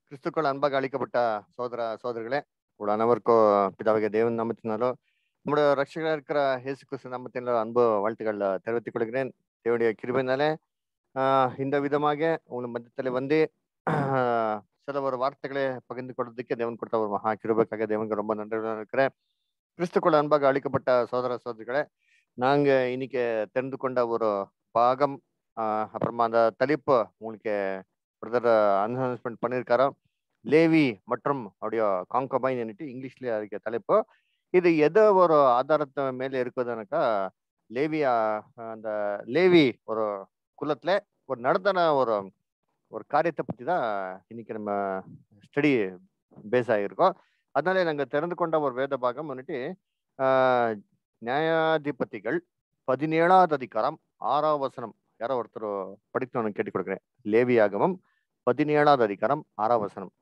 கிறிஸ்துக்கள் அன்பாக அளிக்கப்பட்ட சோதர சோதரிகளே உங்கள் அனைவருக்கும் பிதாவிக தேவன் நாமத்தினாலோ நம்முடைய ரட்சகராக இருக்கிற இயேசு கிறிஸ்து நாமத்தினால அன்பு வாழ்த்துக்கள் தெரிவித்துக் கொள்கிறேன் தேவனுடைய கிருபையினாலே ஆஹ் இந்த விதமாக உங்கள் மத்தியத்தில் வந்து ஆஹ் சில ஒரு வார்த்தைகளை பகிர்ந்து கொள்றதுக்கு தேவன் கொடுத்த ஒரு மகா கிருபைக்காக தேவனுக்கு ரொம்ப நன்றி இருக்கிறேன் கிறிஸ்துக்குள் அன்பாக அளிக்கப்பட்ட சோதர சோதரிகளே நாங்க இன்னைக்கு தெரிந்து கொண்ட ஒரு பாகம் ஆஹ் அப்புறமா அந்த தலைப்பு உங்களுக்கு பிரதர் அனௌன்ஸ்மெண்ட் பண்ணியிருக்காரோ லேவி மற்றும் அவருடைய காங்கபைன் என்னட்டு இங்கிலீஷ்ல அதுக்கு தலைப்பு இது எதோ ஒரு ஆதாரத்தை மேல இருக்குதுனாக்கா லேவி ஆஹ் அந்த லேவி ஒரு குலத்துல ஒரு நடந்தன ஒரு ஒரு காரியத்தை பத்தி தான் இன்னைக்கு நம்ம ஸ்டடி பேஸ் ஆகிருக்கோம் அதனால நாங்க தெரிந்து கொண்ட ஒரு வேத பாகம் வந்துட்டு ஆஹ் நியாயாதிபதிகள் பதினேழாவது அதிகாரம் ஆறாவது வசனம் யாரோ ஒருத்தர் படிக்கணும்னு கேட்டு கொடுக்குறேன் லேவி ஆகமம் பதினேழாவது அதிகாரம் ஆறாவது வசனம்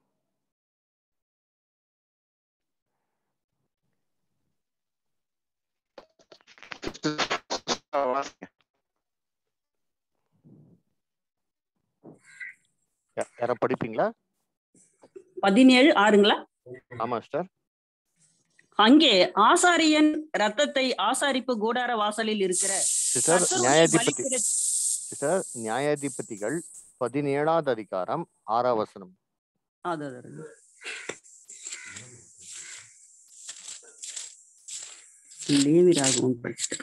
யா- யாரோ படிப்பீங்களா பதினேழு ஆறுங்களா ஆமா சிஸ்டர் அங்கே ஆசாரியன் ரத்தத்தை ஆசாரிப்பு கூடார வாசலில் இருக்கிற சிஸ்டர் கர்த்தருடைய நியாயாதிபதி பலிபீட- சிஸ்டர் நியாயாதிபதிகள் பதினேழாவது அதிகாரம் ஆறாவது வசனம் அது, அது, அது. லேவியராகமம் படிச்சிட்டேன்.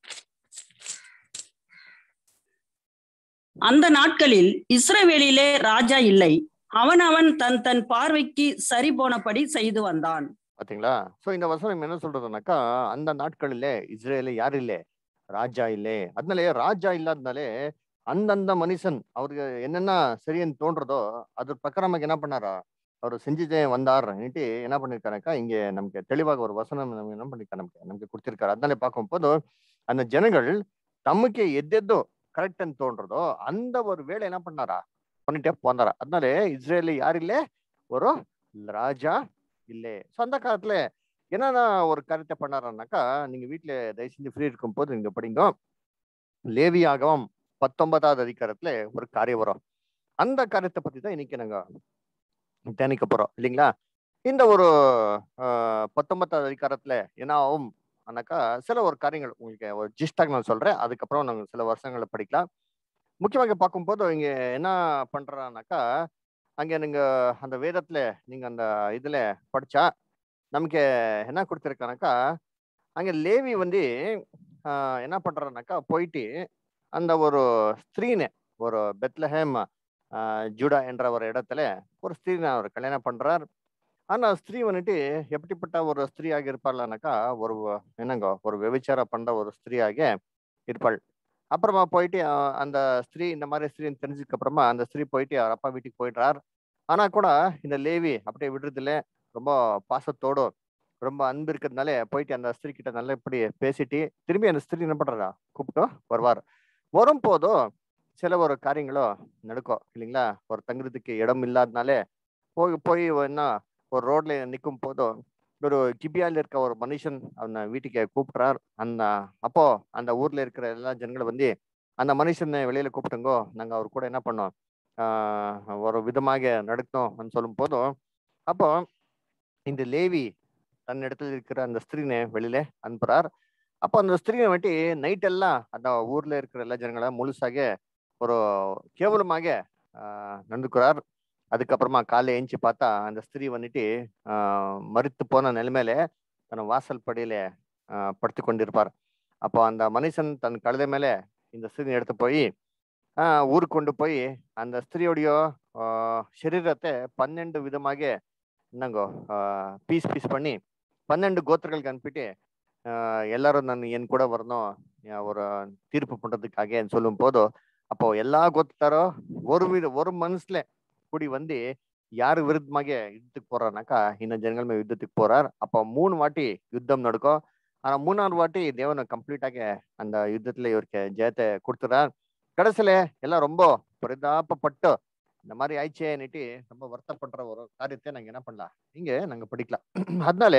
அந்த நாட்களில் இஸ்ரவேலிலே ராஜா இல்லை அவனவன் தன் தன் பார்வைக்கு சரி போனபடி செய்து வந்தான் பாத்தீங்களா சோ இந்த வசனம் என்ன சொல்றதுனாக்கா அந்த நாட்களிலே இஸ்ரேல யாரு இல்லே ராஜா இல்லே அதனாலே ராஜா இல்லாதனாலே அந்தந்த மனுஷன் அவருக்கு என்னென்ன சரின்னு தோன்றதோ அது பிரகாரமாக என்ன பண்ணாரா அவர் செஞ்சுட்டே வந்தார் என்ன பண்ணிருக்காருக்கா இங்க நமக்கு தெளிவாக ஒரு வசனம் நம்ம என்ன பண்ணிருக்காரு நமக்கு நமக்கு கொடுத்திருக்காரு அதனால பார்க்கும்போது அந்த ஜனங்கள் தமக்கு எதெதோ கரெக்ட்னு தோன்றதோ அந்த ஒரு வேலை என்ன பண்ணாரா பண்ணிட்டே போந்தாரா அதனால இஸ்ரேல யார் இல்லே ஒரு ராஜா இல்லே ஸோ அந்த காலத்துல என்னென்ன ஒரு காரியத்தை பண்ணாருனாக்கா நீங்க வீட்டுல தயவு செஞ்சு ஃப்ரீ இருக்கும் போது நீங்க படிங்க லேவியாகவும் பத்தொன்பதாவது அதிகாரத்துல ஒரு காரியம் வரும் அந்த காரியத்தை பத்தி தான் இன்னைக்கு நாங்க தியானிக்க போறோம் இல்லைங்களா இந்த ஒரு ஆஹ், பத்தொன்பதாவது அதிகாரத்துல என்ன ஆகும் ஆனாக்கா சில ஒரு காரியங்கள் உங்களுக்கு ஒரு ஜிஸ்டாக நான் சொல்றேன் அதுக்கப்புறம் நாங்க சில வருஷங்களை படிக்கலாம் முக்கியமாக பார்க்கும்போது இங்க என்ன பண்றானாக்கா அங்க நீங்க அந்த வேதத்துல நீங்க அந்த இதுல படிச்சா நமக்கு என்ன கொடுத்துருக்கானாக்கா அங்க லேவி வந்து ஆஹ், என்ன பண்றானாக்கா போயிட்டு அந்த ஒரு ஸ்திரீனை ஒரு பெத்லஹேம் ஆஹ், ஜூடா என்ற ஒரு இடத்துல ஒரு ஸ்திரீனை அவர் கல்யாணம் பண்றார் ஆனா ஸ்திரீ வந்துட்டு எப்படிப்பட்ட ஒரு ஸ்திரீயாக இருப்பாள்னாக்கா ஒரு என்னங்க ஒரு விபச்சாரம் பண்ற ஒரு ஸ்திரீயாக இருப்பாள் அப்புறமா போயிட்டு ஆஹ், அந்த ஸ்திரீ இந்த மாதிரி ஸ்திரீன்னு தெரிஞ்சதுக்கு அப்புறமா அந்த ஸ்திரீ போயிட்டு அவர் அப்பா வீட்டுக்கு போயிடுறார் ஆனா கூட இந்த லேவி அப்படியே விடுறதில்ல ரொம்ப பாசத்தோடு ரொம்ப அன்பு இருக்கிறதுனால போயிட்டு அந்த ஸ்திரீ கிட்ட நல்லா இப்படி பேசிட்டு திரும்பி அந்த ஸ்திரீ என்ன பண்றா கூப்பிட்டு வருவார் வரும்போதும் சில ஒரு காரியங்களும் நடக்கும் இல்லைங்களா ஒரு தங்குறதுக்கு இடம் இல்லாதனாலே போய் போய் என்ன ஒரு ரோட்ல நிற்கும் போதும் ஒரு கிபியால இருக்க ஒரு மனுஷன் அவனை வீட்டுக்கு கூப்பிடுறார் அந்த அப்போ அந்த ஊர்ல இருக்கிற எல்லா ஜனங்களும் வந்து அந்த மனுஷனை வெளியில கூப்பிட்டுங்கோ நாங்க அவர் கூட என்ன பண்ணோம் ஆஹ் ஒரு விதமாக நடக்கணும் சொல்லும் போதும் அப்போ இந்த லேவி தன் இடத்துல இருக்கிற அந்த ஸ்திரீனை வெளியில அனுப்புறார் அப்போ அந்த ஸ்திரீனை வந்துட்டு நைட் எல்லாம் அந்த ஊர்ல இருக்கிற எல்லா ஜனங்களும் முழுசாக ஒரு கேவலமாக ஆஹ் நடந்துக்கிறார் அதுக்கப்புறமா காலை ஏஞ்சி பார்த்தா அந்த ஸ்திரீ வந்துட்டு ஆஹ் மறித்து போன நிலைமையில தன் வாசல் படியில ஆஹ் படுத்து கொண்டிருப்பார் அப்போ அந்த மனுஷன் தன் கழுதை மேல இந்த ஸ்திரீ எடுத்து போய் ஆஹ் ஊருக்கு கொண்டு போய் அந்த ஸ்திரீயோடைய ஆஹ் சரீரத்தை பன்னெண்டு விதமாக என்னங்கோ பீஸ் பீஸ் பண்ணி பன்னெண்டு கோத்திரங்களுக்கு அனுப்பிட்டு ஆஹ் எல்லாரும் நான் என் கூட வரணும் ஆஹ் ஒரு தீர்ப்பு பண்றதுக்காக சொல்லும் போதோ அப்போ எல்லா கோத்திரோ ஒரு வித ஒரு மனசுல கூடி வந்து யாரு விருத்தமாக யுத்தத்துக்கு போறாருனாக்கா இந்த ஜனங்களுமே யுத்தத்துக்கு போறார் அப்போ மூணு வாட்டி யுத்தம் நடக்கும் ஆனா மூணாவது வாட்டி தேவனை கம்ப்ளீட்டாக அந்த யுத்தத்துல இவருக்கு ஜெயத்தை கொடுத்துறார் கடைசியில எல்லாம் ரொம்ப பரிதாபப்பட்டு இந்த மாதிரி ஆயிடுச்சேன்னுட்டு ரொம்ப வருத்தப்படுற ஒரு காரியத்தை நாங்க என்ன பண்ணலாம் இங்க நாங்க படிக்கலாம் அதனால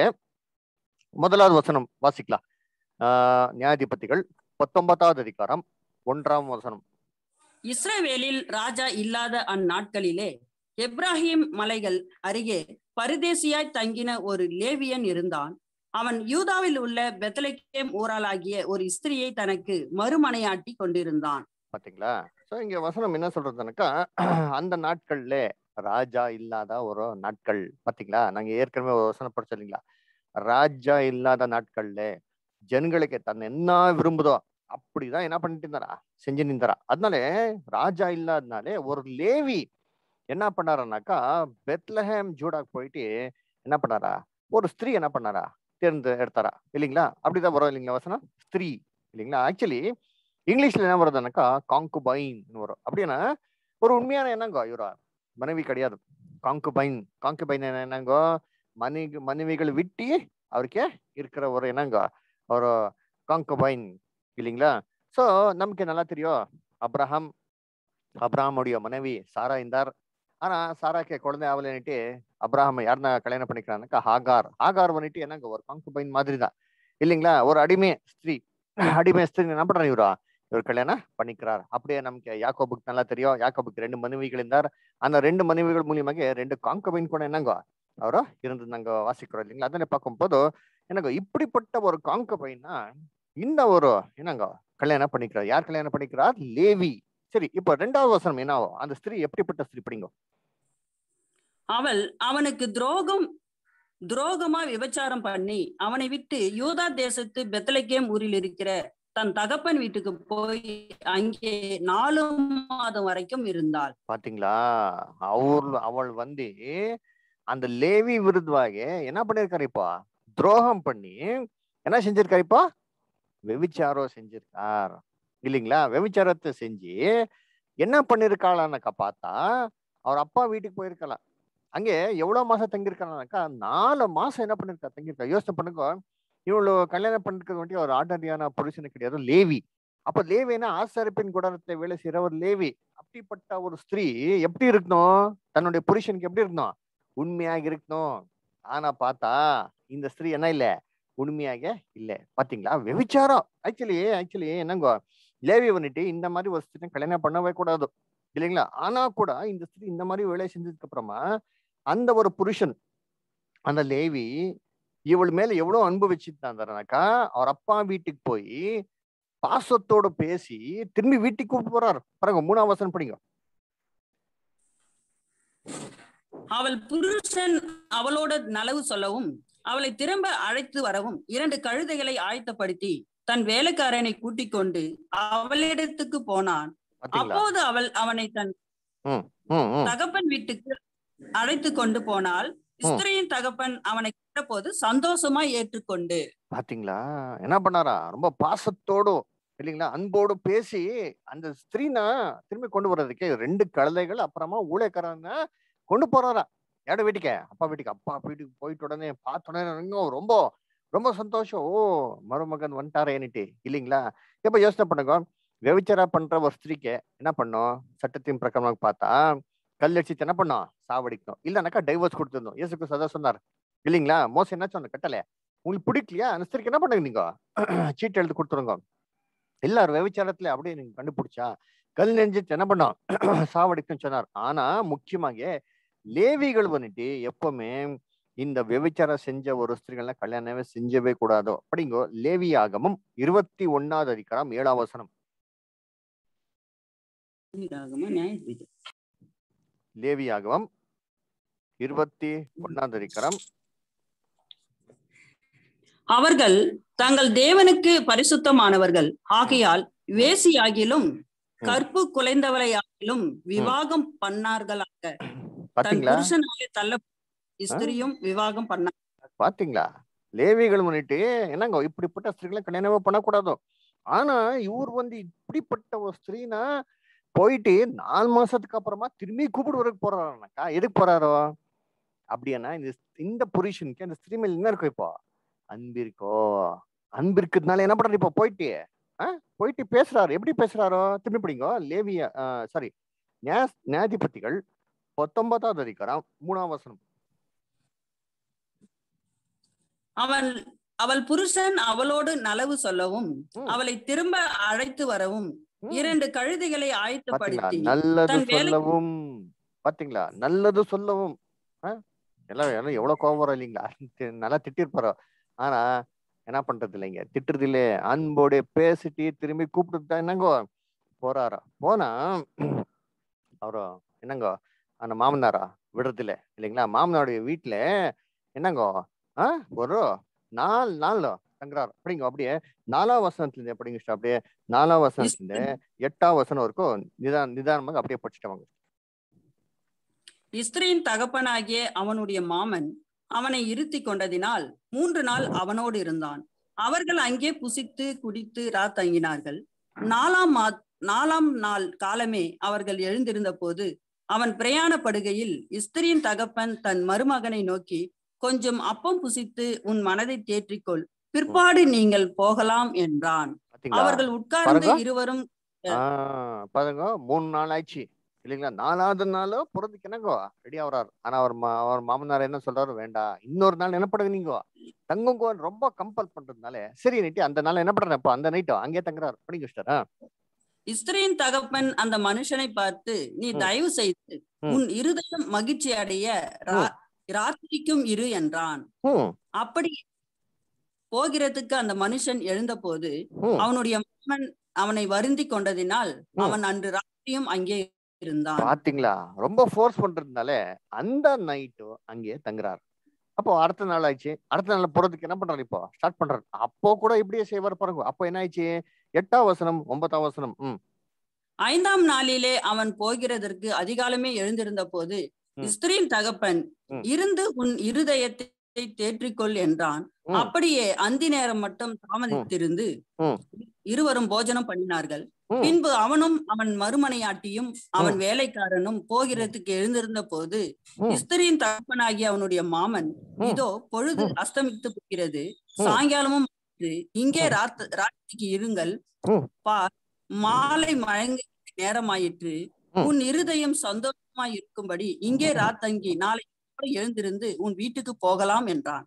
முதலாவது வசனம் வாசிக்கலாம் ஆஹ் நியாயாதிபதிகள் பத்தொன்பதாவது அதிகாரம் ஒன்றாம் வசனம் இஸ்ரவேலில் ராஜா இல்லாத அந்நாட்களிலே எப்ராஹிம் மலைகள் அருகே பரதேசியாய் தங்கின ஒரு லேவியன் இருந்தான் அவன் யூதாவில் உள்ள பெத்தலகேம் ஊராளாகிய ஒரு ஸ்திரியை தனக்கு மறுமனையாட்டி கொண்டிருந்தான் பாத்தீங்களா சோ இங்க வசனம் என்ன சொல்றதுனாக்கா அந்த நாட்கள்ல ராஜா இல்லாத ஒரு நாட்கள் பாத்தீங்களா நாங்க ஏற்கனவே ஒரு வசனம் படிச்சோம் இல்லைங்களா ராஜா இல்லாத நாட்கள்ல ஜனங்களுக்கு தன் என்ன விரும்புதோ அப்படிதான் என்ன பண்ணிட்டு இருந்தாரா செஞ்சு நின்றாரா அதனால ராஜா இல்லாதனாலே ஒரு லேவி என்ன பண்ணாருனாக்கா பெத்லஹேம் ஜூடாக்கு போயிட்டு என்ன பண்ணாரா ஒரு ஸ்திரீ என்ன பண்ணாரா தேர்ந்து எடுத்தாரா இல்லைங்களா அப்படிதான் வரும் இல்லைங்களா வசனம் ஸ்திரீ இல்லைங்களா ஆக்சுவலி இங்கிலீஷ்ல என்ன வருதுனாக்கா காங்குபைன் வரும் அப்படின்னா ஒரு உண்மையான என்னங்கோ இவரா மனைவி கிடையாது காங்குபைன் காங்குபைன் என்னங்கோ மனை மனைவிகள் விட்டு அவருக்கே இருக்கிற ஒரு என்னங்கோ ஒரு காங்குபைன் இல்லைங்களா சோ நமக்கு நல்லா தெரியும் அப்ரஹாம் அப்ரஹாமுடைய மனைவி சாரா இருந்தார் ஆனா சாராக்கு குழந்தை ஆகலன்னுட்டு அப்ரஹாம் யாருன்னா கல்யாணம் பண்ணிக்கிறானாக்கா ஹாகார் ஹாகார் வந்துட்டு என்னங்க ஒரு காங்குபைன் மாதிரி தான் இல்லைங்களா ஒரு அடிமை ஸ்திரீ அடிமை ஸ்திரீ என்ன பண்றாரு இவரா இவர் கல்யாணம் பண்ணிக்கிறார் அப்படியே நமக்கு யாக்கோபுக்கு நல்லா தெரியும் யாக்கோபுக்கு ரெண்டு மனைவிகள் இருந்தார் அந்த ரெண்டு மனைவிகள் மூலியமாக ரெண்டு காங்கபைன் கூட என்னங்கோ அவரோ இருந்து நாங்க வாசிக்கிறோம் இல்லைங்களா அதனை பார்க்கும்போது என்னங்க இப்படிப்பட்ட ஒரு காங்கபைனா இந்த ஒரு என்னங்க கல்யாணம் பண்ணிக்கிறார் யார் கல்யாணம் பண்ணிக்கிறார் லேவி சரி இப்போ ரெண்டாவது வசனம் என்ன ஆகும் அந்த ஸ்திரீ எப்படிப்பட்ட ஸ்திரீ படிங்க அவள் அவனுக்கு துரோகம் துரோகமா விபச்சாரம் பண்ணி அவனை விட்டு யூதா தேசத்து பெத்தலகேம் ஊரில் இருக்கிற தன் தகப்பன் வீட்டுக்கு போய் அங்கே நாலு மாதம் வரைக்கும் இருந்தாள் பாத்தீங்களா அவள் அவள் வந்து அந்த லேவி விருதுவாக என்ன பண்ணிருக்காரு இப்போ துரோகம் பண்ணி என்ன செஞ்சிருக்காரு இப்போ வெவிச்சாரம் செஞ்சிருக்கார் இல்லைங்களா வெவிச்சாரத்தை செஞ்சு என்ன பண்ணிருக்காளானாக்கா பார்த்தா அவர் அப்பா வீட்டுக்கு போயிருக்கலாம் அங்கே எவ்வளவு மாசம் தங்கியிருக்கானாக்கா நாலு மாசம் என்ன பண்ணிருக்கா தங்கியிருக்கா யோசனை பண்ணுங்க இவ்வளவு கல்யாணம் பண்ணிருக்கிறது வேண்டிய ஒரு ஆர்டரியான புருஷனு கிடையாது லேவி அப்ப லேவினா ஆசாரிப்பின் குடத்தை வேலை செய்யற ஒரு லேவி அப்படிப்பட்ட ஒரு ஸ்திரீ எப்படி இருக்கணும் தன்னுடைய புருஷனுக்கு எப்படி இருக்கணும் உண்மையாக இருக்கணும் ஆனா பார்த்தா இந்த ஸ்திரீ என்ன இல்ல உண்மையாக இல்ல பாத்தீங்களா வெவிச்சாரம் ஆக்சுவலி ஆக்சுவலி என்னங்கோ லேவி வந்துட்டு இந்த மாதிரி ஒரு ஸ்திரீ கல்யாணம் பண்ணவே கூடாது இல்லைங்களா ஆனா கூட இந்த ஸ்திரீ இந்த மாதிரி வேலை செஞ்சதுக்கு அப்புறமா அந்த ஒரு புருஷன் அந்த லேவி இவள் மேல எவ்வளவு அன்பு வச்சுட்டாருனாக்கா அவர் அப்பா வீட்டுக்கு போய் பாசத்தோட பேசி திரும்பி வீட்டுக்கு கூப்பிட்டு போறாரு பாருங்க மூணாம் வசனம் படிங்க அவள் புருஷன் அவளோட நலவு சொல்லவும் அவளை திரும்ப அழைத்து வரவும் இரண்டு கழுதைகளை ஆயத்தப்படுத்தி தன் வேலைக்காரனை கூட்டிக் கொண்டு அவளிடத்துக்கு போனான் பாத்தீங்களா அப்போது அவள் அவனை தன் ம், ம். தகப்பன் வீட்டுக்கு அழைத்து கொண்டு போனால் ஸ்திரீயின் தகப்பன் அவனை கேட்டபோது சந்தோஷமா ஏற்றுக்கொண்டு பாத்தீங்களா என்ன பண்ணாரா ரொம்ப பாசத்தோடு இல்லைங்களா அன்போடு பேசி அந்த ஸ்திரீனா திரும்பி கொண்டு வர்றதுக்கு ரெண்டு கழுதைகள் அப்புறமா ஊழியக்காரங்க கொண்டு போறாரா யாரோட வீட்டுக்கு அப்பா வீட்டுக்கு அப்பா வீட்டுக்கு போயிட்டு உடனே பார்த்த உடனே இன்னும் ரொம்ப ரொம்ப சந்தோஷம் ஓ மருமகன் வந்துட்டாரேன்னுட்டு இல்லைங்களா இப்ப யோசனை பண்ணுங்க விபச்சாரா பண்ற ஒரு ஸ்திரீக்கு என்ன பண்ணும் சட்டத்தின் பிரகாரம் பார்த்தா கல் அடிச்சு என்ன பண்ணோம் சாவடிக்கணும் இல்லைனாக்கா டைவர்ஸ் கொடுத்துருந்தோம் இயேசுக்கு சதா சொன்னார் இல்லைங்களா மோசம் என்ன சொன்ன கட்டளை உங்களுக்கு பிடிக்கலையா அந்த ஸ்திரீக்கு என்ன பண்ணுங்க நீங்க சீட் எழுதி கொடுத்துருங்க எல்லாரும் விபச்சாரத்துல அப்படியே நீங்க கண்டுபிடிச்சா கல் நெஞ்சிட்டு என்ன பண்ணோம் சாவடிக்கும் சொன்னார் ஆனா முக்கியமாக லேவிகள் வந்துட்டு எப்பவுமே இந்த விபச்சாரம் செஞ்ச ஒரு ஸ்திரீகள்லாம் கல்யாணமே செஞ்சவே கூடாதோ அப்படிங்கோ லேவி ஆகமும் இருபத்தி ஒன்னாவது அதிகாரம் ஏழாம் வசனம் நியாயப்பிரமாணம். லேவி ஆகமம் இருபத்தி ஒன்னாவது அதிகாரம் அவர்கள் தங்கள் தேவனுக்கு பரிசுத்தமானவர்கள் ஆகையால் வேசியாகிலும் கற்பு குலைந்தவளையாகிலும் விவாகம் பண்ணார்களாக தன் பாத்தீங்களா புருஷனாலே தள்ள ஸ்திரியும் விவாகம் பண்ண பாத்தீங்களா லேவிகள் முன்னிட்டு என்னங்க இப்படிப்பட்ட ஸ்திரீகளை கல்யாணமே பண்ணக்கூடாதோ ஆனா இவர் வந்து இப்படிப்பட்ட ஒரு ஸ்திரீனா போயிட்டு நாலு மாசத்துக்கு அப்புறமா திரும்பி கூப்பிடுவதற்கு போறாருனாக்கா எதுக்கு போறாரோ அப்படியானா இந்த இந்த புருஷனுக்கு அந்த ஸ்திரீ மேல என்ன இருக்கும் இப்போ அன்பு இருக்கோ அன்பு இருக்கிறதுனால என்ன பண்றாரு இப்போ போயிட்டு ஆ போயிட்டு பேசுறாரு எப்படி பேசுறாரோ திரும்பி பிடிங்க லேவிய சாரி நியாயாதிபதிகள் பத்தொன்பதாவது அதிகாரம் மூணாம் வசனம் அவள் அவள் புருஷன் அவளோடு நலவு சொல்லவும் ம். அவளை திரும்ப அழைத்து வரவும் ம். இரண்டு கழுதைகளை பாத்தீங்களா ஆயத்தப்படுத்தி நல்லது தன் வேலை- சொல்லவும் பாத்தீங்களா நல்லது சொல்லவும் ஆ? எல்லாம் எல்லாம் எவ்வளவு கோபம் வரும் இல்லைங்களா தி- நல்லா திட்டிருப்பாரோ ஆனா என்ன பண்றது இல்லைங்க திட்டுறது இல்லையே அன்போடு பேசிட்டு திரும்பி கூப்பிட்டு என்னங்கோ போறாரா போனா அவரு என்னங்கோ அந்த மாமனாரா விடுறது இல்ல இல்லைங்களா மாமனாருடைய வீட்டுல என்னங்கோ ஆ ஒரு நாலு நாள் தங்குறாரு அப்படிங்க அப்படியே நாலாம் வசனத்துல இருந்து எப்படிங்க sister? அப்படியே நாலாம் வசனத்துல இருந்து எட்டாம் வசனம் வரைக்கும் நிதான நிதானமாக அப்படியே படிச்சுட்டவங்க இஸ்திரியின் தகப்பனாகிய அவனுடைய மாமன் அவனை இருத்தி கொண்டதினால் மூன்று நாள் அவனோடு இருந்தான் அவர்கள் அங்கே புசித்து குடித்து ராத்தங்கினார்கள் நாலாம் மா நாலாம் நாள் காலமே அவர்கள் எழுந்திருந்த போது அவன் பிரயாணப்படுகையில் இஸ்திரியின் தகப்பன் தன் மருமகனை நோக்கி கொஞ்சம் அப்பம் புசித்து உன் மனதை தேற்றிக்கொள் பிற்பாடு நீங்கள் போகலாம் என்றான் பாத்தீங்களா அவர்கள் உட்கார்ந்து பாருங்க. இருவரும் ஆஹ் பாருங்க மூணு நாள் ஆயிடுச்சு இல்லைங்களா நாலாவது நாளும் புறதுக்கு என்னங்கோ ரெடி ஆகுறாரு ஆனா அவர் மா அவர் மாமனார் என்ன சொல்றாரு வேண்டாம் இன்னொரு நாள் என்ன பண்ணுங்க நீங்க தங்குங்கோ ரொம்ப கம்பல் பண்றதுனால சரி நைட்டு அந்த நாள் என்ன பண்றேன் இப்போ அந்த நைட்டோ அங்கேயே தங்குறாரு படிங்க சிஸ்டர் இஸ்திரியின் தகப்பன் அந்த மனுஷனை பார்த்து நீ ம். தயவு செய்து ம். உன் இருதயம் மகிழ்ச்சி அடைய ரா- ராத்திரிக்கும் இரு என்றான் ம் அப்படி போகிறதுக்கு அந்த மனுஷன் எழுந்தபோது ம் அவனுடைய மகன் அவனை வருந்தி கொண்டதினால் ம். அவன் அன்று ராத்திரியும் அங்கே இருந்தான் பாத்தீங்களா ரொம்ப ஃபோர்ஸ் பண்றதுனால அந்த நைட்டு அங்கேயே தங்குறாரு அப்போ அடுத்த நாள் ஆயிடுச்சு அடுத்த நாள் போறதுக்கு என்ன பண்றாரு இப்போ ஸ்டார்ட் பண்றாரு அப்போ கூட இப்படியே செய்வார் பாருங்க அப்போ என்ன ஆயிடுச்சு எட்டாம் வசனம் ஒன்பதாம் வசனம் ம் ஐந்தாம் நாளிலே அவன் போகிறதற்கு அதிகாலமே எழுந்திருந்த போது ம். இஸ்திரியின் தகப்பன் ம். இருந்து உன் இருதயத்தை தேற்றிக்கொள் என்றான் ம். அப்படியே அந்தி நேரம் மட்டும் தாமதித்திருந்து ம். இருவரும் போஜனம் பண்ணினார்கள் ம். பின்பு அவனும் அவன் மறுமனையாட்டியும் அவன் வேலைக்காரனும் போகிறதுக்கு எழுந்திருந்த போது ம். இஸ்திரியின் தகப்பனாகிய அவனுடைய மாமன் ம். இதோ பொழுது ம். அஸ்தமித்து போகிறது ம். சாயங்காலமும் ஆயிற்று. இங்கே ம். ராத் ராத்திரிக்கு இருங்கள் ம். பார் மாலை மழங்க நேரமாயிற்று ம். உன் இருதயம் சந்தோஷமாய் இருக்கும்படி இங்கே ராத்தங்கி நாளை காலை எழுந்திருந்து உன் வீட்டுக்கு போகலாம் என்றான்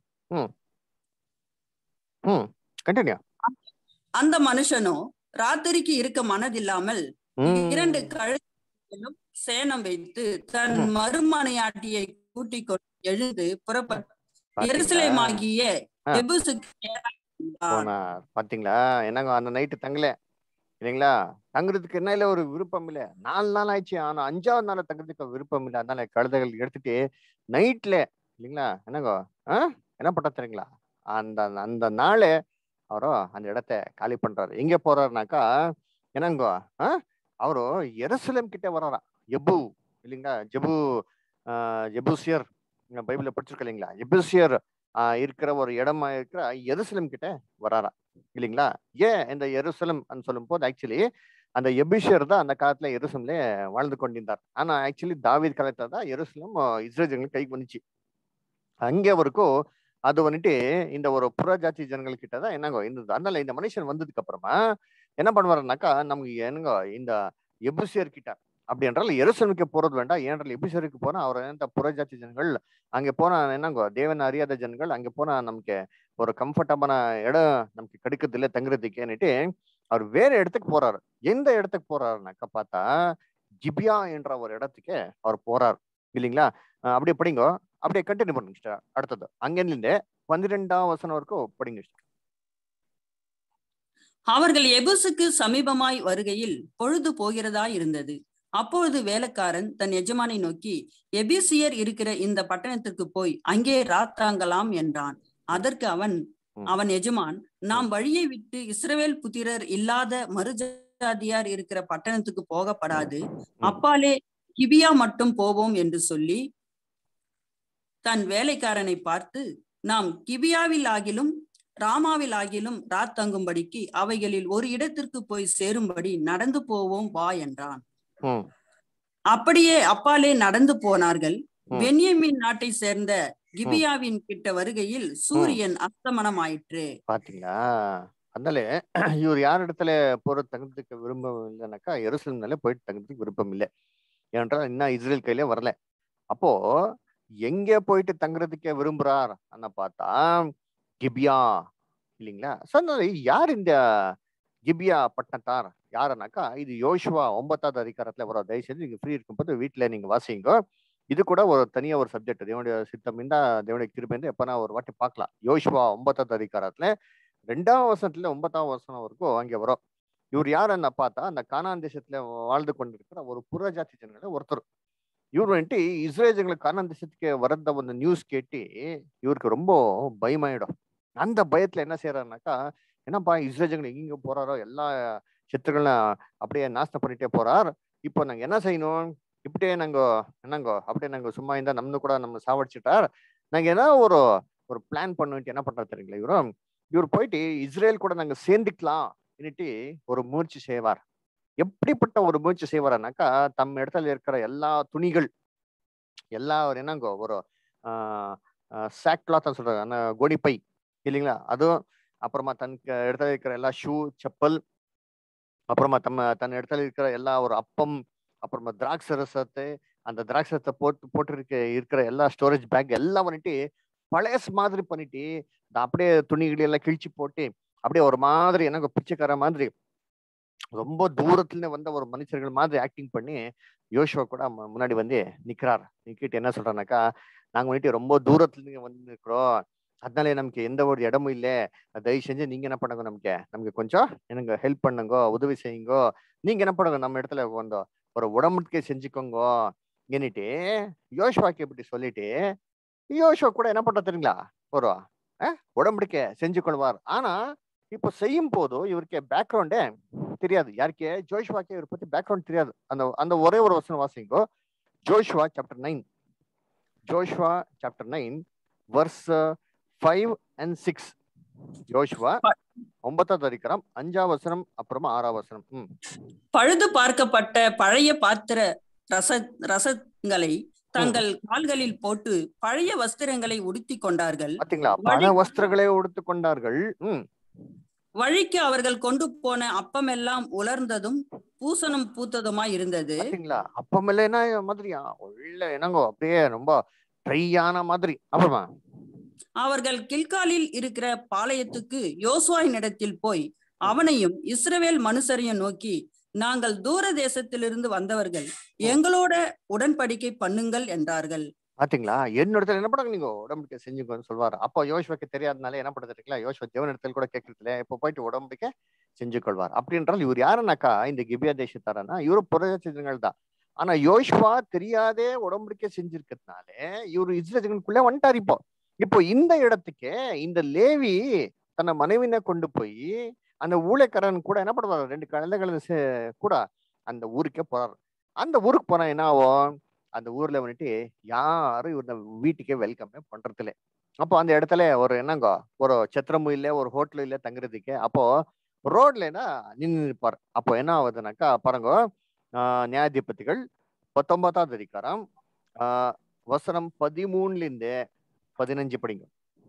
ம் கண்டினியூ அந்த மனுஷனோ ராத்திரிக்கு இருக்க மனதில்லாமல் இரண்டு கழுத்திலும் சேணம் வைத்து தன் ம். மறுமனையாட்டியை கூட்டிக் கொண்டு எழுந்து புறப்பட்டு எருசலேமாகிய ஆ. எபுசுக்கு நேராக வந்தான். போனார் பாத்தீங்களா என்னங்க அந்த நைட்டு தங்கல இல்லைங்களா தங்குறதுக்கு என்ன இல்ல ஒரு விருப்பம் இல்ல நாலு நாள் ஆயிடுச்சு ஆனா அஞ்சாவது நாள் தங்குறதுக்கு விருப்பம் இல்ல அதனால கழுதைகள் எடுத்துட்டு நைட்ல இல்லைங்களா என்னங்க ஆ என்ன பண்ண தெரியுங்களா அந்த அந்த நாள் அவரோ அந்த இடத்த காலி பண்றாரு எங்க போறாருனாக்கா என்னங்கோ ஆ அவரு எருசலேம் கிட்ட வர்றாரா எபு இல்லைங்களா ஜெபு ஆஹ் ஜெபூசியர் நீங்க பைபிள்ல படிச்சிருக்க இல்லைங்களா எபூசியர் ஆஹ் இருக்கிற ஒரு இடமா இருக்கிற எருசலேம் கிட்ட வராரா இல்லைங்களா ஏன் இந்த எருசலம் சொல்லும் போது ஆக்சுவலி அந்த எபிஷியர் தான் அந்த காலத்துல எருசலேம்ல வாழ்ந்து கொண்டிருந்தார் ஆனா ஆக்சுவலி தாவீத் காலத்துல தான் எருசலம் இஸ்ரேல் ஜனங்கள் கைக்கு வந்துச்சு அங்கே வரைக்கும் அது வந்துட்டு இந்த ஒரு புறஜாதி ஜனங்கள் கிட்ட தான் என்னங்க இருந்தது அதனால இந்த மனுஷன் வந்ததுக்கு அப்புறமா என்ன பண்ணுவாருனாக்கா நமக்கு என்னங்க இந்த எபிசியர் கிட்ட அப்படி என்றால் எருசலுக்கு போறது வேண்டாம் ஏனென்றால் எபிசியருக்கு போனா அவர் என்ன புறஜாதி ஜனங்கள் அங்க போனா என்னங்க தேவன் அறியாத ஜனங்கள் அங்க போனா நமக்கு ஒரு கம்ஃபர்டபுளான இடம் நமக்கு கிடைக்கிறது இல்லை தங்குறதுக்கேன்னுட்டு அவர் வேற இடத்துக்கு போறாரு எந்த இடத்துக்கு போறாருனாக்கா பார்த்தா ஜிபியா என்ற ஒரு இடத்துக்கு அவர் போறாரு இல்லைங்களா அஹ் அப்படியே படிங்க அப்படியே கண்டினியூ பண்ணுங்க sister. அடுத்தது அங்கிருந்து பன்னிரெண்டாம் வசனம் வரைக்கும் படிங்க sister. அவர்கள் எபுசுக்கு சமீபமாய் வருகையில் பொழுது போகிறதா இருந்தது அப்பொழுது வேலைக்காரன் தன் எஜமானை நோக்கி எபிசியர் இருக்கிற இந்த பட்டணத்திற்கு போய் அங்கே ராத்தாங்கலாம் என்றான் அதற்கு அவன் ம். அவன் எஜமான் நாம் வழியை விட்டு இஸ்ரவேல் புத்திரர் இல்லாத மறுஜாதியார் இருக்கிற பட்டணத்துக்கு போகப்படாது அப்பாலே கிபியா மட்டும் போவோம் என்று சொல்லி தன் வேலைக்காரனை பார்த்து நாம் கிபியாவில் ஆகிலும் ராமாவில் ஆகிலும் ராத்தங்கும்படிக்கு அவைகளில் ஒரு இடத்திற்கு போய் சேரும்படி நடந்து போவோம் வா என்றான் ம் அப்படியே அப்பாலே நடந்து போனார்கள் ம். பென்யமின் நாட்டை சேர்ந்த கிபியாவின் கிட்ட வருகையில் சூரியன் அஸ்தமனமாயிற்று பாத்தீங்களா அதனால இவர் யார் இடத்துல போற தங்குறதுக்கு விருப்பம் இல்லைனாக்கா எருசலேம்னால போயிட்டு தங்குறதுக்கு விருப்பம் இல்லை ஏனென்றால் இன்னும் இஸ்ரேல் கையில வரல அப்போ எங்க போயிட்டு தங்குறதுக்கே விரும்புறார் அண்ணா பார்த்தா கிபியா இல்லைங்களா சார் அதனால யார் இந்த கிபியா பட்டணத்தார் யாருனாக்கா இது யோசுவா ஒன்பதாவது அதிகாரத்துல வர தயவு செஞ்சு நீங்க ஃப்ரீ இருக்கும்போது வீட்டுல நீங்க வாசிங்க இது கூட ஒரு தனியா ஒரு சப்ஜெக்ட் தேவனுடைய சித்தம் இருந்தா தேவனுடைய கிருபை இருந்தா எப்ப நான் ஒரு வாட்டி பார்க்கலாம் யோசுவா ஒன்பதாவது அதிகாரத்துல ரெண்டாம் வருஷத்துல ஒன்பதாம் வருஷம் வரைக்கும் அங்கே வரும் இவர் யாருன்னு பார்த்தா அந்த கானான் தேசத்துல வாழ்ந்து கொண்டிருக்கிற ஒரு புறஜாதி ஜனங்கள ஒருத்தர் இவர் வந்துட்டு இஸ்ரேஜங்களுக்கு கானான் தேசத்துக்கு வரத ಒಂದು நியூஸ் கேட்டு இவருக்கு ரொம்ப பயமாயிடும் அந்த பயத்துல என்ன செய்யறாருனாக்கா என்னப்பா இஸ்ரேஜங்கள் எங்கெங்க போறாரோ எல்லா சத்துருகளும் அப்படியே நாசனம் பண்ணிட்டே போறார் இப்போ நாங்க என்ன செய்யணும் இப்படியே நாங்க என்னங்கோ அப்படியே நாங்க சும்மா இருந்தா நம்ம கூட நம்ம சாவடிச்சிட்டார் நாங்க என்ன ஒரு ஒரு பிளான் பண்ணிட்டு என்ன பண்றாரு தெரியுங்களா இவரும் இவர் போயிட்டு இஸ்ரேல் கூட நாங்க சேர்ந்துக்கலாம் இன்னிட்டு ஒரு முயற்சி செய்வார் எப்படிப்பட்ட ஒரு முயற்சி செய்வார்னாக்கா தம் இடத்துல இருக்கிற எல்லா துணிகள் எல்லா ஒரு என்னங்கோ ஒரு சாக் கிளாத் சொல்றாங்க அந்த கோணிப்பை இல்லைங்களா அதுவும் அப்புறமா தன் க- இடத்துல இருக்கிற எல்லா ஷூ செப்பல் அப்புறமா தம்ம தன் இடத்துல இருக்கிற எல்லா ஒரு அப்பம் அப்புறமா திராட்சை ரசத்தை அந்த திராட்சை ரசத்தை போட்டு போட்டு இருக்க இருக்கிற எல்லா ஸ்டோரேஜ் பேக் எல்லாம் வந்துட்டு பழசு மாதிரி பண்ணிட்டு இந்த அப்படியே துணிகளை எல்லாம் கிழிச்சு போட்டு அப்படியே ஒரு மாதிரி எனக்கு பிச்சைக்கார மாதிரி ரொம்ப தூரத்துல இருந்து வந்த ஒரு மனுஷர்கள் மாதிரி ஆக்டிங் பண்ணி யோசுவா கூட மு- முன்னாடி வந்து நிக்கிறார் நிக்கிட்டு என்ன சொல்றாருனாக்கா நாங்க வந்துட்டு ரொம்ப தூரத்துல இருந்து வந்து நிக்கிறோம் அதனால நமக்கு எந்த ஒரு இடமும் இல்லை தயவு செஞ்சு நீங்க என்ன பண்ணுங்க நமக்கு நமக்கு கொஞ்சம் எனக்கு ஹெல்ப் பண்ணுங்க உதவி செய்யுங்க நீங்க என்ன பண்ணுங்க நம்ம இடத்துல வந்து ஒரு உடம்புக்கே செஞ்சுக்கோங்க என்னிட்டு யோசுவாக்கு இப்படி சொல்லிட்டு யோசுவா கூட என்ன பண்ற தெரியுங்களா ஒரு அஹ், உடம்புக்கே செஞ்சு கொள்வார் ஆனா இப்போ செய்யும் போது இவருக்கு பேக்ரவுண்டே தெரியாது யாருக்கே ஜோஷ்வாக்கே இவரை பத்தி பேக்ரவுண்ட் தெரியாது அந்த அந்த ஒரே ஒரு வசனம் வாசிங்கோ Joshua chapter nine Joshua chapter nine verse five and six Joshua ஒன்பதாவது அதிகாரம் அஞ்சாம் வசனம் அப்புறமா ஆறாம் வசனம் ம் பழுது பார்க்கப்பட்ட பழைய பாத்திர ரச ரசங்களை தங்கள் கால்களில் போட்டு பழைய வஸ்திரங்களை உடுத்தி கொண்டார்கள் பாத்தீங்களா பல வழி- வஸ்திரங்களை உடுத்து கொண்டார்கள் ம் வழிக்கு அவர்கள் கொண்டு போன அப்பமெல்லாம் உலர்ந்ததும் பூசணம் பூத்ததுமாய் இருந்தது பாத்தீங்களா அப்பமெல்லாம் என்ன மாதிரியா உள்ள என்னங்கோ அப்படியே ரொம்ப ட்ரையான மாதிரி அப்புறமா அவர்கள் கில்காலில் இருக்கிற பாளையத்துக்கு யோசுவாயினிடத்தில் போய் அவனையும் இஸ்ரவேல் மனுஷரையும் நோக்கி நாங்கள் தூர தேசத்திலிருந்து வந்தவர்கள் எங்களோட உடன்படிக்கை பண்ணுங்கள் என்றார்கள் பாத்தீங்களா என்னிடத்துல என்ன பண்ணுங்க நீங்க உடம்புக்கு செஞ்சுக்கோன்னு சொல்வாரு அப்போ யோசுவாக்கு தெரியாதனால என்ன பண்றது தெரியுங்களா யோசுவா தேவன் இடத்துல கூட கேட்கறதுல இப்போ போயிட்டு உடம்புக்கு செஞ்சு கொள்வார் அப்படின்றால் இவர் யாருனாக்கா இந்த கிபியா தேசத்தாரனா இவரு புரட்சிகள் தான் ஆனா யோசுவா தெரியாதே உடம்புக்கே செஞ்சிருக்கிறதுனால இவர் இஸ்ரேலுக்குள்ளே வந்துட்டார் இப்போ இப்போ இந்த இடத்துக்கு இந்த லேவி தன்னை மனைவினை கொண்டு போய் அந்த ஊழியக்காரன் கூட என்ன பண்ணுவார் ரெண்டு குழந்தைகள் சே- கூட அந்த ஊருக்கே போறாரு அந்த ஊருக்கு போனா என்ன ஆகும் அந்த ஊர்ல வந்துட்டு யாரும் இவர வீட்டுக்கே வெல்கமே பண்றது இல்ல அப்போ அந்த இடத்துல ஒரு என்னங்க ஒரு சத்திரமும் இல்ல ஒரு ஹோட்டலும் இல்ல தங்குறதுக்கு அப்போ ரோட்லனா நின்று இருப்பார் அப்போ என்ன ஆகுதுனாக்கா பாருங்க ஆஹ் நியாயாதிபதிகள் பத்தொன்பதாவது அதிகாரம் ஆஹ் வசனம் பதிமூணுல இருந்து பதினஞ்சு படிங்க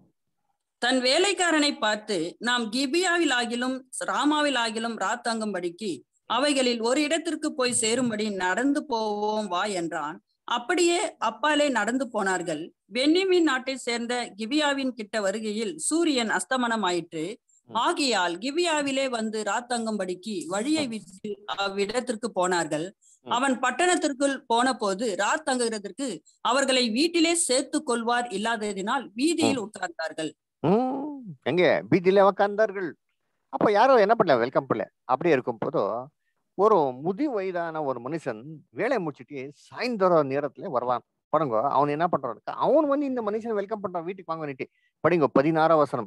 தன் வேலைக்காரனை பார்த்து நாம் கிபியாவில் ஆகிலும் ராமாவில் ஆகிலும் ராத்தங்கும்படிக்கு அவைகளில் ஒரு இடத்திற்கு போய் சேரும்படி நடந்து போவோம் வா என்றான் அப்படியே அப்பாலே நடந்து போனார்கள் பென்னிமின் நாட்டை சேர்ந்த கிபியாவின் கிட்ட வருகையில் சூரியன் அஸ்தமனமாயிற்று ஆகையால் கிபியாவிலே வந்து ராத்தங்கும்படிக்கு வழியை விட்டு அவ்விடத்திற்கு போனார்கள் அவன் பட்டணத்திற்குள் போன போது ராத்தங்குகிறதற்கு அவர்களை வீட்டிலே சேர்த்து கொள்வார் இல்லாததினால் வீதியில் உட்கார்ந்தார்கள் ஹம் எங்க பீதியில உக்காந்தார்கள் அப்ப யாரும் என்ன பண்ணல வெல்கம் பண்ணல அப்படியே இருக்கும் போதோ ஒரு முதி வயதான ஒரு மனுஷன் வேலையை முடிச்சுட்டு சாயந்தரம் நேரத்துல வருவான் படங்க அவன் என்ன பண்றான் அவன் வந்து இந்த மனுஷன் வெல்கம் பண்றான் வீட்டுக்கு வாங்க பண்ணிட்டு படிங்க பதினாறாம் வசனம்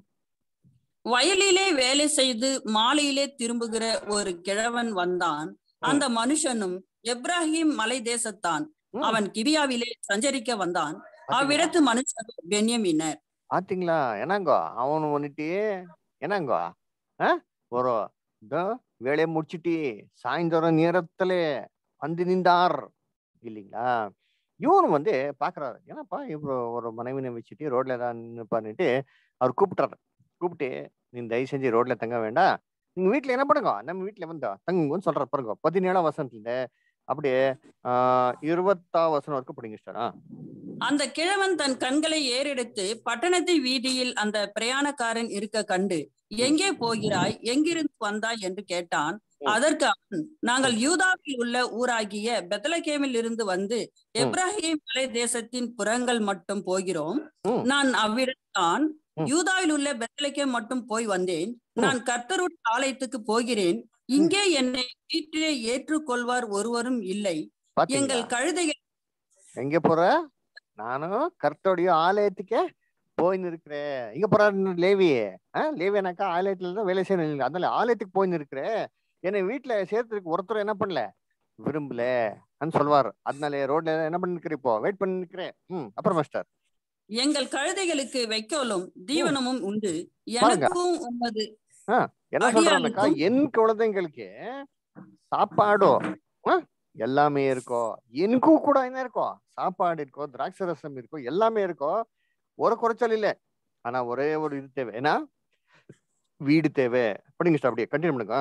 வயலிலே வேலை செய்து மாலையிலே திரும்புகிற ஒரு கிழவன் வந்தான் அந்த மனுஷனும் எப்ராஹிம் மலை தேசத்தான் ம், அவன் கிபியாவிலே சஞ்சரிக்க வந்தான் பாத்தீங்களா? அவ்விடத்து மனுஷர் பென்யமினர் பாத்தீங்களா என்னங்கோ அவன் வந்துட்டு என்னங்கோ ஆ? ஒரு இதோ வேலையை முடிச்சிட்டு சாயந்தரம் நேரத்துல வந்து நின்றார் இல்லைங்களா இவனு வந்து பாக்குறாரு என்னப்பா இப்போ ஒரு மனைவினை வச்சுட்டு ரோட்ல ஏதாவது நின்னுப்பான்னுட்டு அவர் கூப்பிட்டாரு கூப்பிட்டு நீ தயவு செஞ்சு ரோட்ல தங்க வேண்டாம் நீங்க வீட்டுல என்ன பண்ணுங்க நம்ம வீட்டுல வந்தா தங்குங்கன்னு சொல்றாரு பாருங்க பதினேழாம் வசனத்துல அப்படியே ஆஹ் இருபத்தாம் வசனம் வரைக்கும் பிடிங்க sister. ஆ அந்த கிழவன் தன் கண்களை ஏறெடுத்து பட்டணத்து வீதியில் அந்த பிரயாணக்காரன் இருக்க கண்டு எங்கே போகிறாய் எங்கிருந்து எதற்கு வந்தாய் என்று கேட்டான் ம். அதற்கு அவன் நாங்கள் யூதாவில் உள்ள ஊராகிய பெத்தலகேமில் இருந்து வந்து எப்ராஹிம் மலை தேசத்தின் புறங்கள் மட்டும் போகிறோம் ம். நான் அவ்விடத்தான் ம். யூதாவில் உள்ள பெத்தலகேம் மட்டும் போய் வந்தேன் நான் கர்த்தருடைய ஆலயத்துக்கு போகிறேன் இங்கே என்னை வீட்டிலே ஏற்றுக்கொள்வார் ஒருவரும் இல்லை பாத்தீங்களா எங்கள் கழுதைகள் எங்க போற நானும் கர்த்தருடைய ஆலயத்துக்கே போயின்னு இருக்கிறேன் இங்க போற லேவி ஆஹ் லேவினாக்கா ஆலயத்துல தான் வேலை செய்யணும் அதனால ஆலயத்துக்கு போயின்னு இருக்கிறேன் என்னை வீட்டுல சேர்த்துக்கு ஒருத்தர் என்ன பண்ணல விரும்பல சொல்லுவார் அதனால ரோட்ல என்ன பண்ணிருக்கிறேன் இப்போ வெயிட் பண்ணி நிக்கிறேன் ம் அப்புறம் மாஸ்டர் எங்கள் கழுதைகளுக்கு வைக்கோலும் தீவனமும் உண்டு பாருங்க. எனக்கும் உமது என்ன சொல்றாங்கக்கா அடியாளுக்கும் என் குழந்தைங்களுக்கு சாப்பாடு ஆ, எல்லாமே இருக்கும் எனக்கும் கூட என்ன இருக்கும் சாப்பாடு இருக்கும் திராட்சை ரசம் இருக்கும் எல்லாமே இருக்கும் ஒரு குறைச்சல் இல்லை ஆனா ஒரே ஒரு இது தேவை ஏன்னா வீடு தேவை படிங்க sister, அப்படியே கண்டினியூ பண்ணுங்க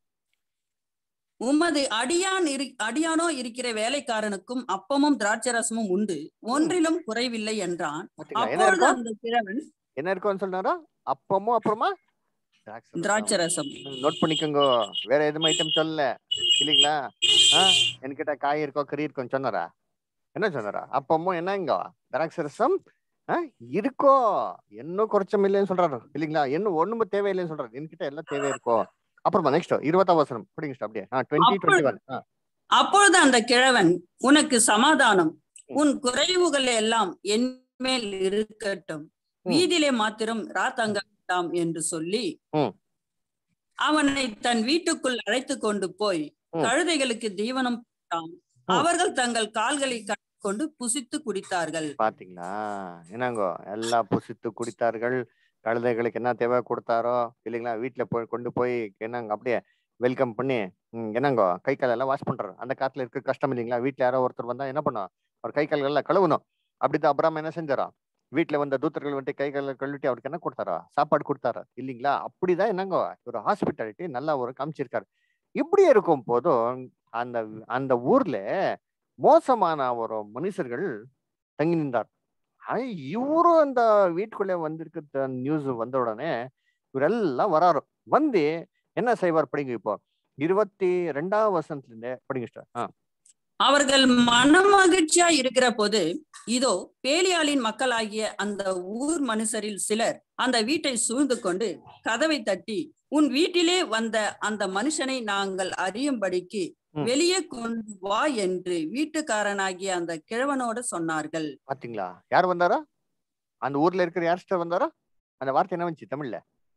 உமது அடியான் இரு அடியானோ இருக்கிற வேலைக்காரனுக்கும் அப்பமும் திராட்சரசமும் உண்டு ஒன்றிலும் குறைவில்லை என்றான் பாத்தீங்களா என்ன அப்பொழுது இருக்கும் அந்த கிழவன் என்ன இருக்கும்னு சொன்னாரா அப்பமும் அப்புறமா திராட்சை ரசம். திராட்சரசம் நோட் பண்ணிக்கோங்க வேற எதுவும் ஐட்டம் சொல்லல இல்லைங்களா ஆ என்கிட்ட காய் இருக்கோ கறி இருக்கோன்னு சொன்னாரா என்ன சொன்னாரா அப்பமும் என்னங்க திராட்சை ரசம் ஆ இருக்கோ இன்னும் குறைச்சம் இல்லைன்னு சொல்றாரு இல்லைங்களா இன்னும் ஒண்ணுமே தேவையில்லைன்னு சொல்றாரு என்கிட்ட எல்லாம் தேவை இருக்கோ அப்புறமா நெக்ஸ்ட் இருபத்தாம் வசனம் பிடிங்க sister, அப்படியே ஆ டுவெண்ட்டி டுவெண்ட்டி ஒன் அப்பொழுது அந்த கிழவன் உனக்கு சமாதானம் உன் குறைவுகள் எல்லாம் என் மேல் இருக்கட்டும் வீதியிலே மாத்திரம் ராத்தங்க வேண்டாம் என்று சொல்லி ம். அவனை தன் வீட்டுக்குள் அழைத்து கொண்டு போய் ம். கழுதைகளுக்கு தீவனம் போட்டான் ம். அவர்கள் தங்கள் கால்களை கட்டிக்கொண்டு புசித்து குடித்தார்கள் பாத்தீங்களா என்னங்கோ எல்லாம் புசித்து குடித்தார்கள் கழுதைகளுக்கு என்ன தேவை கொடுத்தாரோ இல்லைங்களா வீட்டுல போய் கொண்டு போய் என்னங்க அப்படியே வெல்கம் பண்ணி ம், என்னங்கோ கை கால் எல்லாம் வாஷ் பண்றாரு அந்த காலத்துல இருக்க கஷ்டம் இல்லைங்களா வீட்டுல யாரோ ஒருத்தர் வந்தா என்ன பண்ணும் அவர் கை கால்கள் எல்லாம் கழுவணும் அப்படிதான் அப்புறம் என்ன செஞ்சாரோ வீட்டுல வந்த தூத்தர்கள் வந்துட்டு கை கால கழுவிட்டு அவருக்கு என்ன கொடுத்தாரோ சாப்பாடு கொடுத்தாரோ இல்லைங்களா அப்படிதான் என்னங்கோ ஒரு ஹாஸ்பிட்டாலிட்டி நல்லா ஒரு காமிச்சிருக்காரு இப்படி இருக்கும் போதும் அந்த அந்த ஊர்ல மோசமான ஒரு மனுஷர்கள் தங்கி நின்றார் ஆனா இவரும் அந்த வீட்டுக்குள்ளே வந்திருக்க நியூஸ் வந்த உடனே இவரெல்லாம் வராரு வந்து என்ன செய்வார் படிங்க இப்போ இருபத்தி ரெண்டாவது வசனத்துல இருந்தே படிங்க sister. ஆ அவர்கள் மனமகிழ்ச்சியா இருக்கிற போது இதோ பேலியாளின் மக்களாகிய அந்த ஊர் மனுஷரில் சிலர் அந்த வீட்டை சூழ்ந்து கொண்டு கதவை தட்டி உன் வீட்டிலே வந்த அந்த மனுஷனை நாங்கள் அறியும்படிக்கு ம். வெளியே கொண்டு வா என்று வீட்டுக்காரனாகிய அந்த கிழவனோடு சொன்னார்கள் பாத்தீங்களா யார் வந்தாரா அந்த ஊர்ல இருக்கிற யார் sister வந்தாரா அந்த வார்த்தை என்ன வந்துச்சு தமிழ்ல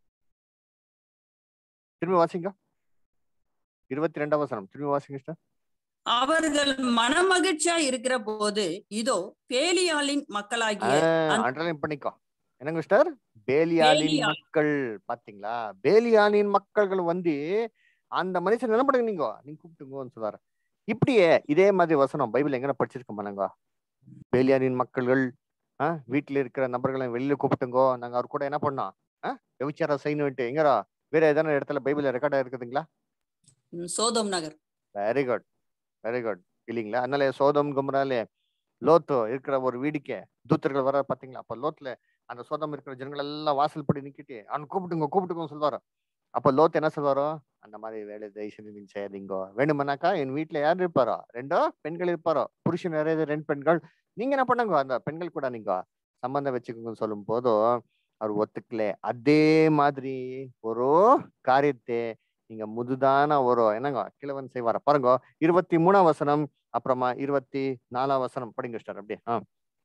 திரும்பி வாசிங்க இருபத்தி ரெண்டாம் வசனம் திரும்பி வாசிங்க sister. அவர்கள் மனமகிழ்ச்சியா இருக்கிற போது இதோ பேலியாளின் மக்களாகிய அந்த- அண்டர்லைன் பண்ணிக்கோ என்னங்க சிஸ்டர் பேலியாலின் பேலியால். மக்கள் பாத்தீங்களா பேலியாலின் மக்கள்கள் வந்து அந்த மனுஷன் என்ன பண்ணுங்க நீங்க நீங்க கூப்பிட்டுங்கன்னு சொல்றாரு இப்படியே இதே மாதிரி வசனம் பைபிள் எங்க படிச்சிருக்கோமா நாங்க பேலியாலின் மக்கள்கள் ஆஹ் வீட்டுல இருக்கிற நபர்களை வெளியில கூப்பிட்டுங்கோ நாங்க அவர் கூட என்ன பண்ணோம் ஆஹ் விபச்சாரம் செய்யணும்ட்டு எங்கடா வேற ஏதாவது இடத்துல பைபிள்ல ரெக்கார்டா இருக்குதுங்களா ம், சோதோம் நகர் வெரி குட் வெரி குட் இல்லைங்களா அதனால சோதம் குமராலே லோத்து இருக்கிற ஒரு வீடுக்கே தூத்தர்கள் வர பாத்தீங்களா அப்ப லோத்துல அந்த சோதம் இருக்கிற ஜனங்கள் எல்லாம் வாசல் படி நிக்கிட்டு அவன் கூப்பிட்டுங்க கூப்பிட்டுங்க சொல்லுவாரோ அப்ப லோத் என்ன சொல்வாரோ அந்த மாதிரி வேலை தயவுசெய்து நீங்க செய்யாதீங்கோ வேணுமனாக்கா என் வீட்டுல யார் இருப்பாரோ ரெண்டோ பெண்கள் இருப்பாரோ புருஷன் நிறைய ரெண்டு பெண்கள் நீங்க என்ன பண்ணுங்க அந்த பெண்கள் கூட நீங்க சம்பந்தம் வச்சுக்கோங்கன்னு சொல்லும் போதும் அவர் ஒத்துக்கல அதே மாதிரி ஒரு காரியத்தை நீங்க முதுதான ஒரு என்னங்க கிழவன் செய்வார பாருங்க இருபத்தி மூணாம் வசனம் அப்புறமா இருபத்தி நாலாம் வசனம் படிங்க ஸ்டார் அப்படியே ஆ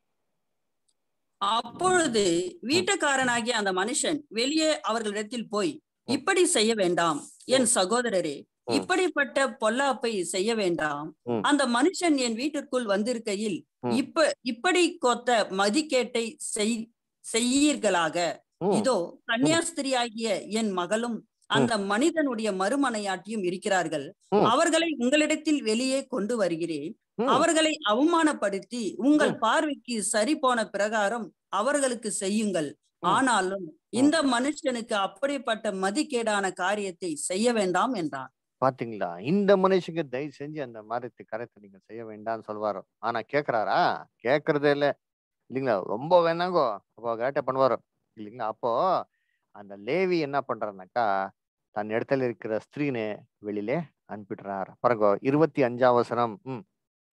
அப்பொழுது வீட்டுக்காரனாகிய அந்த மனுஷன் வெளியே அவர்களிடத்தில் போய் இப்படி செய்ய வேண்டாம் என் சகோதரரே ம். இப்படிப்பட்ட பொல்லாப்பை செய்ய வேண்டாம் ம். அந்த மனுஷன் என் வீட்டிற்குள் வந்திருக்கையில் ம். இப்ப இப்படி கொத்த மதிக்கேட்டை செய் செய்யீர்களாக ம், இதோ கன்னியாஸ்திரியாகிய என் மகளும் அந்த மனிதனுடைய மறுமனையாட்டியும் இருக்கிறார்கள் ம். அவர்களை உங்களிடத்தில் வெளியே கொண்டு வருகிறேன் ம். அவர்களை அவமானப்படுத்தி உங்கள் ம். பார்வைக்கு சரி போன பிரகாரம் அவர்களுக்கு செய்யுங்கள் ம். ஆனாலும் இந்த மனுஷனுக்கு அப்படிப்பட்ட மதிக்கேடான காரியத்தை செய்ய வேண்டாம் என்றான் பாத்தீங்களா இந்த மனுஷங்க தயவு செஞ்சு அந்த மாதிரி கரைத்தை நீங்க செய்ய வேண்டாம்னு சொல்வாரோ ஆனா கேக்குறாரா கேக்குறதே இல்ல இல்லைங்களா ரொம்ப வேணாங்கோ அப்போ கரெக்டா பண்ணுவாரோ இல்லைங்களா அப்போ அந்த லேவி என்ன பண்றாருனாக்கா தன் இடத்துல இருக்கிற ஸ்திரீனை வெளியிலே அனுப்பிடுறார் பாருங்க இருபத்தி அஞ்சாம் வசனம் ம்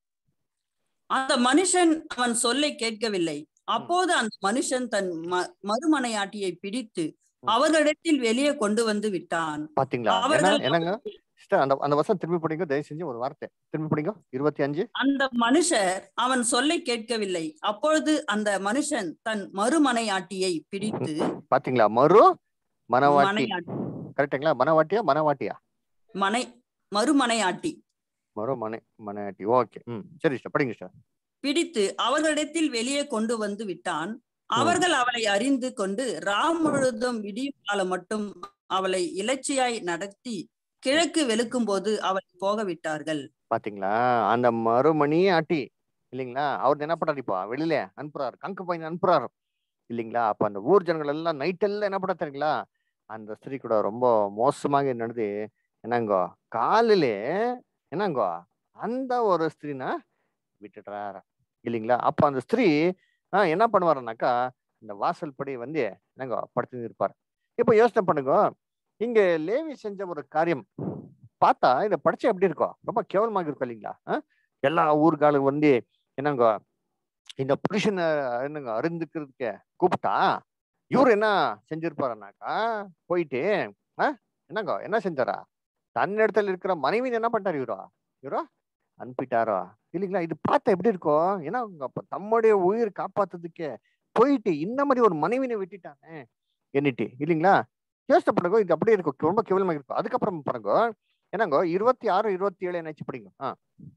அந்த மனுஷன் அவன் சொல்லை கேட்கவில்லை அப்போது அந்த மனுஷன் தன் ம- மறுமனையாட்டியை பிடித்து அவர்களிடத்தில் வெளியே கொண்டு வந்து விட்டான் பாத்தீங்களா என்ன அவர்கள் என்னங்க சிஸ்டர் அந்த அந்த வசனம் திரும்பி படிங்க தயவு செஞ்சு ஒரு வார்த்தை திரும்பி படிங்க இருபத்தி அஞ்சு அந்த மனுஷர் அவன் சொல்லை கேட்கவில்லை அப்பொழுது அந்த மனுஷன் தன் மறுமனையாட்டியை பிடித்து பாத்தீங்களா மறு மனவாட்டி மனையாட்டி கரெக்டுங்களா மனவாட்டியா மனவாட்டியா மனை மறுமனையாட்டி மறு மனை மனையாட்டி ஓகே ம் சரி சிஸ்டர் படிங்க சிஸ்டர் பிடித்து அவர்களிடத்தில் வெளியே கொண்டு வந்து விட்டான் அவர்கள் அவளை அறிந்து கொண்டு ராம் முழுதும் விடியும் காலம் மட்டும் அவளை இலச்சியாய் நடத்தி கிழக்கு வெளுக்கும் போது அவளை போக விட்டார்கள் பாத்தீங்களா அந்த மறுமணி ஆட்டி இல்லைங்களா அவர் என்ன பண்றாரு இப்போ வெளியில அனுப்புறாரு கங்கு பையன் அனுப்புறாரு இல்லைங்களா அப்ப அந்த ஊர் ஜனங்கள் எல்லாம் நைட் எல்லாம் என்ன பண்ண தெரியுங்களா அந்த ஸ்திரீ கூட ரொம்ப மோசமாக நடந்து என்னங்கோ காலிலே என்னங்கோ அந்த ஒரு ஸ்திரீனா விட்டுடுறாரு இல்லைங்களா அப்ப அந்த ஸ்திரீ ஆஹ் என்ன பண்ணுவாருனாக்கா இந்த வாசல் படி வந்து என்னங்கோ படுத்து இருப்பார் இப்போ யோசனை பண்ணுங்க இங்க லேவி செஞ்ச ஒரு காரியம் பார்த்தா இதை படிச்சா எப்படி இருக்கும் ரொம்ப கேவலமாக இருக்கும் இல்லைங்களா ஆஹ் எல்லா ஊர்காலும் வந்து என்னங்க இந்த புருஷனை என்னங்க அருந்துக்கிறதுக்கு கூப்பிட்டா இவர் என்ன செஞ்சிருப்பாருனாக்கா போயிட்டு ஆஹ் என்னங்க என்ன செஞ்சாரா தன் இடத்துல இருக்கிற மனைவி என்ன பண்ணிட்டாரு இவரோ இவரோ அனுப்பிட்டாரோ இல்லைங்களா இது பார்த்தா எப்படி இருக்கும் ஏன்னா அவங்க அப்ப தம்முடைய உயிர் காப்பாத்துறதுக்கே போயிட்டு இந்த மாதிரி ஒரு மனைவினை விட்டுட்டானே எண்ணிட்டு இல்லைங்களா யோசனை பண்ணுங்க இது அப்படியே இருக்கும் ரொம்ப கேவலமாக இருக்கும் அதுக்கப்புறம் பாருங்க என்னங்க இருபத்தி ஆறு இருபத்தி ஏழு என்னாச்சு படிங்க ஆ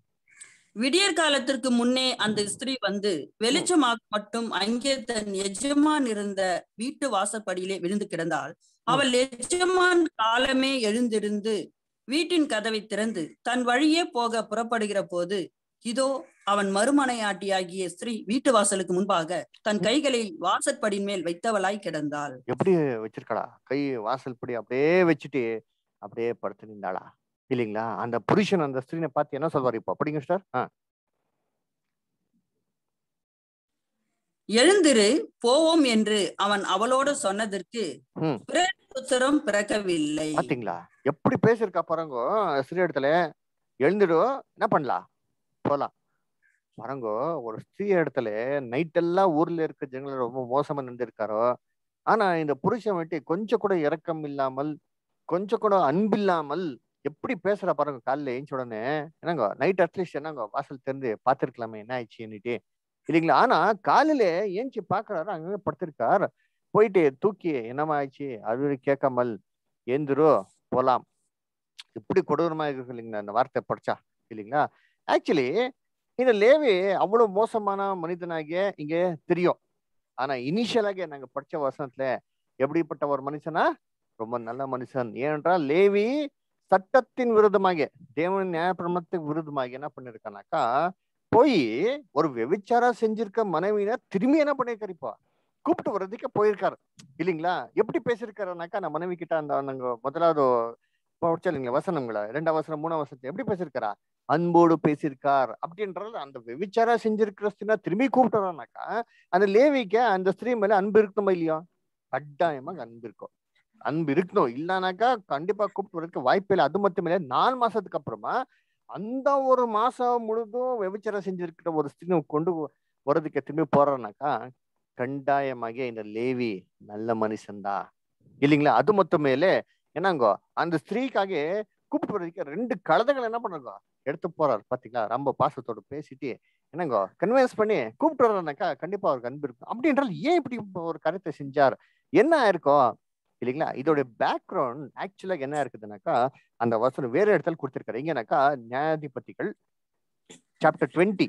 விடியற் காலத்திற்கு முன்னே அந்த ஸ்திரீ வந்து வெளிச்சமாக மட்டும் அங்கே தன் எஜமான் இருந்த வீட்டு வாசற்படியிலே விழுந்து கிடந்தாள் அவள் எஜமான் காலமே எழுந்திருந்து வீட்டின் கதவை திறந்து தன் வழியே போக புறப்படுகிற போது இதோ அவன் மறுமனையாட்டியாகிய ஸ்திரீ வீட்டு வாசலுக்கு முன்பாக தன் கைகளை வாசற்படியின் மேல் வைத்தவளாய் கிடந்தாள் எப்படி வச்சிருக்காளா கை வாசல் படி அப்படியே வச்சுட்டு அப்படியே படுத்து நின்றாளா இல்லைங்களா அந்த புருஷன் அந்த ஸ்திரீனை பார்த்து என்ன சொல்வார் இப்போ படிங்க சார் ஆ எழுந்திரு போவோம் என்று அவன் அவளோடு சொன்னதற்கு ம். பிரேசுத்தரம் பிறக்கவில்லை பாத்தீங்களா எப்படி பேசியிருக்கா பாருங்கோ ஸ்திரீ இடத்துல எழுந்துடு என்ன பண்ணலாம் போலாம் பாருங்கோ ஒரு ஸ்திரீ இடத்துல நைட் எல்லாம் ஊர்ல இருக்க ஜனங்கள் ரொம்ப மோசமா நின்றுருக்காரோ ஆனா இந்த புருஷன் விட்டு கொஞ்சம் கூட இரக்கம் இல்லாமல் கொஞ்சம் கூட அன்பில்லாமல் எப்படி பேசுற பாருங்க காலைல ஏஞ்ச உடனே என்னங்க நைட் அட்லீஸ்ட் என்னங்க வாசல் திறந்து பார்த்திருக்கலாமே என்ன ஆயிடுச்சுன்னுட்டு இல்லைங்களா ஆனா காலையில ஏஞ்சி பாக்குறாரு அங்க படுத்திருக்கார் போயிட்டு தூக்கி என்னமா ஆயிடுச்சு அது கேட்காமல் ஏந்திரோ போலாம் இப்படி கொடூரமா இருக்கு இல்லைங்களா அந்த வார்த்தை படிச்சா இல்லைங்களா ஆக்சுவலி இந்த லேவி அவ்வளவு மோசமான மனிதனாகிய இங்க தெரியும் ஆனா இனிஷியலாக நாங்க படிச்ச வசனத்துல எப்படிப்பட்ட ஒரு மனுஷனா ரொம்ப நல்ல மனுஷன் ஏனென்றால் லேவி சட்டத்தின் விருதமாக தேவனின் நியாயப்பிரமத்துக்கு விருதமாக என்ன பண்ணிருக்கானாக்கா போய் ஒரு வெவிச்சாரா செஞ்சிருக்க மனைவியின திரும்பி என்ன பண்ணிருக்காரு இப்போ கூப்பிட்டு வர்றதுக்கு போயிருக்காரு இல்லைங்களா எப்படி பேசியிருக்காருனாக்கா நான் மனைவி கிட்ட அந்த நாங்க முதலாவது படிச்சா இல்லைங்களா வசனங்களா ரெண்டாம் வசனம் மூணாம் வசனத்தை எப்படி பேசியிருக்காரா அன்போடு பேசியிருக்கார் அப்படின்றது அந்த வெவிச்சாரா செஞ்சிருக்கிற ஸ்திரீனா திரும்பி கூப்பிட்டுறானாக்கா அந்த லேவிக்கு அந்த ஸ்திரீ மேல அன்பு இருக்குமா இல்லையா கட்டாயமாக அன்பு இருக்கும் அன்பு இருக்கணும் இல்லைனாக்கா கண்டிப்பா கூப்பிட்டு வரதுக்கு வாய்ப்பே இல்லை அது மட்டும் இல்லை நாலு மாசத்துக்கு அப்புறமா அந்த ஒரு மாசம் முழுதும் வெவிச்சாரம் செஞ்சிருக்கிற ஒரு ஸ்திரீ கொண்டு வர்றதுக்கு திரும்பி போறானாக்கா கண்டாயமாக இந்த லேவி நல்ல மனுஷன்தா இல்லைங்களா அது மட்டும் மேலே என்னங்கோ அந்த ஸ்திரீக்காக கூப்பிட்டு வர்றதுக்கு ரெண்டு கழுதைகள் என்ன பண்ணுங்க எடுத்து போறாரு பாத்தீங்களா ரொம்ப பாசத்தோட பேசிட்டு என்னங்கோ கன்வின்ஸ் பண்ணி கூப்பிட்டு வர்றானாக்கா கண்டிப்பா அவருக்கு அன்பு இருக்கும் அப்படின்றால் ஏன் இப்படி ஒரு கருத்தை செஞ்சார் என்ன ஆயிருக்கும் இல்லைங்களா இதோட பேக்ரவுண்ட் ஆக்சுவலா என்ன இருக்குதுனாக்கா அந்த வசனம் வேற இடத்துல கொடுத்திருக்காரு எங்கனாக்கா நியாயாதிபதிகள் சாப்டர் டுவெண்ட்டி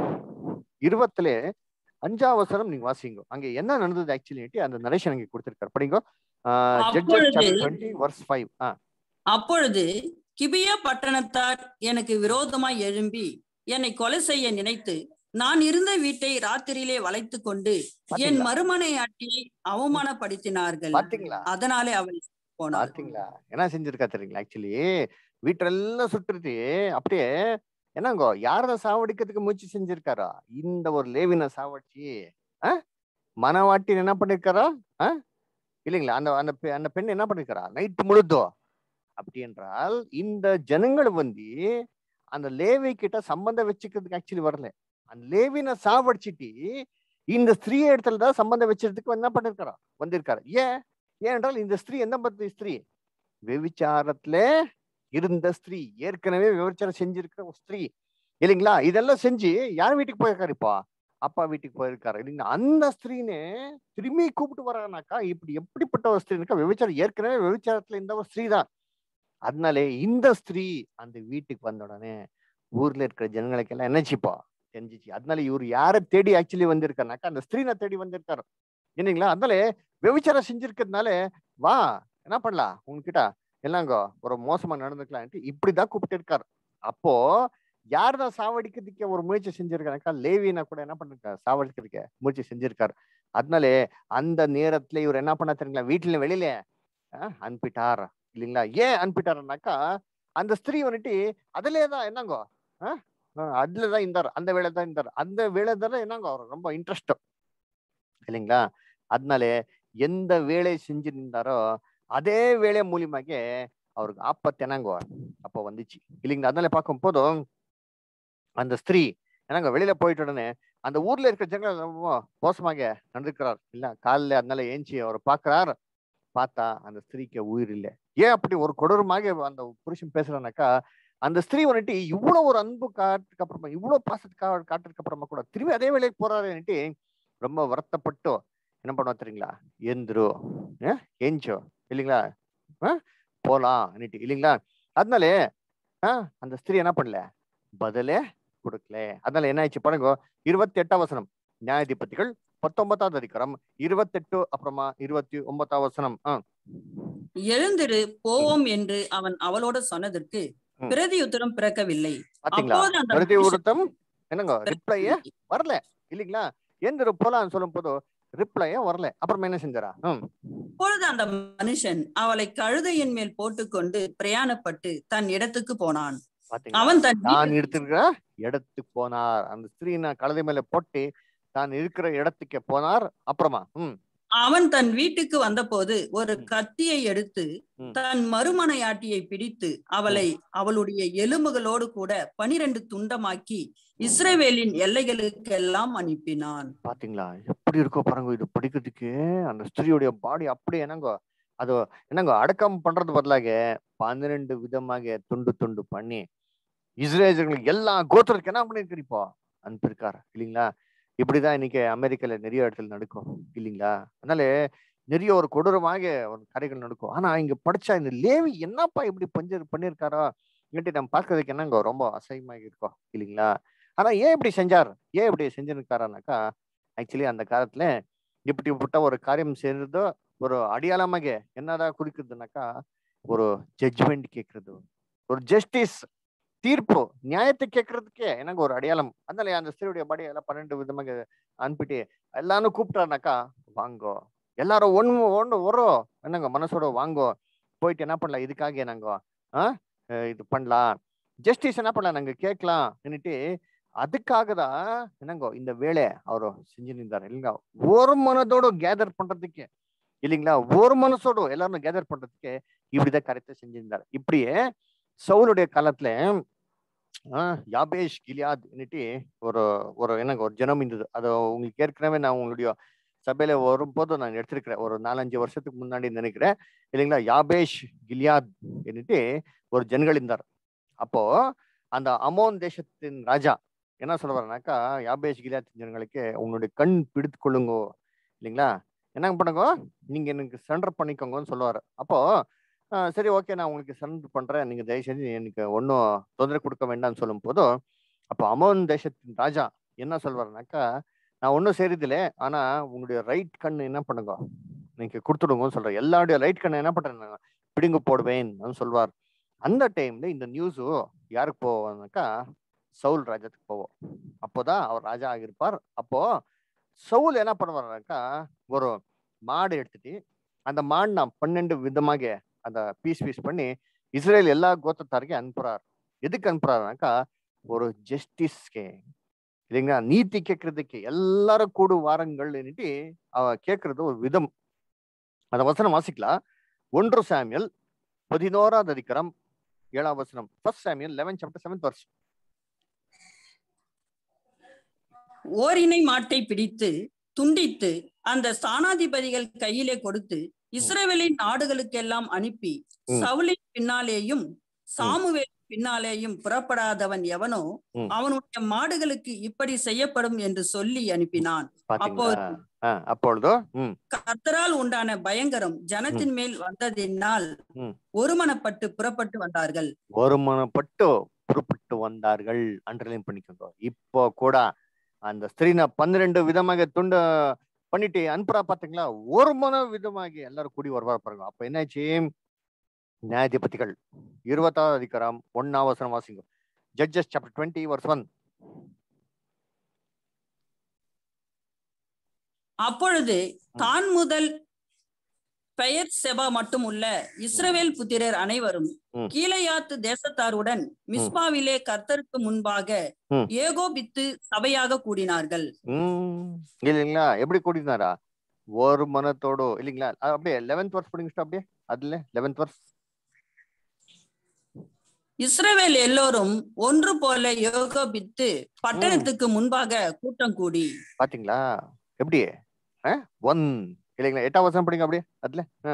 இருபத்துல அஞ்சாம் வசனம் நீங்க வாசிங்க அங்க என்ன நடந்தது ஆக்சுவலி அந்த நரேஷன் அங்க கொடுத்திருக்காரு படிங்க அப்பொழுது- டுவெண்ட்டி வர்ஸ் ஃபைவ் ஆ அப்பொழுது கிபியா பட்டணத்தார் எனக்கு விரோதமாய் எழும்பி என்னை கொலை செய்ய நினைத்து நான் இருந்த வீட்டை ராத்திரியிலே வளைத்துக் கொண்டு என் பாத்தீங்களா? மறுமனையாட்டியை அவமானப்படுத்தினார்கள் பாத்தீங்களா அதனாலே அவள் போனாள் பாத்தீங்களா என்ன செஞ்சிருக்கா தெரியுங்களா ஆக்சுவலி வீட்டெல்லாம் சுற்றுட்டு அப்படியே என்னங்கோ யாரத சாவடிக்கிறதுக்கு முயற்சி செஞ்சிருக்காரா இந்த ஒரு லேவின சாவடிச்சு ஆ மனவாட்டி என்ன பண்ணிருக்காரா ஆ இல்லைங்களா அந்த அந்த பெ- அந்த பெண் என்ன பண்ணிருக்காரா நைட்டு முழுதோ அப்படி என்றால் இந்த ஜனங்கள் வந்து அந்த லேவி கிட்ட சம்பந்தம் வச்சுக்கிறதுக்கு ஆக்சுவலி வரல அந்த லேவினை சாவடிச்சிட்டு இந்த ஸ்திரீ இடத்துல தான் சம்பந்தம் வச்சிருக்கிறதுக்கு என்ன பண்ணிருக்காரா வந்திருக்காரு ஏன் ஏனென்றால் இந்த ஸ்திரீ என்ன பத்தி ஸ்திரீ வெவிச்சாரத்துல இருந்த ஸ்திரீ ஏற்கனவே விபச்சாரம் செஞ்சிருக்கிற ஒரு ஸ்திரீ இல்லைங்களா இதெல்லாம் செஞ்சு யார் வீட்டுக்கு போயிருக்காரு இப்போ அப்பா வீட்டுக்கு போயிருக்காரு இல்லைங்களா அந்த ஸ்திரீனே திரும்பி கூப்பிட்டு வரானாக்கா இப்படி எப்படிப்பட்ட ஒரு ஸ்திரீனாக்கா விபச்சாரம் ஏற்கனவே விபச்சாரத்துல இருந்த ஒரு ஸ்திரீ தான் அதனாலே இந்த ஸ்திரீ அந்த வீட்டுக்கு வந்த உடனே ஊர்ல இருக்கிற ஜனங்களுக்கு எல்லாம் என்னச்சுப்பா தெரிஞ்சிச்சு அதனால இவர் யாரை தேடி ஆக்சுவலி வந்திருக்காருனாக்கா அந்த ஸ்திரீனை தேடி வந்திருக்காரு இல்லைங்களா அதனால விபச்சாரம் செஞ்சிருக்கிறதுனால வா என்ன பண்ணலாம் உங்ககிட்ட எல்லாங்கோ ஒரு மோசமா நடந்துக்கலான்ட்டு இப்படிதான் கூப்பிட்டு இருக்காரு அப்போ யார் தான் சாவடிக்கிறதுக்கு ஒரு முயற்சி செஞ்சிருக்காருக்கா லேவினா கூட என்ன பண்ணிருக்காரு சாவடிக்கிறதுக்கு முயற்சி செஞ்சிருக்காரு அதனாலே அந்த நேரத்துல இவர் என்ன பண்ண தெரியுங்களா வீட்டுல வெளியில அஹ், அனுப்பிட்டார் இல்லைங்களா ஏன் அனுப்பிட்டாருனாக்கா அந்த ஸ்திரீ வந்துட்டு அதுலயே தான் என்னங்கோ அஹ், அஹ், அதுலதான் இருந்தார் அந்த வேலை தான் இருந்தார் அந்த வேலை தானே என்னங்கோ அவர் ரொம்ப இன்ட்ரெஸ்ட் இல்லைங்களா அதனாலே எந்த வேலை செஞ்சு நின்றாரோ அதே வேலை மூலியமாக அவருக்கு ஆபத்து என்னங்கோ அப்போ வந்துச்சு இல்லைங்களா அதனால பார்க்கும் போதும் அந்த ஸ்திரீ என்னங்க வெளியில போயிட்ட உடனே அந்த ஊர்ல இருக்கிற ஜனங்கள் ரொம்ப மோசமாக நடந்துக்கிறார் இல்ல காலில் அதனால ஏஞ்சி அவர் பார்க்கறார் பார்த்தா அந்த ஸ்திரீக்கு உயிர் இல்லை ஏன் அப்படி ஒரு கொடூரமாக அந்த புருஷன் பேசுறானாக்கா அந்த ஸ்திரீ வந்துட்டு இவ்வளவு ஒரு அன்பு காட்டுக்கு அப்புறமா இவ்வளவு பாசத்துக்கா காட்டுறதுக்கு அப்புறமா கூட திரும்பி அதே வேலைக்கு போறாருன்னுட்டு ரொம்ப வருத்தப்பட்டு என்ன பண்ணுவா தெரியுங்களா எந்திரு ஏஞ்சோ இல்லைங்களா அஹ், போலாம் இல்லைங்களா அதனாலே ஆஹ் அந்த ஸ்திரீ என்ன பண்ணல பதிலே கொடுக்கல அதனால என்ன ஆயிடுச்சு பாருங்க இருபத்தி எட்டாம் வசனம் நியாயாதிபதிகள் பத்தொன்பதாவது அதிகாரம் இருபத்தெட்டு அப்புறமா இருபத்தி ஒன்பதாம் வசனம் ஆஹ் எழுந்திரு போவோம் என்று அவன் அவளோட சொன்னதற்கு ம். பிரதி உத்தரம் பிறக்கவில்லை பாத்தீங்களா அப்போது அந்த பிரதி மனுஷன் உருத்தம் என்னங்க ரிப்ளையே வரல இல்லைங்களா எந்திரு போலான்னு சொல்லும் போது ரிப்ளையே வரல அப்புறமா என்ன செஞ்சாரா ம் அப்பொழுது அந்த மனுஷன் அவளை கழுதையின் மேல் போட்டுக்கொண்டு பிரயாணப்பட்டு தன் இடத்துக்கு போனான் பாத்தீங்களா அவன் தன் தான் வீட்டு- இருக்கிற இடத்துக்கு போனார் அந்த ஸ்திரீ நான் கழுதை மேல போட்டு தான் இருக்கிற இடத்துக்கு போனார் அப்புறமா ம் அவன் தன் வீட்டுக்கு வந்தபோது ஒரு ம். கத்தியை எடுத்து ம். தன் மறுமனையாட்டியை பிடித்து அவளை அவளுடைய எலும்புகளோடு கூட பனிரெண்டு துண்டமாக்கி இஸ்ரவேலின் எல்லைகளுக்கெல்லாம் அனுப்பினான் பாத்தீங்களா எப்படி இருக்கோ பாருங்க இது படிக்கிறதுக்கு அந்த ஸ்திரீயுடைய பாடி அப்படியே என்னங்கோ அது என்னங்கோ அடக்கம் பண்றது பதிலாக பன்னிரெண்டு விதமாக துண்டு துண்டு பண்ணி இஸ்ரேலர்களுக்கு எல்லா கோத்திரத்துக்கு என்ன பண்ணிருக்கு இப்போ அனுப்பியிருக்காரு இல்லைங்களா இப்படிதான் இன்னைக்கு அமெரிக்கால நிறைய இடத்துல நடக்கும் இல்லைங்களா அதனால நிறைய ஒரு கொடூரமாக ஒரு கதைகள் நடக்கும் ஆனா இங்க படிச்சா இந்த லேவி என்னப்பா இப்படி பஞ்சு பண்ணியிருக்காரோ இங்கிட்ட நம்ம பார்க்கறதுக்கு என்னங்க ரொம்ப அசையமாக இருக்கும் இல்லைங்களா ஆனா ஏன் இப்படி செஞ்சார் ஏன் இப்படி செஞ்சிருக்காரானாக்கா ஆக்சுவலி அந்த காலத்துல இப்படிப்பட்ட ஒரு காரியம் செய்யறதோ ஒரு அடையாளமாக என்னதான் குறிக்கிறதுனாக்கா ஒரு ஜட்ஜ்மெண்ட் கேட்கறது ஒரு ஜஸ்டிஸ் தீர்ப்பு நியாயத்தை கேட்கறதுக்கே எனக்கு ஒரு அடையாளம் அதனால அந்த ஸ்திரீயுடைய படி எல்லாம் பன்னெண்டு விதமாக அனுப்பிட்டு எல்லாரும் கூப்பிட்டாருனாக்கா வாங்கோ எல்லாரும் ஒண்ணு ஒண்ணு வரும் என்னங்க மனசோட வாங்கோ போயிட்டு என்ன பண்ணலாம் இதுக்காக நாங்க ஆ அஹ் இது பண்ணலாம் ஜஸ்டிஸ் என்ன பண்ணலாம் நாங்க கேட்கலாம் என்னட்டு அதுக்காக தான் என்னங்கோ இந்த வேலை அவர் செஞ்சு நின்றார் இல்லைங்களா ஒரு மனதோட கேதர் பண்றதுக்கு இல்லைங்களா ஒரு மனசோட எல்லாரும் கேதர் பண்றதுக்கு இப்படிதான் கரெக்டா செஞ்சிருந்தார் இப்படியே சவுலுடைய காலத்துல ஆஹ் யாபேஷ் கிலியாத் என்னட்டு ஒரு ஒரு என்னங்க ஒரு ஜனம் இருந்தது அது உங்களுக்கு ஏற்கனவே நான் உங்களுடைய சபையில வரும்போது நான் எடுத்திருக்கிறேன் ஒரு நாலஞ்சு வருஷத்துக்கு முன்னாடி நினைக்கிறேன் இல்லைங்களா யாபேஷ் கிலியாத் என்னட்டு ஒரு ஜனங்கள் இருந்தார் அப்போ அந்த அமோன் தேசத்தின் ராஜா என்ன சொல்றாருனாக்கா யாபேஷ் கிலியாத் ஜனங்களுக்கு உங்களுடைய கண் பிடித்து கொள்ளுங்க இல்லைங்களா என்ன பண்ணுங்க நீங்க எனக்கு சரண்டர் பண்ணிக்கோங்கன்னு சொல்லுவாரு அப்போ ஆஹ் சரி ஓகே நான் உங்களுக்கு சரண்டர் பண்றேன் நீங்க தயவு செஞ்சு எனக்கு ஒன்றும் தொந்தரவு கொடுக்க வேண்டாம்னு சொல்லும் போது அப்போ அமோன் தேசத்தின் ராஜா என்ன சொல்வாருனாக்கா நான் ஒன்றும் செய்யறதில்ல ஆனா உங்களுடைய ரைட் கண் என்ன பண்ணுங்க நீங்க கொடுத்துடுங்கன்னு சொல்றேன் எல்லாருடைய ரைட் கண்ணை என்ன பண்றேன் பிடுங்க போடுவேன் சொல்வார் அந்த டைம்ல இந்த நியூஸு யாருக்கு போவானாக்கா சவுல் ராஜாத்துக்கு போவோம் அப்போதான் அவர் ராஜா ஆகியிருப்பார் அப்போ சவுல் என்ன பண்ணுவாருனாக்கா ஒரு மாடு எடுத்துட்டு அந்த மாடு நான் பன்னெண்டு விதமாக அந்த பீஸ் பீஸ் பண்ணி இஸ்ரேல் எல்லா கோத்தத்தாருக்கும் அனுப்புறார் எதுக்கு அனுப்புறாருனாக்கா ஒரு ஜஸ்டிஸ்க்கு இல்லைங்களா நீதி கேட்கறதுக்கு எல்லாரும் கூடு வாரங்கள்னுட்டு அவ கேட்கறது ஒரு விதம் அந்த வசனம் வாசிக்கலாம் ஒன்று சாமியல் பதினோராவது அதிகாரம் ஏழாம் வசனம் first Samuel eleven chapter seventh verse ஓரினை மாட்டை பிடித்து துண்டித்து அந்த ஸ்தானாதிபதிகள் கையிலே கொடுத்து இஸ்ரேவேலின் நாடுகளுக்கெல்லாம் அனுப்பி ம். சவுலின் பின்னாலேயும் சாமுவேல் பின்னாலேயும் புறப்படாதவன் எவனோ ம். அவனுடைய மாடுகளுக்கு இப்படி செய்யப்படும் என்று சொல்லி அனுப்பினான் பாத்தீங்களா ஆ, அப்பொழுதோ ம் கர்த்தரால் உண்டான பயங்கரம் ஜனத்தின் மேல் வந்ததினால் ம். ஒருமனப்பட்டு புறப்பட்டு வந்தார்கள் ஒருமனப்பட்டு புறப்பட்டு வந்தார்கள் அண்டர்லைன் பண்ணிக்கோங்க இப்போ கூட அந்த ஸ்திரீன பன்னிரெண்டு விதமாக துண்டு பண்ணிட்டு அனுப்புறா பாத்தீங்களா ஒரு மன விதமாகி எல்லாரும் கூடி வருவார் பாருங்க அப்ப என்னாச்சு நியாயாதிபதிகள் இருபத்தாவது அதிகாரம் ஒன்னாவசரம் வாசிங்க Judges chapter twenty verse one அப்பொழுது தான் முதல் பெயர் செபா மட்டும் உள்ள இஸ்ரவேல் புத்திரர் அனைவரும் ம். கீழையாத்து தேசத்தாருடன் மிஸ்பாவிலே கர்த்தருக்கு முன்பாக ம். ஏகோபித்து சபையாக கூடினார்கள் உம் இல்லைங்களா எப்படி கூட்டினாரா ஒரு மனத்தோடு இல்லைங்களா அஹ் அப்படியே லெவன்த் வர்ஸ் படிங்க அப்படியே அதுல லெவன்த் வர்ஸ் இஸ்ரவேல் எல்லோரும் ஒன்று போல ஏகோபித்து பட்டணத்துக்கு முன்பாக கூட்டம் கூடி பாத்தீங்களா எப்படி ஒன் இல்லைங்களா எட்டாம் வருஷம் படிங்க அப்படியே அதுல ஆ.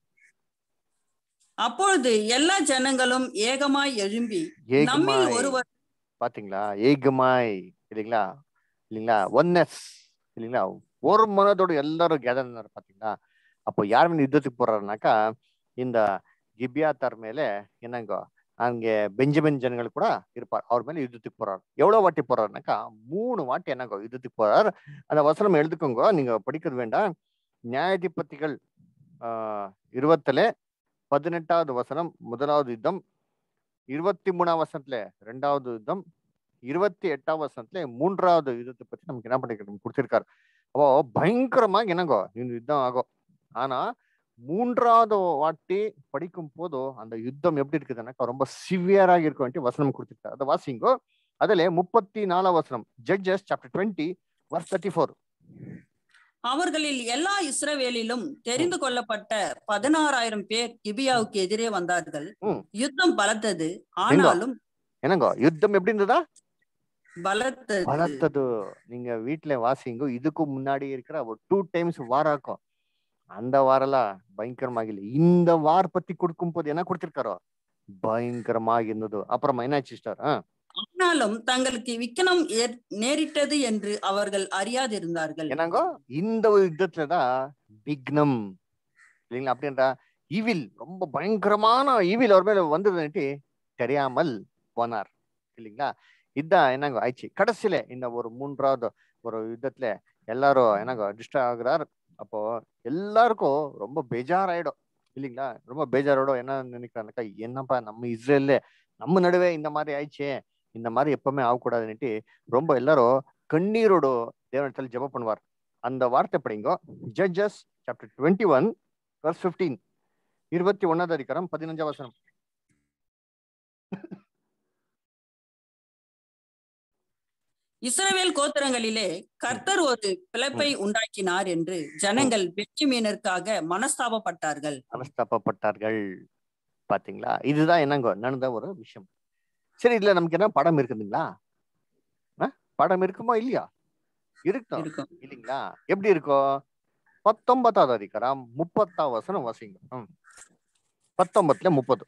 அப்பொழுது எல்லா ஜனங்களும் ஏகமாய் எழும்பி நம்மில் ஏகமாய் ஒருவர் பாத்தீங்களா ஏகமாய் இல்லைங்களா இல்லைங்களா ஒன்னஸ் இல்லைங்களா ஒரு மனதோடு எல்லாரும் கேதர் பாத்தீங்களா அப்போ யார் மேல யுத்தத்துக்கு போறாருனாக்கா இந்த கிபியாத்தார் மேல என்னங்கோ அங்கே பெஞ்சமின் ஜனங்கள் கூட இருப்பார் அவர் மேல யுத்தத்துக்கு போறார் எவ்வளவு வாட்டி போறாருனாக்கா மூணு வாட்டி என்னங்கோ யுத்தத்துக்கு போறார் அந்த வசனம் எழுதுக்கோங்க நீங்க படிக்கிறது வேண்டாம் நியாயாதிபதிகள் ஆஹ் இருபத்துல பதினெட்டாவது வசனம் முதலாவது யுத்தம் இருபத்தி மூணாவது வசனத்துல ரெண்டாவது யுத்தம் இருபத்தி எட்டாவது வசனத்துல மூன்றாவது யுத்தத்தை பத்தி நமக்கு என்ன பண்ணிருக்காரு கொடுத்திருக்காரு அப்போ பயங்கரமா என்னங்கோ இந்த யுத்தம் ஆகும் ஆனா மூன்றாவது வாட்டி படிக்கும் போதோ அந்த யுத்தம் எப்படி இருக்குதுன்னாக்கா ரொம்ப சிவியராக இருக்கும் வசனம் கொடுத்துருக்காரு அதை வாசிங்கோ அதுல முப்பத்தி நாலாம் வசனம் Judges chapter twenty verse thirty four அவர்களில் எல்லா இஸ்ரவேலிலும் தெரிந்து கொள்ளப்பட்ட பதினாறாயிரம் பேர் கிபியாவுக்கு எதிரே வந்தார்கள் ம். யுத்தம் பலத்தது ஆனாலும் என்னங்கோ யுத்தம் எப்படி இருந்ததா பலத்தது பலத்தது நீங்க வீட்டுல வாசிங்க இதுக்கு முன்னாடி இருக்கிற ஒரு டூ டைம்ஸ் வாராக்கும் அந்த வாரெல்லாம் பயங்கரமாக இந்த வார் பத்தி கொடுக்கும் போது என்ன கொடுத்திருக்காரோ பயங்கரமாக இருந்தது அப்புறமா என்னாச்சு சிஸ்டர் ஆனாலும் தங்களுக்கு விக்கனம் ஏற்- நேரிட்டது என்று அவர்கள் அறியாதிருந்தார்கள் என்னங்கோ இந்த ஒரு யுத்தத்துலதான் விக்னம் இல்லைங்களா அப்படின்றா ஈவில் ரொம்ப பயங்கரமான ஈவில் அவர் மேல வந்ததுன்ட்டு தெரியாமல் போனார் இல்லைங்களா இதான் என்னங்க ஆயிடுச்சு கடைசியில இந்த ஒரு மூன்றாவது ஒரு யுத்தத்துல எல்லாரும் என்னங்க டிஸ்டர்ப் ஆகுறார் அப்போ எல்லாருக்கும் ரொம்ப பேஜாராயிடும் இல்லைங்களா ரொம்ப பேஜாரோட என்ன நினைக்கிறாங்கக்கா என்னப்பா நம்ம இஸ்ரேல்ல நம்ம நடுவே இந்த மாதிரி ஆயிடுச்சே இந்த மாதிரி எப்பவுமே ஆகக்கூடாதுன்னுட்டு ரொம்ப எல்லாரும் கண்ணீரோட தேவனத்தில் ஜெபம் பண்ணுவார் அந்த வார்த்தை படிங்கோ Judges chapter twenty one verse fifteen இருபத்தி ஒன்னாவது அதிகாரம் பதினஞ்சாம் வசனம் இஸ்ரவேல் கோத்திரங்களிலே கர்த்தர் ஒரு பிளப்பை உண்டாக்கினார் என்று ஜனங்கள் பெஞ்சமீனருக்காக மனஸ்தாபப்பட்டார்கள் மனஸ்தாபப்பட்டார்கள் பாத்தீங்களா இதுதான் என்னங்க நடந்த ஒரு விஷயம் சரி இதுல நமக்கு என்ன படம் இருக்குதுங்களா ஆ? படம் இருக்குமா இல்லையா இருக்கும் இருக்கும் இல்லைங்களா எப்படி இருக்கும் பத்தொன்பதாவது அதிகாரம் முப்பத்தாம் வசனம் வாசிங்க ம். பத்தொன்பதுல முப்பது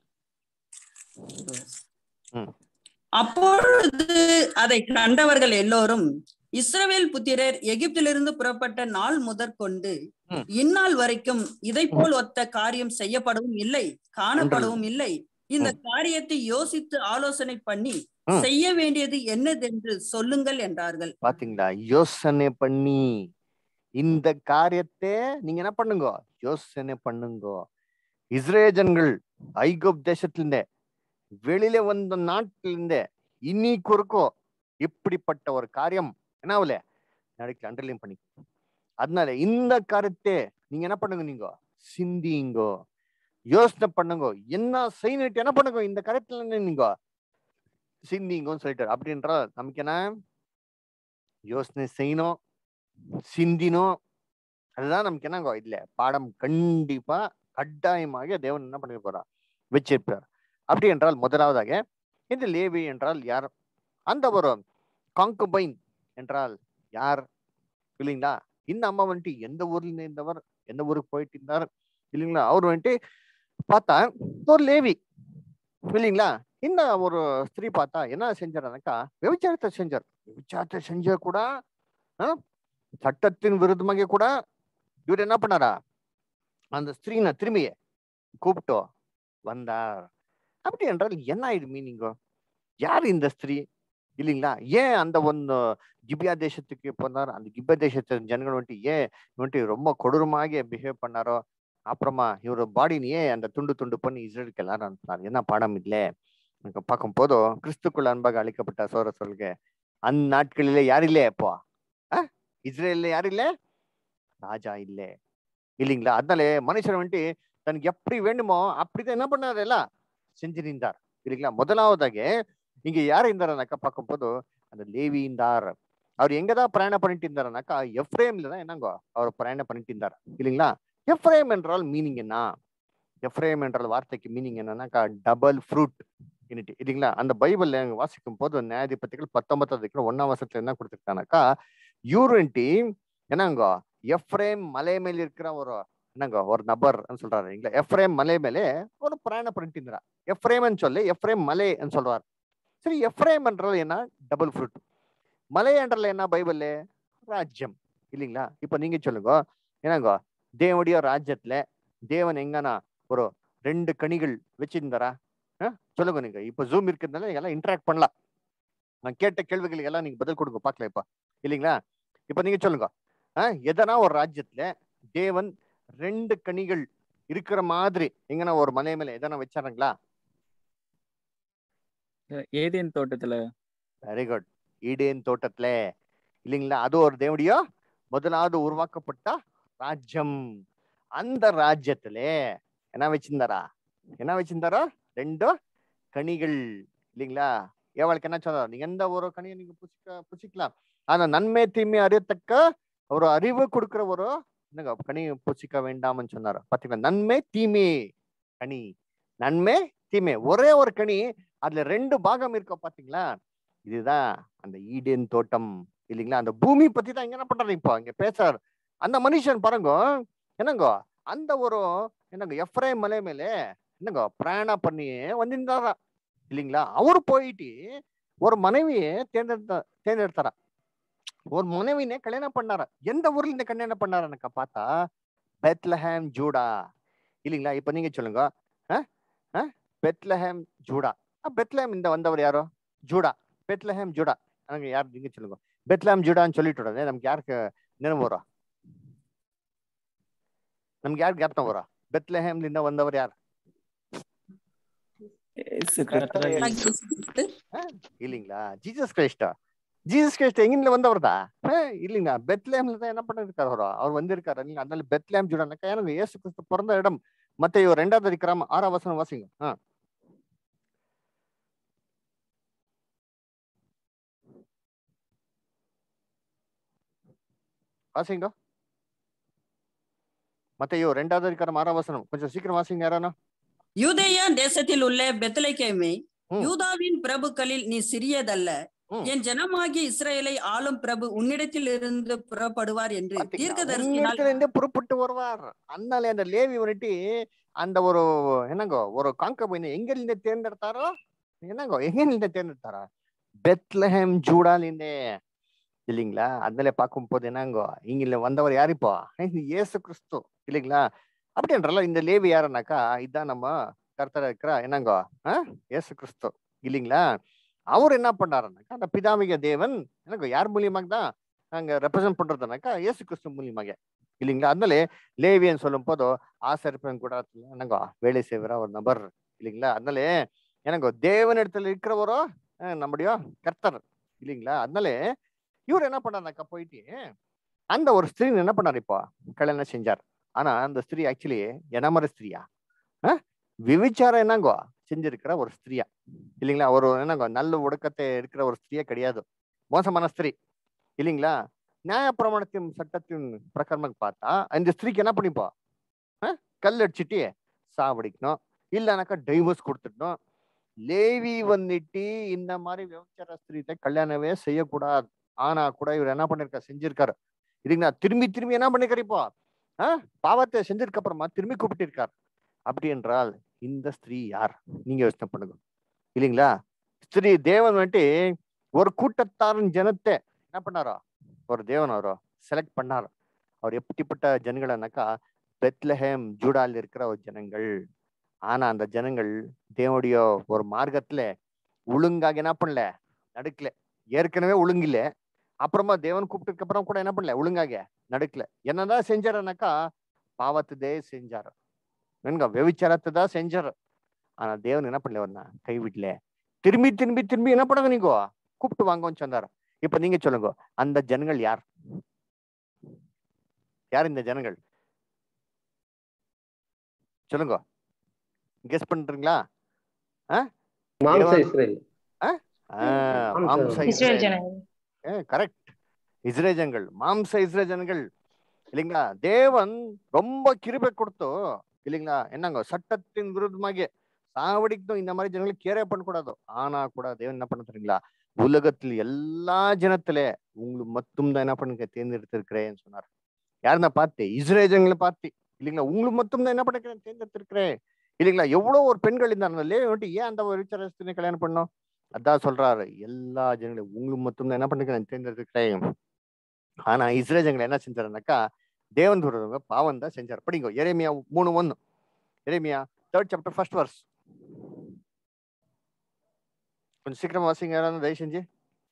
அப்பொழுது அதை கண்டவர்கள் எல்லோரும் இஸ்ரவேல் புத்திரர் எகிப்திலிருந்து புறப்பட்ட நாள் முதற்கொண்டு ம். இந்நாள் வரைக்கும் இதை போல் ஒத்த காரியம் செய்யப்படவும் இல்லை காணப்படவும் இல்லை இந்த காரியத்தை யோசித்து ஆலோசனை பண்ணி ம். செய்ய வேண்டியது என்னதென்று சொல்லுங்கள் என்றார்கள் பாத்தீங்களா யோசனை பண்ணி இந்த காரியத்தை நீங்க என்ன பண்ணுங்க யோசனை பண்ணுங்க இஸ்ரேஜன்கள் ஐகோப் தேசத்திலிருந்தே வெளியில வந்த நாட்டிலிருந்தே இன்னைக்கு இருக்கோ இப்படிப்பட்ட ஒரு காரியம் என்ன ஆகல நாளைக்கு அண்டர்லைன் பண்ணி அதனால இந்த காரியத்தை நீங்க என்ன பண்ணுங்க நீங்க சிந்திங்கோ யோசனை பண்ணுங்க என்ன செய்யணும் என்ன பண்ணுங்க இந்த காரியத்துல என்ன நீங்க சிந்திங்கன்னு சொல்லிட்டாரு அப்படின்ற நமக்கு என்ன யோசனை செய்யணும் சிந்தினோம் அதுதான் நமக்கு என்னங்கோ இதுல பாடம் கண்டிப்பா கட்டாயமாக தேவன் என்ன பண்ணி போறார் வச்சிருப்பார் அப்படி என்றால் முதலாவதாக இந்த லேவி என்றால் யார் அந்த ஒரு காங்குபைன் என்றால் யார் இல்லைங்களா இந்த அம்மா வந்துட்டு எந்த ஊர்ல இருந்தவர் எந்த ஊருக்கு போயிட்டு இருந்தார் இல்லைங்களா அவர் வந்துட்டு பார்த்தா ஒரு லேவி இல்லைங்களா இந்த ஒரு ஸ்திரீ பார்த்தா என்ன செஞ்சாருனாக்கா விபச்சாரத்தை செஞ்சார் விபச்சாரத்தை செஞ்ச கூட ஆ, சட்டத்தின் விருதமாக கூட இவர் என்ன பண்ணாரா அந்த ஸ்திரீனை திரும்பிய கூப்பிட்டோ வந்தார் அப்படி என்றால் என்ன இது மீனிங்கோ யார் இந்த ஸ்திரீ இல்லைங்களா ஏன் அந்த ಒಂದು கிபியா தேசத்துக்கு போனார் அந்த கிபியா தேசத்து ஜனங்கள் வந்துட்டு ஏன் வந்துட்டு ரொம்ப கொடூரமாக பிஹேவ் பண்ணாரோ அப்புறமா இவர் பாடிని ஏன் அந்த துண்டு துண்டு பண்ணி இஸ்ரேலுக்கு எல்லாரும் அனுப்பினார் என்ன பாடம் இல்லை எனக்கு பார்க்கும் போதும் கிறிஸ்துக்குள் அன்பாக அழைக்கப்பட்ட சோர சொல்க அந்த நாட்களிலே யார் இல்லையே இப்போ அஹ்? இஸ்ரேல்ல யார் இல்லை ராஜா இல்லை இல்லைங்களா அதனால மனுஷன் வந்துட்டு தனக்கு எப்படி வேண்டுமோ அப்படிதான் என்ன பண்ணாரு எல்லாம் செஞ்சு நின்றார் இல்லைங்களா முதலாவதாக இங்க யார் இருந்தாருனாக்கா பார்க்கும்போது அந்த லேவி இருந்தார் அவர் எங்கதான் பிரயாணம் பண்ணிட்டு இருந்தாருனாக்கா எஃப்ரேம்ல தான் என்னங்கோ அவர் பிரயாணம் பண்ணிட்டு இருந்தார் இல்லைங்களா எஃப்ரேம் என்றால் மீனிங் என்ன எஃப்ரேம் என்றால் வார்த்தைக்கு மீனிங் என்னன்னாக்கா டபுள் ஃப்ரூட் யூனிட்டி இல்லைங்களா அந்த பைபிள்ல எங்க வாசிக்கும் போது நியாயாதிபதிகள் பத்தொன்பதாவது இருக்கிற ஒன்னாம் வருஷத்துல என்ன கொடுத்துருக்கானாக்கா யூரிட்டி என்னங்கோ எஃப்ரேம் மலை மேல இருக்கிற ஒரு என்னங்க ஒரு நபர் சொல்றாரு இல்லைங்களா எஃப்ரேம் மலை மேலே ஒரு பிரயாணம் பண்ணிட்டு இருந்தா எஃப்ரேம்னு சொல்லி எஃப்ரேம் மலை சொல்றாரு சரி எஃப்ரேம் என்றது என்ன டபுள் ஃப்ரூட் மலை என்றல என்ன பைபிள் ராஜ்யம் இல்லைங்களா இப்ப நீங்க சொல்லுங்க என்னங்க தேவனுடைய ராஜ்யத்துல தேவன் எங்கன்னா ஒரு ரெண்டு கனிகள் வச்சிருந்தாரா அஹ்? சொல்லுங்க நீங்க இப்ப ஜூம் இருக்கிறதுனால நீங்க எல்லாம் இன்டராக்ட் பண்ணலாம் நான் கேட்ட கேள்விகளுக்கு எல்லாம் நீங்க பதில் கொடுங்க பார்க்கலாம் இப்ப இல்லைங்களா இப்ப நீங்க சொல்லுங்க அஹ், எதனா ஒரு ராஜ்யத்துல தேவன் ரெண்டு கனிகள் இருக்கிற மாதிரி எங்கன்னா ஒரு மலை மேல எதனா வச்சாருங்களா ஏதேன் தோட்டத்துல வெரி குட் ஈடேன் தோட்டத்துல இல்லைங்களா அது ஒரு தேவடியோ முதலாவது உருவாக்கப்பட்ட ராஜ்யம் அந்த ராஜ்யத்துல என்ன வச்சிருந்தாரா என்ன வச்சிருந்தாரா ரெண்டு கனிகள் இல்லைங்களா எவளுக்கு என்ன சொல்றாரு நீங்க எந்த ஒரு கனியை நீங்க புசிக்க புசிக்கலாம் ஆனா நன்மை தீமை அறியத்தக்க ஒரு அறிவு கொடுக்கிற ஒரு என்னங்க கனி புசிக்க வேண்டாம்னு சொன்னாரு பாத்தீங்களா நன்மை தீமை கனி நன்மை தீமை ஒரே ஒரு கனி அதுல ரெண்டு பாகம் இருக்க பாத்தீங்களா இதுதான் அந்த ஈடேன் தோட்டம் இல்லைங்களா அந்த பூமி பத்தி தான் இங்க என்ன பண்றாரு இப்போ இங்க பேசுறாரு அந்த மனுஷன் பாருங்க என்னங்க அந்த ஒரு என்னங்க எஃப்ரேம் மலை மேலே என்னங்க பிரயாணம் பண்ணி வந்திருந்தாரா இல்லைங்களா அவரு போயிட்டு ஒரு மனைவியை தேர்ந்தெடுத்த தேர்ந்தெடுத்தாரா ஒரு மனைவினே கல்யாணம் பண்ணாரா எந்த ஊர்ல இருந்து கல்யாணம் பண்ணாருன்னு பார்த்தா பெத்லஹேம் ஜூடா இல்லைங்களா இப்ப நீங்க சொல்லுங்க அஹ்? அஹ்? பெத்லஹேம் ஜூடா அஹ், பெத்லஹேம் இந்த வந்தவர் யாரோ ஜூடா பெத்லஹேம் ஜூடா எனக்கு யார் நீங்க சொல்லுங்க பெத்லஹேம் ஜூடான்னு சொல்லிட்டு உடனே நமக்கு யாருக்கு நினைவு வரும் ನಮ್ಗೆ ಯಾರು ಜ್ಞಾಪನ ಬರ ಬೆತ್ಲೆಹೇಮ್ನಿಂದ ಒಂದವರು ಯಾರು இயேசு கிறிஸ்து இல்லைங்களா ஜீசஸ் கிரைஸ்டா ஜீசஸ் கிரைஸ்ட் எங்கிருந்து வந்தவர்தா இல்லைங்களா பெத்லேம்ல தான் என்ன பண்ணிருக்காரு அவரு அவர் வந்திருக்காரு இல்லைங்க அதனால பெத்லேம் ஜூடானாக்கா எனக்கு இயேசு கிறிஸ்து பிறந்த இடம் மத்த ரெண்டாவது அதிகாரம் ஆறாம் வசனம் வாசிங்க ஆ வாசிங்க மத்தையோ ரெண்டாவது அதிகாரம் ஆறாம் வசனம் கொஞ்சம் சீக்கிரம் வாசிங்க யாரானா யூதேயா தேசத்தில் உள்ள பெத்லகேமே ம். யூதாவின் பிரபுக்களில் நீ சிறியதல்ல ம். என் ஜனமாகிய இஸ்ரவேலை ஆளும் பிரபு உன்னிடத்தில் இருந்து புறப்படுவார் என்று பாத்தீங்களா? தீர்க்கதரிசினால் உன்னிடத்துல இருந்து புறப்பட்டு வருவார் அதனால அந்த லேவி வந்துட்டு அந்த ஒரு என்னங்கோ ஒரு காங்கபைனை எங்கிருந்து தேர்ந்தெடுத்தாரோ என்னங்கோ எங்கிருந்து தேர்ந்தெடுத்தாரா பெத்லஹேம் ஜூடாலிந்தே இல்லைங்களா அதனால பார்க்கும் போது என்னங்கோ இங்க வந்தவர் யார் இப்போ இது இயேசு கிறிஸ்து இல்லைங்களா அப்படின்றல இந்த லேவி யாருனாக்கா இதான் நம்ம கர்த்தர் இருக்கிற என்னங்கோ ஆஹ் இயேசு கிறிஸ்து இல்லைங்களா அவர் என்ன பண்ணாருனாக்கா அந்த பிதாமிக தேவன் எனக்கு யார் மூலியமாக தான் நாங்க ரெப்ரசென்ட் பண்றதுனாக்கா இயேசு கிறிஸ்து மூலியமாக இல்லைங்களா அதனால லேவியன் சொல்லும் போதோ ஆசரிப்பன் கூட என்னங்கோ வேலை செய்கிற ஒரு நபர் இல்லைங்களா அதனால எனக்கு தேவன் இடத்துல இருக்கிறவரோ அஹ், நம்முடைய கர்த்தர் இல்லைங்களா அதனால இவர் என்ன பண்ணாருனாக்கா போயிட்டு அந்த ஒரு ஸ்திரீ என்ன பண்ணாரு இப்போ கல்யாணம் செஞ்சார் ஆனா அந்த ஸ்திரீ ஆக்சுவலி எனமர ஸ்திரியா அஹ், விவிச்சாரம் என்னங்கோ செஞ்சிருக்கிற ஒரு ஸ்திரியா இல்லைங்களா ஒரு என்னங்கோ நல்ல ஒடுக்கத்தை இருக்கிற ஒரு ஸ்திரியா கிடையாது மோசமான ஸ்திரீ இல்லைங்களா நியாய பிரமாணத்தின் சட்டத்தின் பிரகாரமாக பார்த்தா இந்த ஸ்திரீக்கு என்ன பண்ணிப்பா கல் அடிச்சிட்டு சாவடிக்கணும் இல்லைனாக்கா டைவர்ஸ் கொடுத்துடணும் லேவி வந்துட்டு இந்த மாதிரி விபச்சாரஸ்திரீத்தை கல்யாணமே செய்யக்கூடாது ஆனா கூட இவர் என்ன பண்ணிருக்காரு செஞ்சிருக்காரு இதுங்களா திரும்பி திரும்பி என்ன பண்ணிருக்காரு இப்போ ஆஹ் பாவத்தை செஞ்சதுக்கு அப்புறமா திரும்பி கூப்பிட்டிருக்கார் அப்படி என்றால் இந்த ஸ்திரீ யார் நீங்க யோசனை பண்ணுங்க இல்லைங்களா ஸ்திரீ தேவன் வந்துட்டு ஒரு கூட்டத்தாரின் ஜனத்தை என்ன பண்ணாரோ ஒரு தேவன் அவரோ செலக்ட் பண்ணார் அவர் எப்படிப்பட்ட ஜனங்கள்னாக்கா பெத்லஹேம் ஜூடால இருக்கிற ஒரு ஜனங்கள் ஆனா அந்த ஜனங்கள் தேவனுடைய ஒரு மார்க்கத்துல ஒழுங்காக என்ன பண்ணல நடுக்கல ஏற்கனவே ஒழுங்கில்ல அப்புறமா தேவன் கூப்பிட்டதுக்கு அப்புறம் கூட என்ன பண்ணல ஒழுங்காக நடுக்கல என்னதான் செஞ்சாருனாக்கா பாவத்துதே செஞ்சாரு என்னங்க வெவிச்சாரத்தை தான் செஞ்சாரு ஆனா தேவன் என்ன பண்ணல வரனா கைவிடல திரும்பி திரும்பி திரும்பி என்ன பண்ணுங்க நீங்க கூப்பிட்டு வாங்கன்னு சொன்னாரு இப்ப நீங்க சொல்லுங்க அந்த ஜனங்கள் யார் யார் இந்த ஜனங்கள் சொல்லுங்க கெஸ் பண்றீங்களா மாம்ச தேவன் இஸ்ரேல் ஆஹ் மாம்ச- மாம்ச இஸ்ரேல் இஸ்ரேல் ஜனங்கள் கரெக்ட் இஸ்ரேஜன்கள் மாம்ச இஸ்ரேஜன்கள் இல்லைங்களா தேவன் ரொம்ப கிருபை கொடுத்து இல்லைங்களா என்னங்க சட்டத்தின் விருத்தமாக சாவடிக்கணும் இந்த மாதிரி ஜனங்களுக்கு கேரே பண்ணக்கூடாது ஆனா கூட தேவன் என்ன பண்ண தெரியுங்களா உலகத்தில் எல்லா ஜனத்துல உங்களுக்கு மட்டும் தான் என்ன பண்ணுங்க தேர்ந்தெடுத்திருக்கிறேன்னு சொன்னார் யாருன்னா பார்த்து இஸ்ரேஜன்களை பார்த்து இல்லைங்களா உங்களுக்கு மட்டும் தான் என்ன பண்ணிக்கிறேன் தேர்ந்தெடுத்திருக்கிறேன் இல்லைங்களா எவ்வளவு ஒரு பெண்கள் இருந்தாங்க வந்துட்டு ஏன் அந்த ஒரு விசாரஸ்தினை கல்யாணம் பண்ணோம் அதான் சொல்றாரு எல்லா ஜனங்களையும் உங்களுக்கு மட்டும் தான் என்ன பண்ணிக்கிறேன் தேர்ந்தெடுக்கிறேன் ஆனா இஸ்ரேஜங்களை என்ன செஞ்சாருனாக்கா தேவன் தூரவங்க பாவம் தான் செஞ்சார் படிங்க எரேமியா மூணு ஒண்ணு Jeremiah third chapter first verse கொஞ்சம் சீக்கிரமா வாசிங்க யாராவது தயவு செஞ்சு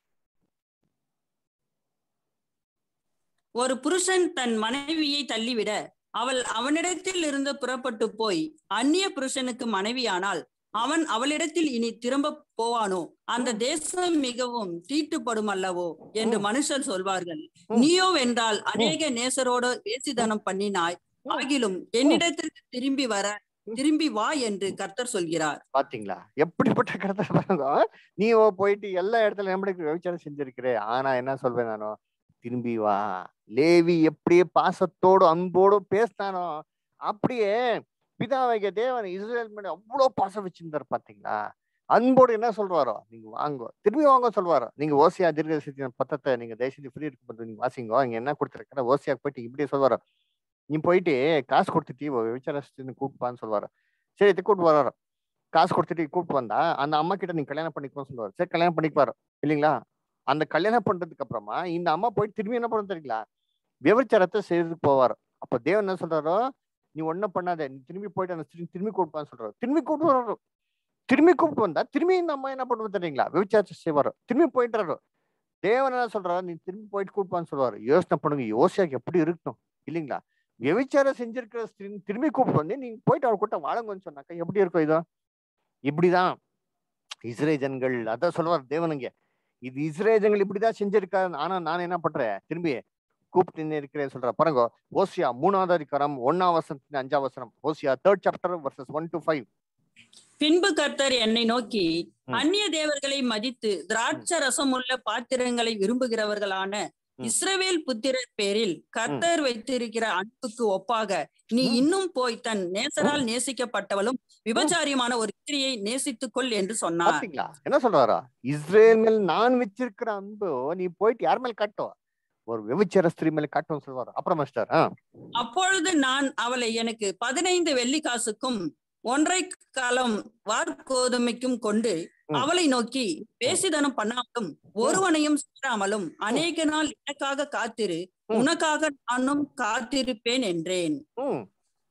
ஒரு புருஷன் தன் மனைவியை தள்ளிவிட அவள் அவனிடத்தில் இருந்து புறப்பட்டு போய் அந்நிய புருஷனுக்கு மனைவியானால் அவன் அவளிடத்தில் இனி திரும்ப போவானோ அந்த தேசம் மிகவும் தீட்டுப்படும் அல்லவோ என்று மனுஷர் சொல்வார்கள் ம். நீயோ வென்றால் அநேக நேசரோடு வேசிதனம் பண்ணினாய் ம். ஆகிலும் என்னிடத்திற்கு திரும்பி வர திரும்பி வா என்று கர்த்தர் சொல்கிறார் பாத்தீங்களா எப்படிப்பட்ட கடத்தை பாருங்க நீ ஓ போயிட்டு எல்லா இடத்துல எப்படி விபச்சாரம் செஞ்சிருக்கிறே ஆனா என்ன சொல்வேன் நானோ திரும்பி வா லேவி எப்படியே பாசத்தோடு அன்போடு பேசினானோ அப்படியே பிதாவைக தேவன் இஸ்ரேல் மேல அவ்வளவு பாசம் வச்சிருந்தாரு பாத்தீங்களா அன்போடு என்ன சொல்றாரோ நீங்க வாங்க திரும்பி வாங்க சொல்வாரோ நீங்க ஓசியா தீர்க்க பத்தத்தை நீங்க தயவுசெய்து ஃப்ரீ இருக்கும்போது நீங்க வாசிங்க இங்க என்ன கொடுத்துருக்கா ஓசியா போயிட்டு இப்படியே சொல்வாரோ நீ போயிட்டு காசு கொடுத்துட்டு விசாரஸ்தின்னு கூப்பிப்பான்னு சொல்வாரு சரி இது கூப்பிட்டு வர்றாரு காசு கொடுத்துட்டு கூப்பிட்டு வந்தா அந்த அம்மா கிட்ட நீங்க கல்யாணம் பண்ணிக்கோன்னு சொல்லுவாரு சரி கல்யாணம் பண்ணிக்குவாரு இல்லைங்களா அந்த கல்யாணம் பண்றதுக்கு அப்புறமா இந்த அம்மா போயிட்டு திரும்பி என்ன பண்ண தெரியுங்களா விபச்சாரத்தை செய்யறதுக்கு போவார் அப்ப தேவன் என்ன சொல்றாரோ நீ ஒன்னும் பண்ணாத நீ திரும்பி போயிட்டு அந்த ஸ்திரீ திரும்பி கூப்பிட்டான்னு சொல்றாரு திரும்பி கூப்பிட்டு வர்றாரு திரும்பி கூப்பிட்டு வந்தா திரும்பி இந்த அம்மா என்ன பண்ணுவது தெரியுங்களா விபச்சாரத்தை செய்வாரு திரும்பி போயிட்டாரு தேவன் என்ன சொல்றாரு நீ திரும்பி போயிட்டு கூப்பிட்டான்னு சொல்லுவாரு யோசனை பண்ணுங்க யோசியாக்கு எப்படி இருக்கணும் இல்லைங்களா விபச்சாரம் செஞ்சிருக்கிற ஸ்திரீ திரும்பி கூப்பிட்டு வந்து நீங்க போயிட்டு அவர் கூட்ட வாழுங்கன்னு சொன்னாக்கா எப்படி இருக்கும் இதோ இப்படிதான் இஸ்ரேஜன்கள் அதான் சொல்லுவார் தேவனுங்க இது இஸ்ரேஜன்கள் இப்படிதான் செஞ்சிருக்காரு ஆனா நான் என்ன பண்றேன் திரும்பி கூப்பிட்டு இருக்கிறேன் சொல்ற பாருங்க ஓசியா மூணாவது அதிகாரம் ஒன்னாம் வசனத்தின் அஞ்சாம் வசனம் Hosea third chapter verses one two five பின்பு கர்த்தர் என்னை நோக்கி ம். அந்நிய தேவர்களை மதித்து திராட்சை ரசமுள்ள பாத்திரங்களை விரும்புகிறவர்களான ம். இஸ்ரவேல் புத்திரர் பேரில் கர்த்தர் வைத்திருக்கிற அன்புக்கு ஒப்பாக நீ ம். இன்னும் போய் தன் நேசரால் நேசிக்கப்பட்டவளும் விபச்சாரியமான ஒரு ஸ்திரியை நேசித்துக் கொள் என்று சொன்னார் பாத்தீங்களா என்ன சொல்றாரா இஸ்ரேல் மேல் நான் வச்சிருக்கிற அன்பு நீ போயிட்டு யார் மேல் காட்டும் ஒரு விபச்சார ஸ்திரீ மேல காட்டும் சொல்லுவாரு அப்புறம் மாஸ்டர் ஆ அப்பொழுது நான் அவளை எனக்கு பதினைந்து வெள்ளி காசுக்கும் ஒன்றை காலம் வார்கோதுமைக்கும் கொண்டு ம். அவளை நோக்கி பேசிதனம் பண்ணாமலும் ஒருவனையும் சேராமலும் அநேக நாள் எனக்காக காத்திரு ம். உனக்காக நானும் காத்திருப்பேன் என்றேன் ம்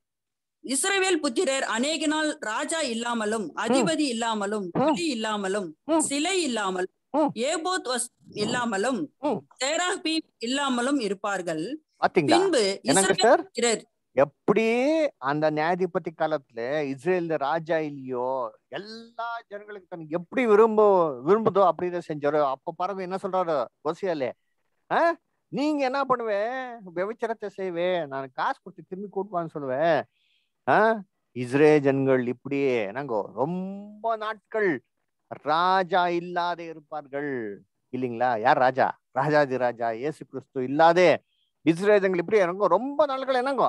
இஸ்ரவேல் புத்திரர் அநேக நாள் ராஜா இல்லாமலும் அதிபதி இல்லாமலும் பலி இல்லாமலும் ம். சிலை இல்லாமலும் ம். ஏபோத் வஸ் இல்லாமலும் ம். சேராபி இல்லாமலும் இருப்பார்கள் பாத்தீங்களா பின்பு என்னங்க இஸ்ரவேல் சார் புத்திரர் எப்படி அந்த நியாயாதிபதி காலத்துல இஸ்ரேல் ராஜா இல்லையோ எல்லா ஜனங்களுக்கு தனக்கு எப்படி விரும்ப விரும்புதோ அப்படிதான் செஞ்சாரு அப்ப பாருங்க என்ன சொல்றாரு கோசியாலே ஆ நீங்க என்ன பண்ணுவே விபச்சாரத்தை செய்வே நான் காசு கொடுத்து திரும்பி கூட்டுவான்னு சொல்லுவேன் ஆ இஸ்ரேல் ஜனங்கள் இப்படியே என்னங்கோ ரொம்ப நாட்கள் ராஜா இல்லாத இருப்பார்கள் இல்லைங்களா யார் ராஜா ராஜாதி ராஜா இயேசு கிறிஸ்து இல்லாதே இஸ்ரேல் ஜனங்கள் இப்படி என்னங்கோ ரொம்ப நாட்கள் என்னங்கோ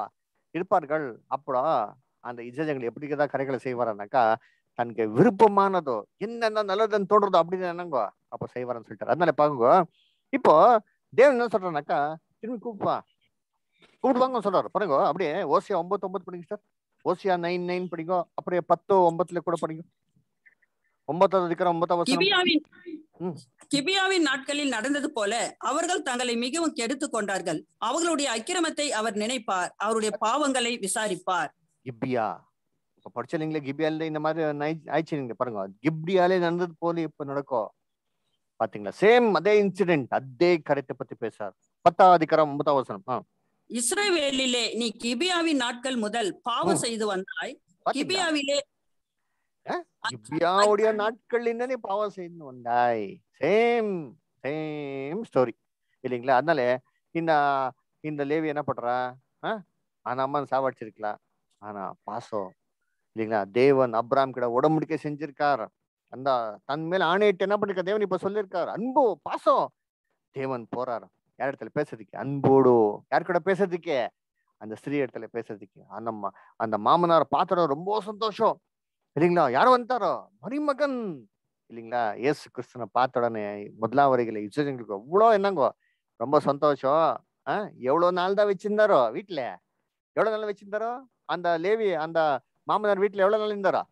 இருப்பார்கள் அப்போ அந்த இஜஜங்கள் எப்படிதான் கரைகளை செய்வாரனாக்கா தனக்கு விருப்பமானதோ என்னென்ன நல்லதுன்னு தோன்றதோ அப்படின்னு என்னங்கோ அப்போ செய்வாரன்னு சொல்லிட்டாரு அதனால பாருங்க இப்போ தேவன் என்ன சொல்றானாக்கா திரும்பி கூப்பிப்பா கூப்பிடுவாங்க சொல்றாரு பாருங்க அப்படியே ஓசியா ஒன்பது ஒன்பது படிங்க சார் ஓசியா நைன் நைன் படிங்க அப்படியே பத்து ஒன்பதுல கூட படிங்க ஒன்பதாவது இருக்கிற ஒன்பதாவது வசனம். கிபியாவின் ம். கிபியாவின் நாட்களில் நடந்தது போல அவர்கள் தங்களை மிகவும் கெடுத்துக் கொண்டார்கள் அவர்களுடைய அக்கிரமத்தை அவர் நினைப்பார் அவருடைய பாவங்களை விசாரிப்பார் கிப்பியா இப்ப படிச்சீங்களே கிப்பியால இந்த மாதிரி நை- ஆயிடுச்சுங்க பாருங்க கிப்டியாலே நடந்தது போல இப்ப நடக்கும் பாத்தீங்களா சேம் அதே இன்சிடென்ட் அதே கருத்தை பத்தி பேசார் பத்தாவது அதிகாரம் ஒன்பதாம் வசனம் ஆ, இஸ்ரவேலிலே நீ கிபியாவின் நாட்கள் முதல் பாவம் செய்து வந்தாய் பாத்தீங்களா? கிபியாவிலே கிபியாவுடைய நாட்கள் நீ பாவம் செய்து வந்தாய் சேம் சேம் ஸ்டோரி இல்லைங்களா அதனால இந்த இந்த லேவி என்ன பண்றா ஆ? ஆனா அம்மா சாவடிச்சிருக்கலாம் ஆனா பாசம் இல்லைங்களா தேவன் அப்ராம் கிட்ட உடம்புடிக்கை செஞ்சிருக்கார் அந்த தன் மேல ஆணையிட்டு என்ன பண்ணிருக்க தேவன் இப்ப சொல்லியிருக்கார் அன்பு பாசம் தேவன் போறாரு யார் இடத்துல பேசுறதுக்கு அன்போடு யார் கூட பேசுறதுக்கு அந்த ஸ்திரீ இடத்துல பேசுறதுக்கு அந்த மா- அந்த மாமனார் பாத்திரம் ரொம்ப சந்தோஷம் இல்லைங்களா யார் வந்தாரோ மருமகன் இல்லைங்களா இயேசு கிறிஸ்துவனை பார்த்த உடனே முதலாவரிகளை இசைங்களுக்கு அவ்வளோ என்னங்கோ ரொம்ப சந்தோஷம் ஆ எவ்வளவு நாள் தான் வச்சிருந்தாரோ வீட்டுல எவ்வளவு நாள் வச்சிருந்தாரோ அந்த லேவி அந்த மாமனார் வீட்டுல எவ்வளவு நாள் இருந்தாரோ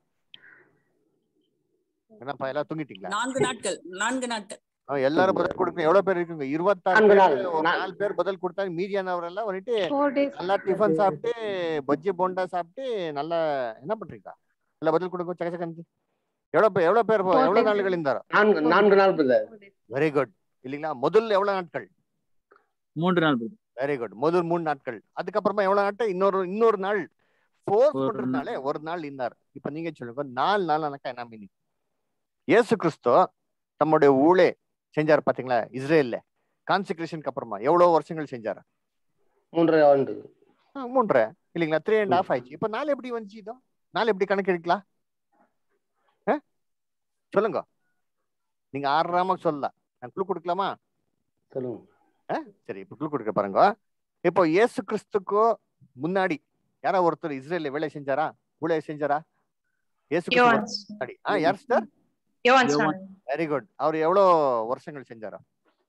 என்னப்பா எல்லாம் தூங்கிட்டீங்களா நான்கு நாட்கள் நான்கு நாட்கள் ஆ, எல்லாரும் பதில் கொடுக்கணும் எவ்வளவு பேர் இருக்குங்க இருபத்தாறு நான்கு நாள். பேர் ஒரு நா- நாலு பேர் பதில் கொடுத்தாங்க மீதியானவரெல்லாம் வந்துட்டு Four days. நல்லா டிஃபன் சாப்பிட்டு பஜ்ஜி போண்டா சாப்பிட்டு நல்லா என்ன பண்றீங்க நல்லா பதில் கொடுங்க சக்க சக்கந்து எவ்வளவு பேர் எவ்வளவு பேர் Four எவ்வளவு days. நாள்கள் இருந்தாரோ நான்கு நான்கு நாள் brother. Four days. Very good இல்லைங்களா முதல்ல எவ்வளவு நாட்கள் மூன்று நாள் brother. வெரி குட் முதல் மூணு நாட்கள் அதுக்கப்புறமா எவ்வளவு நாட்கள் இன்னொரு இன்னொரு நாள் ஃபோர்ஸ் ஒரு பண்றதுனாலே ஒரு நாள் இருந்தார் இப்ப நீங்க சொல்லுங்க நாலு நாள்னாக்கா என்ன மீனிங் இயேசு கிறிஸ்து தம்முடைய ஊழே செஞ்சார் பாத்தீங்களா இஸ்ரேல்ல கான்சிக்ரேஷனுக்கு அப்புறமா எவ்வளவு வருஷங்கள் செஞ்சாரு மூன்றரை ஆண்டு ஆ, மூன்றரை இல்லைங்களா த்ரீ அண்ட் ஹாஃப் ஆயிடுச்சு இப்ப நாள் எப்படி வந்துச்சு இதோ நாள் எப்படி கணக்கு எடுக்கலாம் ஆ? சொல்லுங்க நீங்க ஆறாம சொல்லலாம் நான் குழு கொடுக்கலாமா சொல்லுங்க சரி இப்ப குழு கொடுக்க பாருங்க இப்போ இயேசு கிறிஸ்துக்கு முன்னாடி யாரோ ஒருத்தர் இஸ்ரேல்ல வேலை செஞ்சாரா ஊழிய செஞ்சாரா இயேசு கிறிஸ்து Yohan's. முன்னாடி ஆ யார் sir Yohan's Yohan. son. Very good அவர் எவ்வளோ வருஷங்கள் செஞ்சாரா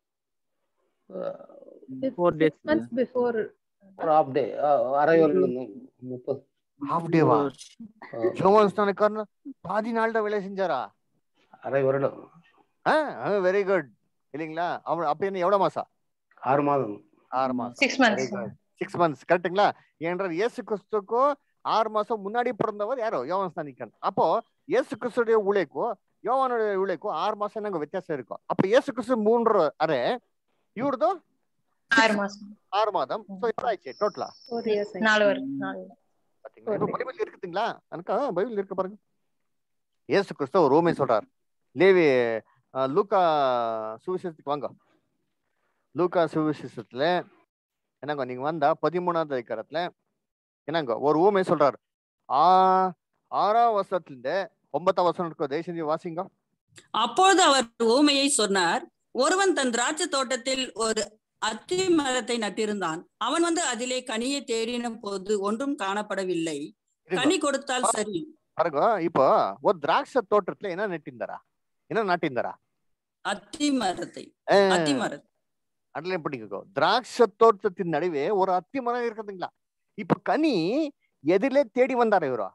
It's Four days. six months before. ஒரு ஹாஃப் டே அரை வருடம் முப்பது ஹாஃப் டேவா ஆ, யோவான் ஸ்நானக்காரன் பாதி நாள் தான் வேலை செஞ்சாரா அரை வருடம் ஆ வெரி குட் இல்லைங்களா அவர் அப்ப என்ன எவ்வளவு மாசம் ஆறு மாதம் ஆறு மாசம் Six months. சிக்ஸ் மந்த்ஸ் கரெக்ட்டுங்களா ஏன்றால் இயேசு கிறிஸ்துக்கோ ஆறு மாசம் முன்னாடி பிறந்தவர் யாரோ யோவான் ஸ்நானிக்கன் அப்போ இயேசு கிறிஸ்துடைய ஊழியக்கோ யோவானுடைய ஊழியக்கோ ஆறு மாசம் நாங்க வித்தியாசம் இருக்கும் அப்ப இயேசு கிறிஸ்து மூன்று அரை இவரதோ ஆறு மாசம் ஆறு மாதம் ஸோ எவ்வளோ ஆயிடுச்சு டோட்டலா ஃபோர் இயர்ஸ் நாலு வருஷம் நாலு பாத்தீங்களா இப்ப பைபிள் இருக்குதுங்களா எனக்கு பைபிள் இருக்கு பாருங்க இயேசு கிறிஸ்து ஒரு ரோமே சொல்றார் லேவி அஹ், லூக்கா சுவிசேஷத்துக்கு வாங்க லூக்கா சுவிசேஷத்துல என்னங்க நீங்க வந்தா பதிமூணாவது அதிகாரத்துல என்னங்க ஒரு ஊமை சொல்றார் ஆ ஆறாம் வருஷத்துல இருந்து ஒன்பதாம் வருஷம் இருக்கும் தயவுசெஞ்சு வாசிங்க அப்பொழுது அவர் ஊமையை சொன்னார் ஒருவன் தன் திராட்சை தோட்டத்தில் ஒரு அத்தி மரத்தை நட்டிருந்தான் அவன் வந்து அதிலே கனியை தேடின போது ஒன்றும் காணப்படவில்லை இருங்க. கனி கொடுத்தால் சரி பாருங்க இப்போ ஒரு திராட்சை தோட்டத்துல என்ன நட்டிருந்தாரா என்ன நாட்டிருந்தாரா அத்தி மரத்தை அத்தி மரத்தை அண்டர்லைன் பண்ணிக்கோ திராட்சை தோட்டத்தின் நடுவே ஒரு அத்தி மரம் இருக்குதுங்களா இப்ப கனி எதிலே தேடி வந்தாரு இவரா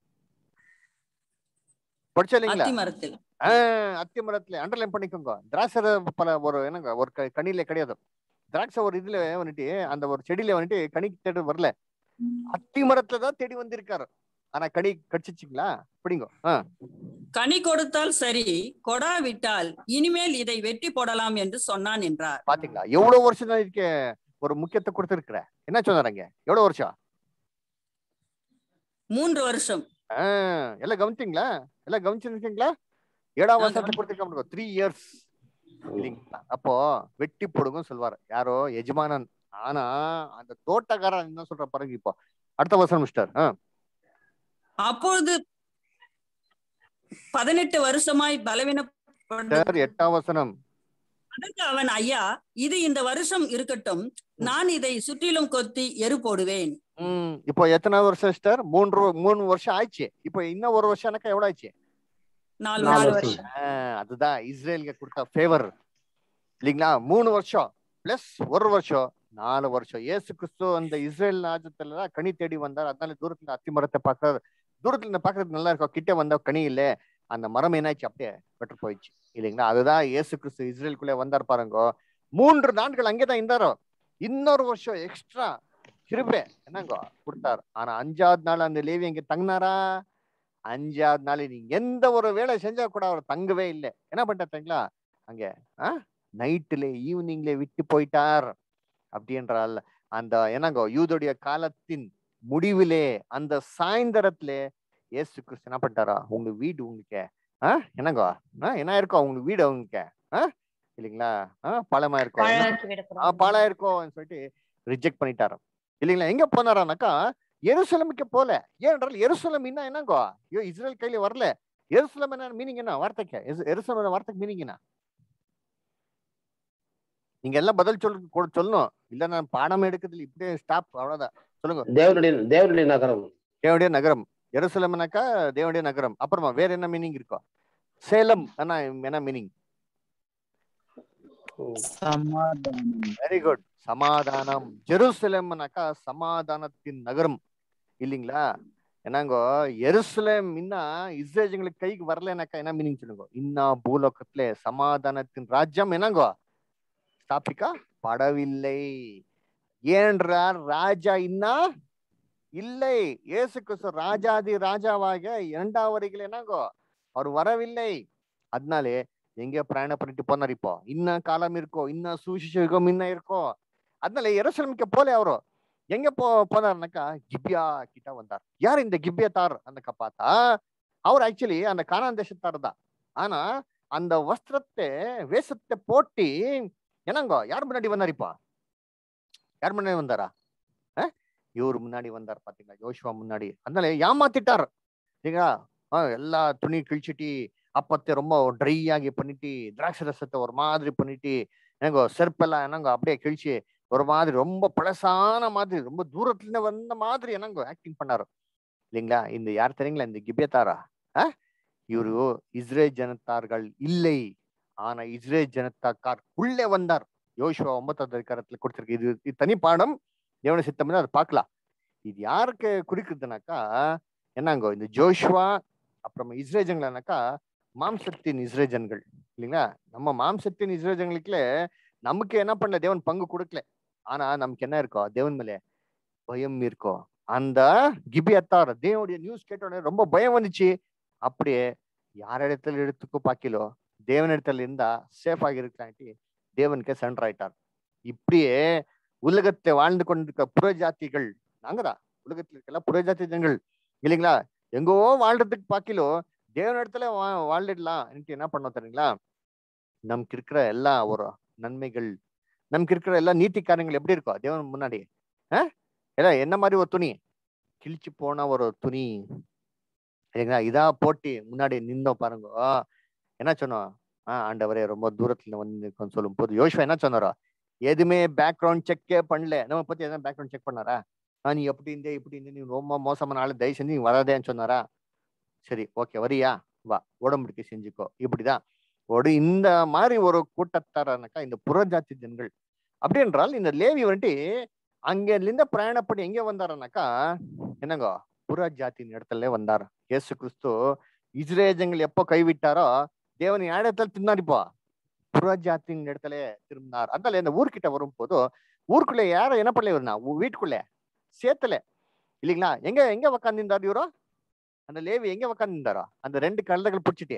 படிச்சா இல்லைங்களா அத்தி மரத்தில் ஆஹ் அத்தி மரத்துல அண்டர்லைன் பண்ணிக்கோங்க திராட்சை பல ஒரு என்னங்க ஒரு க- கனியில கிடையாது திராட்சை ஒரு இதுல வந்துட்டு அந்த ஒரு செடியில வந்துட்டு கனி தேடி வரல அத்தி மரத்துல தான் தேடி வந்திருக்காரு ஆனா கனி கடிச்சிச்சிங்களா பிடிங்க ஆஹ் கனி கொடுத்தால் சரி கொடாவிட்டால் இனிமேல் இதை வெட்டி போடலாம் என்று சொன்னான் என்றார் பாத்தீங்களா எவ்வளவு வருஷம் தான் இதுக்கு ஒரு முக்கியத்துவம் கொடுத்திருக்கிற என்ன சொன்னாருங்க எவ்வளவு வருஷம் மூன்று வருஷம் ஆஹ் எல்லாம் கவனிச்சிங்களா எல்லாம் கவனிச்சிருக்கீங்களா ஏழாம் நான் வருஷத்துல கொடுத்துருக்க த்ரீ இயர்ஸ் இல்லைங்களா அப்போ வெட்டி போடுங்கன்னு சொல்வாரு யாரோ எஜமானன் ஆனா அந்த தோட்டக்காரன் என்ன சொல்ற பாருங்க இப்போ அடுத்த வருஷம் மிஸ்டர் அப்பொழுது பதினெட்டு வருஷமாய் பலவீனப்பட்ட எட்டாம் வசனம் அதற்கு அவன் ஐயா இது இந்த வருஷம் இருக்கட்டும் நான் இதை சுற்றிலும் கொத்தி எரு போடுவேன் ம் இப்போ எத்தனாவது வருஷம் சிஸ்டர் மூன்று மூணு வருஷம் ஆயிடுச்சு இப்போ இன்னும் ஒரு வருஷம் எனக்கு எவ்வளவு ஆயிடுச்சு நாலு நாலு நாலு வருஷம் வருஷம் ஆஹ் அதுதான் இஸ்ரேலுக்கு கொடுத்த ஃபேவர் இல்லைங்களா மூணு வருஷம் பிளஸ் ஒரு வருஷம் நாலு வருஷம் ஏசு கிறிஸ்து அந்த இஸ்ரேல் ராஜ்யத்துல தான் கனி தேடி வந்தார் அதனால தூரத்துல அத்தி மரத்தை பார்க்கறாரு தூரத்துல இருந்து பாக்குறது நல்லா இருக்கும் கிட்ட வந்தா கனி இல்ல அந்த மரம் என்னாச்சு அப்படியே பெற்று போயிடுச்சு இல்லைங்களா அதுதான் ஏசு கிறிஸ்து இஸ்ரேலுக்குள்ளே வந்தார் பாருங்க மூன்று நாட்கள் அங்கேதான் இருந்தாரோ இன்னொரு வருஷம் எக்ஸ்ட்ரா கிருபே என்னங்கோ கொடுத்தாரு ஆனா அஞ்சாவது நாள் அந்த லேவி அங்க தங்கினாரா அஞ்சாவது நாள் நீங்க எந்த ஒரு வேலை செஞ்சா கூட அவர் தங்கவே இல்லை என்ன பண்ணிட்டாருங்களா அங்க ஆ நைட்டுல ஈவினிங்ல விட்டு போயிட்டார் அப்படின்றால் அந்த என்னங்கோ யூதோடைய காலத்தின் முடிவிலே அந்த சாயந்தரத்துல ஏசு கிறிஸ்து என்ன பண்ணிட்டாரா உங்க வீடு உங்களுக்கு ஆ என்னங்கோ ஆ என்ன இருக்கோ உங்க வீடு உங்களுக்கு ஆ இல்லைங்களா ஆ பழமா இருக்கும் என்ன பழக்கி ஆ, விடக்கூடாது பாலா இருக்கும் சொல்லிட்டு ரிஜெக்ட் பண்ணிட்டாரு இல்லைங்களா எங்க போனாரானாக்கா எருசலமுக்கு போல ஏனென்றால் எருசலம் என்ன என்னங்கோ ஐயோ இஸ்ரேல் கையில வரல எருசலம் என்ன மீனிங் என்ன வார்த்தைக்கு எரு- எருசலம் வார்த்தைக்கு மீனிங் என்ன நீங்க எல்லாம் பதில் சொல் கொ- சொல்லணும் இல்ல நான் பாடம் எடுக்கிறதுல இப்படியே ஸ்டாப் அவ்வளவுதான் சொல்லுங்க தேவனுடைய தேவனுடைய நகரம் தேவனுடைய நகரம் எருசலம்னாக்கா தேவனுடைய நகரம் அப்புறமா வேற என்ன மீனிங் இருக்கும் சேலம் என்ன என்ன மீனிங் சமாதானம் வெரி குட் சமாதானம் ஜெருசலேம்னாக்கா சமாதானத்தின் நகரம் இல்லைங்களா என்னங்கோ எருசலேம் இன்னா இஸ்ரேஜங்களுக்கு கைக்கு வரலனாக்கா என்ன மீனிங் சொல்லுங்க இன்னா பூலோகத்துல சமாதானத்தின் ராஜ்யம் என்னங்கோ ஸ்தாபிக்கா படவில்லை ஏன்றார் ராஜா இன்னா இல்லை இயேசு கிறிஸ்து ராஜாதி ராஜாவாக இரண்டாவது வரைகள் என்னங்கோ அவர் வரவில்லை அதனாலே எங்க பிரயாணம் பண்ணிட்டு போனார் இப்போ இன்ன காலம் இருக்கோ இன்ன சுவிசேஷம் இன்ன இருக்கோ அதனால எருசலேமுக்கு போல அவரு எங்க போ போனார்னாக்கா கிபியா கிட்ட வந்தார் யார் இந்த கிபியா தார் அந்தக்க பார்த்தா அவர் ஆக்சுவலி அந்த கானான் தேசத்தார் தான் ஆனா அந்த வஸ்திரத்தை வேஷத்தை போட்டி என்னங்கோ யார் முன்னாடி வந்தார் இப்போ யார் முன்னாடி வந்தாரா அஹ்? இவர் முன்னாடி வந்தார் பாத்தீங்களா யோசுவா முன்னாடி அதனால ஏமாத்திட்டார் சரிங்களா ஆஹ் எல்லா துணி கிழிச்சிட்டு அப்பத்தை ரொம்ப ட்ரை ஆகி பண்ணிட்டு திராட்சை ரசத்தை ஒரு மாதிரி பண்ணிட்டு என்னங்கோ செருப்பெல்லாம் என்னங்கோ அப்படியே கிழிச்சு ஒரு மாதிரி ரொம்ப பழசான மாதிரி ரொம்ப தூரத்துல இருந்து வந்த மாதிரி என்னங்கோ ஆக்டிங் பண்ணாரு இல்லைங்களா இந்த யார் தெரியுங்களா இந்த கிபியத்தாரா ஆ இவரு இஸ்ரேல் ஜனத்தார்கள் இல்லை ஆனா இஸ்ரேல் ஜனத்தாக்கார் உள்ளே வந்தார் யோசுவா ஒன்பதாவது அதிகாரத்துல கொடுத்திருக்கு இது இது தனி பாடம் எவனை சித்தம் அதை பார்க்கலாம் இது யாருக்கு குறிக்குதுனாக்கா என்னங்கோ இந்த ஜோஷுவா அப்புறம் இஸ்ரேஜங்களானாக்கா மாம்சத்தின் இஸ்ரேஜன்கள் இல்லைங்களா நம்ம மாம்சத்தின் இஸ்ரேஜங்களுக்குல நமக்கு என்ன பண்ணல தேவன் பங்கு கொடுக்கல ஆனா நமக்கு என்ன இருக்கோ தேவன் மேலே பயம் இருக்கோ அந்த கிபியத்தார் தேவனுடைய நியூஸ் கேட்ட உடனே ரொம்ப பயம் வந்துச்சு அப்படியே யார் இடத்துல எடுத்துக்கோ பாக்கிலோ தேவன் இடத்துல இருந்தா சேஃப் ஆகி இருக்கலான்ட்டு தேவனுக்கே சரண்டர் ஆயிட்டார் இப்படியே உலகத்தை வாழ்ந்து கொண்டிருக்க புறஜாதிகள் நாங்கதான் உலகத்துல இருக்க புறஜாதி ஜனங்கள் இல்லைங்களா எங்கோ வாழ்றதுக்கு பாக்கிலோ தேவன் இடத்துல வா வாழ்ந்துடலாம் என்ன பண்ணோம் தெரியுங்களா நமக்கு இருக்கிற எல்லா ஒரு நன்மைகள் நமக்கு இருக்கிற எல்லா நீதி காரியங்கள் எப்படி இருக்கும் தேவன் முன்னாடி ஆஹ் எல்லாம் என்ன மாதிரி ஒரு துணி கிழிச்சு போன ஒரு துணி இல்லைங்களா இதா போட்டி முன்னாடி நின்னோம் பாருங்க என்ன சொன்னோம் ஆஹ் ஆண்டவரே ரொம்ப தூரத்துல வந்து சொல்லும் போது யோசுவா என்ன சொன்னாரோ எதுவுமே பேக்ரவுண்ட் செக்கே பண்ணல நம்ம பத்தி எதாவது பேக்ரவுண்ட் செக் பண்ணாரா ஆ நீ எப்படி இருந்தே இப்படி இருந்தே நீ ரொம்ப மோசமான ஆளு தயவு செஞ்சு நீ வராதேன்னு சொன்னாரா சரி ஓகே வரியா வா உடம்புக்கு செஞ்சுக்கோ இப்படிதான் ஒரு இந்த மாதிரி ஒரு கூட்டத்தாரனாக்கா இந்த புறஜாதி ஜனங்கள் அப்படி என்றால் இந்த லேவி வந்துட்டு அங்க இருந்து பிரயாணப்படி எங்க வந்தாருனாக்கா என்னங்கோ புறஜாத்தின் இடத்துல வந்தார் இயேசு கிறிஸ்து இஸ்ரேஜங்கள் எப்போ கைவிட்டாரோ தேவன் யார் இடத்துல தின்னாடிப்பா புறஜாத்தின் இடத்துல திரும்பினார் அதனால இந்த ஊர்கிட்ட வரும் போதோ ஊருக்குள்ள யாரும் என்ன பண்ணல இருந்தா வீட்டுக்குள்ள சேத்துல இல்லைங்களா எங்க எங்க உக்காந்துருந்தார் இவரோ அந்த லேவி எங்க உக்காந்துருந்தாரோ அந்த ரெண்டு கழுதைகள் பிடிச்சிட்டே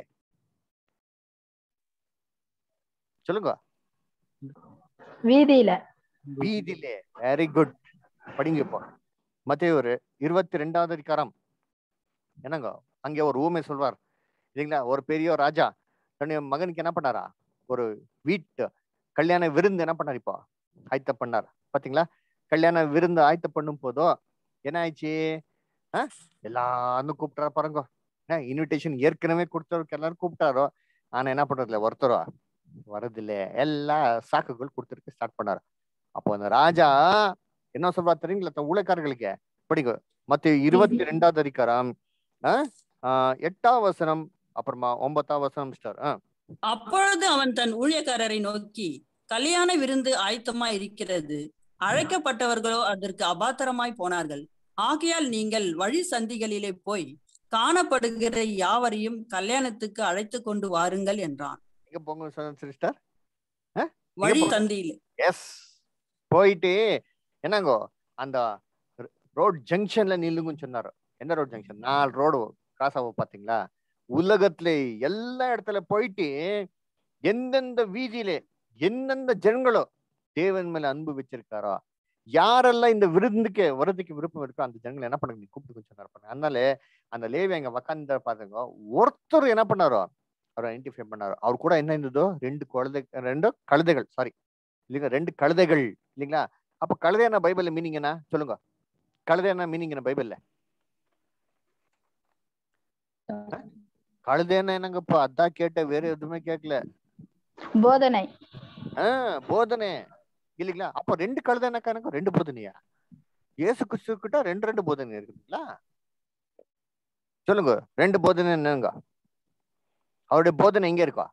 சொல்லுங்க வீதியில வீதியிலே வெரி குட் படிங்க இப்போ மத்திய ஒரு இருபத்தி ரெண்டாவது அதிகாரம் என்னங்க அங்கே ஒரு ஊமை சொல்வார் இல்லைங்களா ஒரு பெரிய ராஜா தன்னுடைய மகனுக்கு என்ன பண்ணாரா ஒரு வீட்டு கல்யாண விருந்து என்ன பண்ணார் இப்போ ஆயத்த பண்ணார் பாத்தீங்களா கல்யாண விருந்து ஆயத்த பண்ணும் போதோ என்ன ஆயிடுச்சு ஆஹ் எல்லாரும் கூப்பிட்டார பாருங்க இன்விடேஷன் ஏற்கனவே கொடுத்தவருக்கு எல்லாரும் கூப்பிட்டாரோ ஆனா என்ன பண்றதுல ஒருத்தரோ வரதில்ல எல்லா சாக்குகள் கொடுத்துருக்கு ஸ்டார்ட் பண்ணாரு அப்போ அந்த ராஜா என்ன சொல்றா தெரியுங்களா தன் ஊழியக்காரர்களுக்கு படிங்க மத்த இருபத்தி ரெண்டாவது அதிகாரம் ஆஹ் ஆஹ் எட்டாம் வசனம் அப்புறமா ஒன்பதாம் வசனம் ஸ்டார் ஆஹ் அப்பொழுது அவன் தன் ஊழியக்காரரை நோக்கி கல்யாண விருந்து ஆயத்தமா இருக்கிறது அழைக்கப்பட்டவர்களோ அதற்கு அபாத்திரமாய் போனார்கள் ஆகையால் நீங்கள் வழி சந்திகளிலே போய் காணப்படுகிற யாவரையும் கல்யாணத்துக்கு அழைத்து கொண்டு வாருங்கள் என்றான் எங்க போங்க சிஸ்டர் வழி போ- சந்தியிலே எஸ் போயிட்டு என்னங்கோ அந்த ரோட் ஜங்ஷன்ல நில்லுங்கன்னு சொன்னாரு என்ன ரோட் ஜங்ஷன் நாலு ரோடு கிராஸ் ஆகும் பாத்தீங்களா உலகத்துல எல்லா இடத்துல போயிட்டு எந்தெந்த வீதியில எந்தெந்த ஜனங்களோ தேவன் மேல அன்பு வச்சிருக்காரோ யாரெல்லாம் இந்த விருந்துக்கு வரதுக்கு விருப்பம் இருக்கோ அந்த ஜனங்களை என்ன பண்ணுங்க நீ கூப்பிட்டு கொஞ்சம் நேரம் பண்ணுங்க அதனால அந்த லேவி அங்க உக்காந்து பாருங்க ஒருத்தர் என்ன பண்ணாரோ அவர் ஐடென்டிஃபை பண்ணாரு அவர் கூட என்ன இருந்ததோ ரெண்டு குழந்தை ரெண்டு கழுதைகள் சாரி இல்லைங்க ரெண்டு கழுதைகள் இல்லைங்களா அப்ப கழுதை என்ன பைபிள்ல மீனிங் என்ன சொல்லுங்க கழுதை என்ன மீனிங் என்ன பைபிள்ல கழுதை என்ன என்னங்கப்பா அதான் கேட்ட வேற எதுவுமே கேட்கல போதனை ஆஹ் போதனை இல்லைங்களா அப்ப ரெண்டு கழுதை என்ன எனக்கு ரெண்டு போதனையா இயேசு கிறிஸ்து கிட்ட ரெண்டு ரெண்டு போதனை இருக்குங்களா சொல்லுங்க ரெண்டு போதனை என்னங்க அவருடைய போதனை எங்க இருக்கா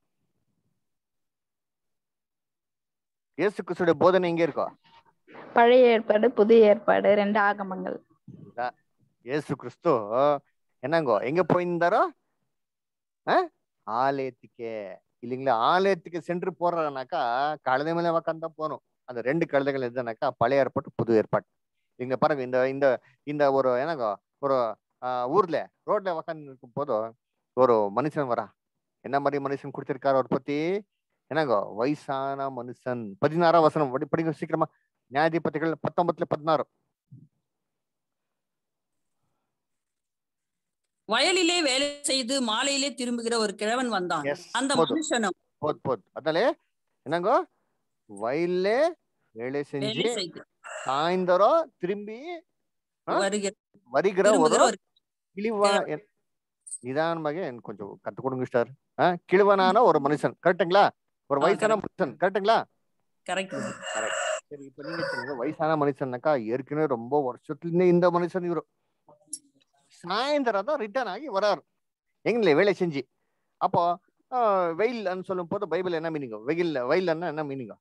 இயேசு கிறிஸ்துடைய போதனை எங்க இருக்கா பழைய ஏற்பாடு புதிய ஏற்பாடு ரெண்டு ஆகமங்கள் இயேசு கிறிஸ்து என்னங்கோ எங்க போயிருந்தாரோ அஹ்? ஆலயத்துக்கே இல்லைங்களா ஆலயத்துக்கு சென்று போறாருனாக்கா கழுதை மேல உக்காந்து தான் போகணும் அந்த ரெண்டு கழுதைகள் எதுனாக்கா பழைய ஏற்பாடு புது ஏற்பாடு இங்க பாருங்க இந்த இந்த இந்த ஒரு என்னங்கோ ஒரு ஆஹ், ஊர்ல ரோட்ல உக்காந்து இருக்கும் போதும் ஒரு மனுஷன் வரா என்ன மாதிரி மனுஷன் கொடுத்திருக்காரு அவர் பத்தி என்னங்கோ வயசான மனுஷன் பதினாறாம் வசனம் படி படிங்க சீக்கிரமா நியாயாதிபதிகள் பத்தொன்பதுல பதினாறு வயலிலே வேலை செய்து மாலையிலே திரும்புகிற ஒரு கிழவன் வந்தான் எஸ் அந்த போதும் மனுஷனும் போத் போத் அதனாலே என்னங்கோ வயல்ல வேலை செஞ்சு வேலை செய்து சாயந்தரம் திரும்பி ஆ? வருகிற வருகிற ஒரு திரும்புகிற ஒரு கிழிவா என்- நிதானமாக எனக்கு கொஞ்சம் கத்து கொடுங்க சார் கிழவனான ஒரு மனுஷன் கரெக்டுங்களா ஒரு ஆ, வயசான correct. மனுஷன் கரெக்டுங்களா கரெக்ட் சரி இப்ப நீங்க சொல்லுங்க வயசான மனுஷன்னாக்கா ஏற்கனவே ரொம்ப வருஷத்துல இருந்தே இந்த மனுஷன் இவரு சாயந்தரம் தான் ரிட்டர்ன் ஆகி வராரு எங்களே வேலை செஞ்சு அப்போ ஆஹ், வெயில்னு சொல்லும் போது பைபிள் என்ன மீனிங்க வெயில் வெயில்னா என்ன மீனிங்க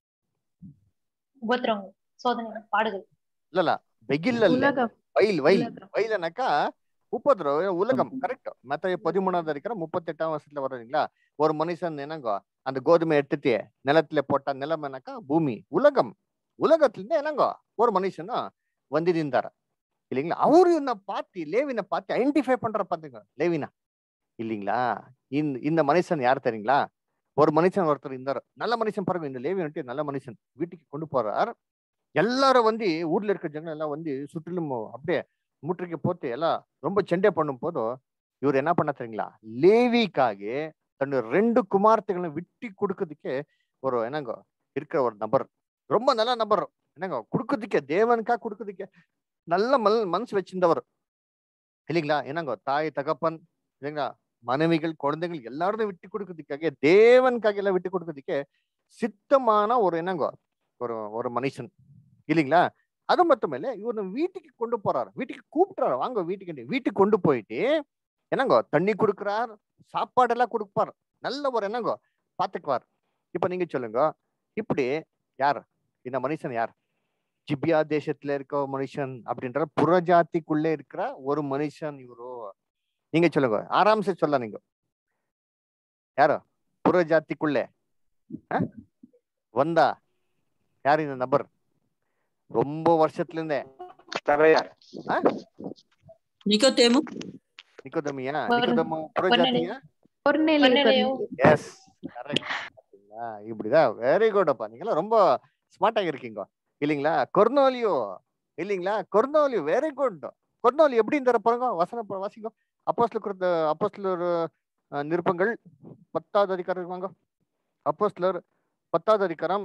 உபத்திரவங்கள் சோதனை பாடுகள் இல்ல இல்ல வெயில் இல்ல உலகம் வயல் வயல் உலகம். வயல்னாக்கா உபதிரவம் உலகம் கரெக்ட் மத்த பதிமூணாவது இருக்கிற முப்பத்தி எட்டாம் வருஷத்துல வருதுங்களா ஒரு மனுஷன் என்னங்கோ அந்த கோதுமை எடுத்துட்டு நிலத்துல போட்ட நிலமனாக்கா பூமி உலகம் உலகத்துல இருந்து என்னங்கோ ஒரு மனுஷனும் வந்து நின்றாரு இல்லைங்களா அவரு என்ன பார்த்து லேவினை பார்த்து ஐடென்டிஃபை பண்ற பாத்துங்க லேவினா இல்லைங்களா இந்த இந்த மனுஷன் யார் தெரியுங்களா ஒரு மனுஷன் ஒருத்தர் இருந்தாரு நல்ல மனுஷன் பாருங்க இந்த லேவி வந்துட்டு நல்ல மனுஷன் வீட்டுக்கு கொண்டு போறார் எல்லாரும் வந்து ஊர்ல இருக்க ஜனங்க எல்லாம் வந்து சுற்றிலும் அப்படியே முற்றுகை போட்டு எல்லாம் ரொம்ப செண்டை பண்ணும் போதும் இவர் என்ன பண்ண தெரியுங்களா லேவிக்காக தன்னுடைய ரெண்டு குமார்த்தைகளும் விட்டி கொடுக்கறதுக்கே ஒரு என்னங்க இருக்கிற ஒரு நபர் ரொம்ப நல்ல நபர் என்னங்க கொடுக்கறதுக்கே தேவனுக்கா கொடுக்கறதுக்கே நல்ல மல் மனசு வச்சிருந்தவர் இல்லைங்களா என்னங்க தாய் தகப்பன் இல்லைங்களா மனைவிகள் குழந்தைகள் எல்லாரும் விட்டு கொடுக்கறதுக்காக தேவனுக்காக எல்லாம் விட்டு கொடுக்கறதுக்கே சித்தமான ஒரு என்னங்க ஒரு ஒரு மனுஷன் இல்லைங்களா அது மட்டும் இல்ல இவர் வீட்டுக்கு கொண்டு போறாரு வீட்டுக்கு கூப்பிட்டுறாரு வாங்க வீட்டுக்கு வீட்டுக்கு கொண்டு போயிட்டு என்னங்கோ தண்ணி கொடுக்குறார் சாப்பாடெல்லாம் கொடுப்பார் நல்ல ஒரு என்னங்கோ பாத்துக்குவார் இப்ப நீங்க சொல்லுங்க இப்படி யார் இந்த மனுஷன் யார் ஜிபியா தேசத்துல இருக்க ஒரு மனுஷன் அப்படின்ற புறஜாதிக்குள்ள இருக்கிற ஒரு மனுஷன் இவரோ நீங்க சொல்லுங்க ஆராம்சே சொல்ல நீங்க யாரோ புறஜாதிக்குள்ளே அஹ்? வந்தா யார் இந்த நபர் ரொம்ப வருஷத்துல இருந்தே சபையார் நிக்கோதேமு நிக்கோதமியா ஒரு- நிக்கோதமு புறஜாதியா கொர்நேலியு எஸ் கரெக்ட் இப்படிதான் வெரி குட் அப்பா நீங்களாம் ரொம்ப ஸ்மார்ட்டாக இருக்கீங்க இல்லைங்களா கொர்னோலியோ இல்லைங்களா கொர்னோலியோ வெரி குட் கொர்னோலி எப்படி இந்த பாருங்க வசனம் ப- வாசிங்க அப்போஸ்ல கொடுத்த அப்போஸ்லர் அஹ், நிருப்பங்கள் பத்தாவது அதிகாரம் இருக்குவாங்க அப்போஸ்லர் பத்தாவது அதிகாரம்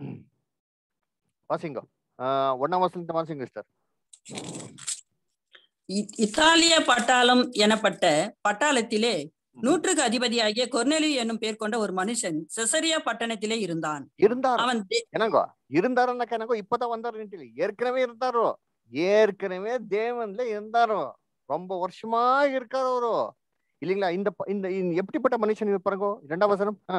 வாசிங்க அஹ், ஒண்ணாம் வசனத்தை வாசிங்க சார் இ- இத்தாலிய பட்டாளம் எனப்பட்ட பட்டாளத்திலே நூற்றுக்கு அதிபதியாகிய கொர்நெலி என்னும் பேர் கொண்ட ஒரு மனுஷன் செசரியா பட்டணத்திலே இருந்தான் இருந்தார் அவன் தே- என்னங்கோ இருந்தாருன்னாக்கா என்னங்கோ இப்பதான் வந்தாரு ஏற்கனவே இருந்தாரோ ஏற்கனவே தேவன்ல இருந்தாரோ ரொம்ப வருஷமா இருக்காரு அவரு இல்லைங்களா இந்த ப- இந்த இந்த எப்படிப்பட்ட மனுஷன் இது பாருங்க இரண்டாம் வசனம் ஆ,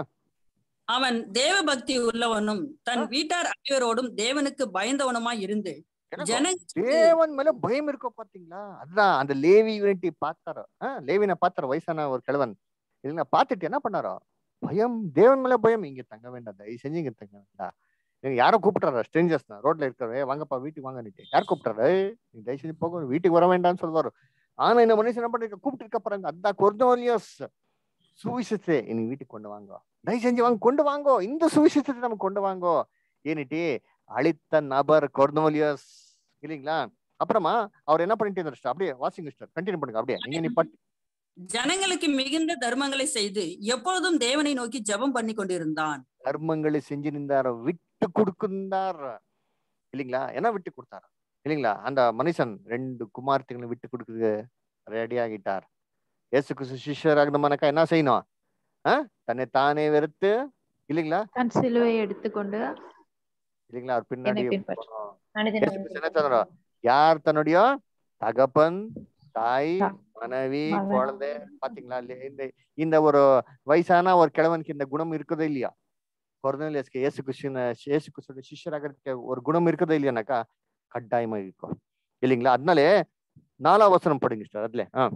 அவன் தேவ பக்தி உள்ளவனும் தன் வீட்டார் அனைவரோடும் தேவனுக்கு பயந்தவனுமாய் இருந்து என்னங்கோ? ஜனங்களுக்கு தேவன் மேல பயம் இருக்கும் பாத்தீங்களா அதுதான் அந்த லேவி யூனிட்டி பார்த்தாரோ ஆஹ் லேவினை பார்த்தாரோ வயசான ஒரு கிழவன் இல்லைங்களா பார்த்துட்டு என்ன பண்ணாரோ பயம் தேவன் மேல பயம் இங்க தங்க வேண்டாம் தயவு செஞ்சு இங்க தங்க வேண்டாம் நீங்க யாரோ கூப்பிட்டாரா ஸ்ட்ரேஞ்சர்ஸ் தான் ரோட்ல இருக்கிற வாங்கப்பா வீட்டுக்கு வாங்கன்னுட்டு யார் கூப்பிட்டாரு நீ தயவு செஞ்சு போக வீட்டுக்கு வர வேண்டாம்னு சொல்லுவாரு ஆனா இந்த மனுஷன் என்ன பண்ணிருக்க கூப்பிட்டு இருக்க பாருங்க அதான் கொர்னோலியஸ் சுவிசேஷத்தை இன்னைக்கு வீட்டுக்கு கொண்டு வாங்கோ தயவு செஞ்சு வாங்க கொண்டு வாங்கோ இந்த சுவிசேஷத்தை நம்ம கொண்டு வாங்கோ ஏன்னுட்டு அழித்த நபர் கொர்னோலியஸ் இல்லைங்களா அப்புறமா அவர் என்ன பண்ணிட்டு இருந்தாரு அப்படியே வாசிங்க சிஸ்டர் கண்டினியூ பண்ணுங்க அப்படியே நீங்க நிப்பாட்டி ஜனங்களுக்கு மிகுந்த தர்மங்களை செய்து எப்பொழுதும் தேவனை நோக்கி ஜெபம் பண்ணி கொண்டிருந்தான் கர்மங்களை செஞ்சு நின்றார் விட்டு கொடுக்குந்தார் இல்லைங்களா என்ன விட்டு கொடுத்தாரு இல்லைங்களா அந்த மனுஷன் ரெண்டு குமார்த்திகளை விட்டு கொடுக்க ரெடி ஆகிட்டார் இயேசு கிறிஸ்து சிஷ்யராகணுமானாக்கா என்ன செய்யணும் ஆ? தன்னை தானே வெறுத்து இல்லைங்களா தன் சிலுவை எடுத்துக்கொண்டு இல்லைங்களா அவர் பின்னாடி என்னை பின்பற்று. போகணும். மனிதன் இயேசு கிறிஸ்து என்ன சொன்னாரோ யார் தன்னுடைய தகப்பன் தாய் தா- மனைவி மகன். குழந்தை பாத்தீங்களா இல்லையா இந்த இந்த ஒரு வயசான ஒரு கிழவனுக்கு இந்த குணம் இருக்குதோ இல்லையா கொரோனாலியஸ்க்கு இயேசு கிறிஸ்டின் இயேசு கிறிஸ்துவோட சிஷ்யராகிறதுக்கு ஒரு குணம் இருக்குதோ இல்லையானாக்கா கட்டாயமா இருக்கும் இல்லைங்களா அதனாலே நாலாம் வசனம் படிங்க sister. அதுல ஆ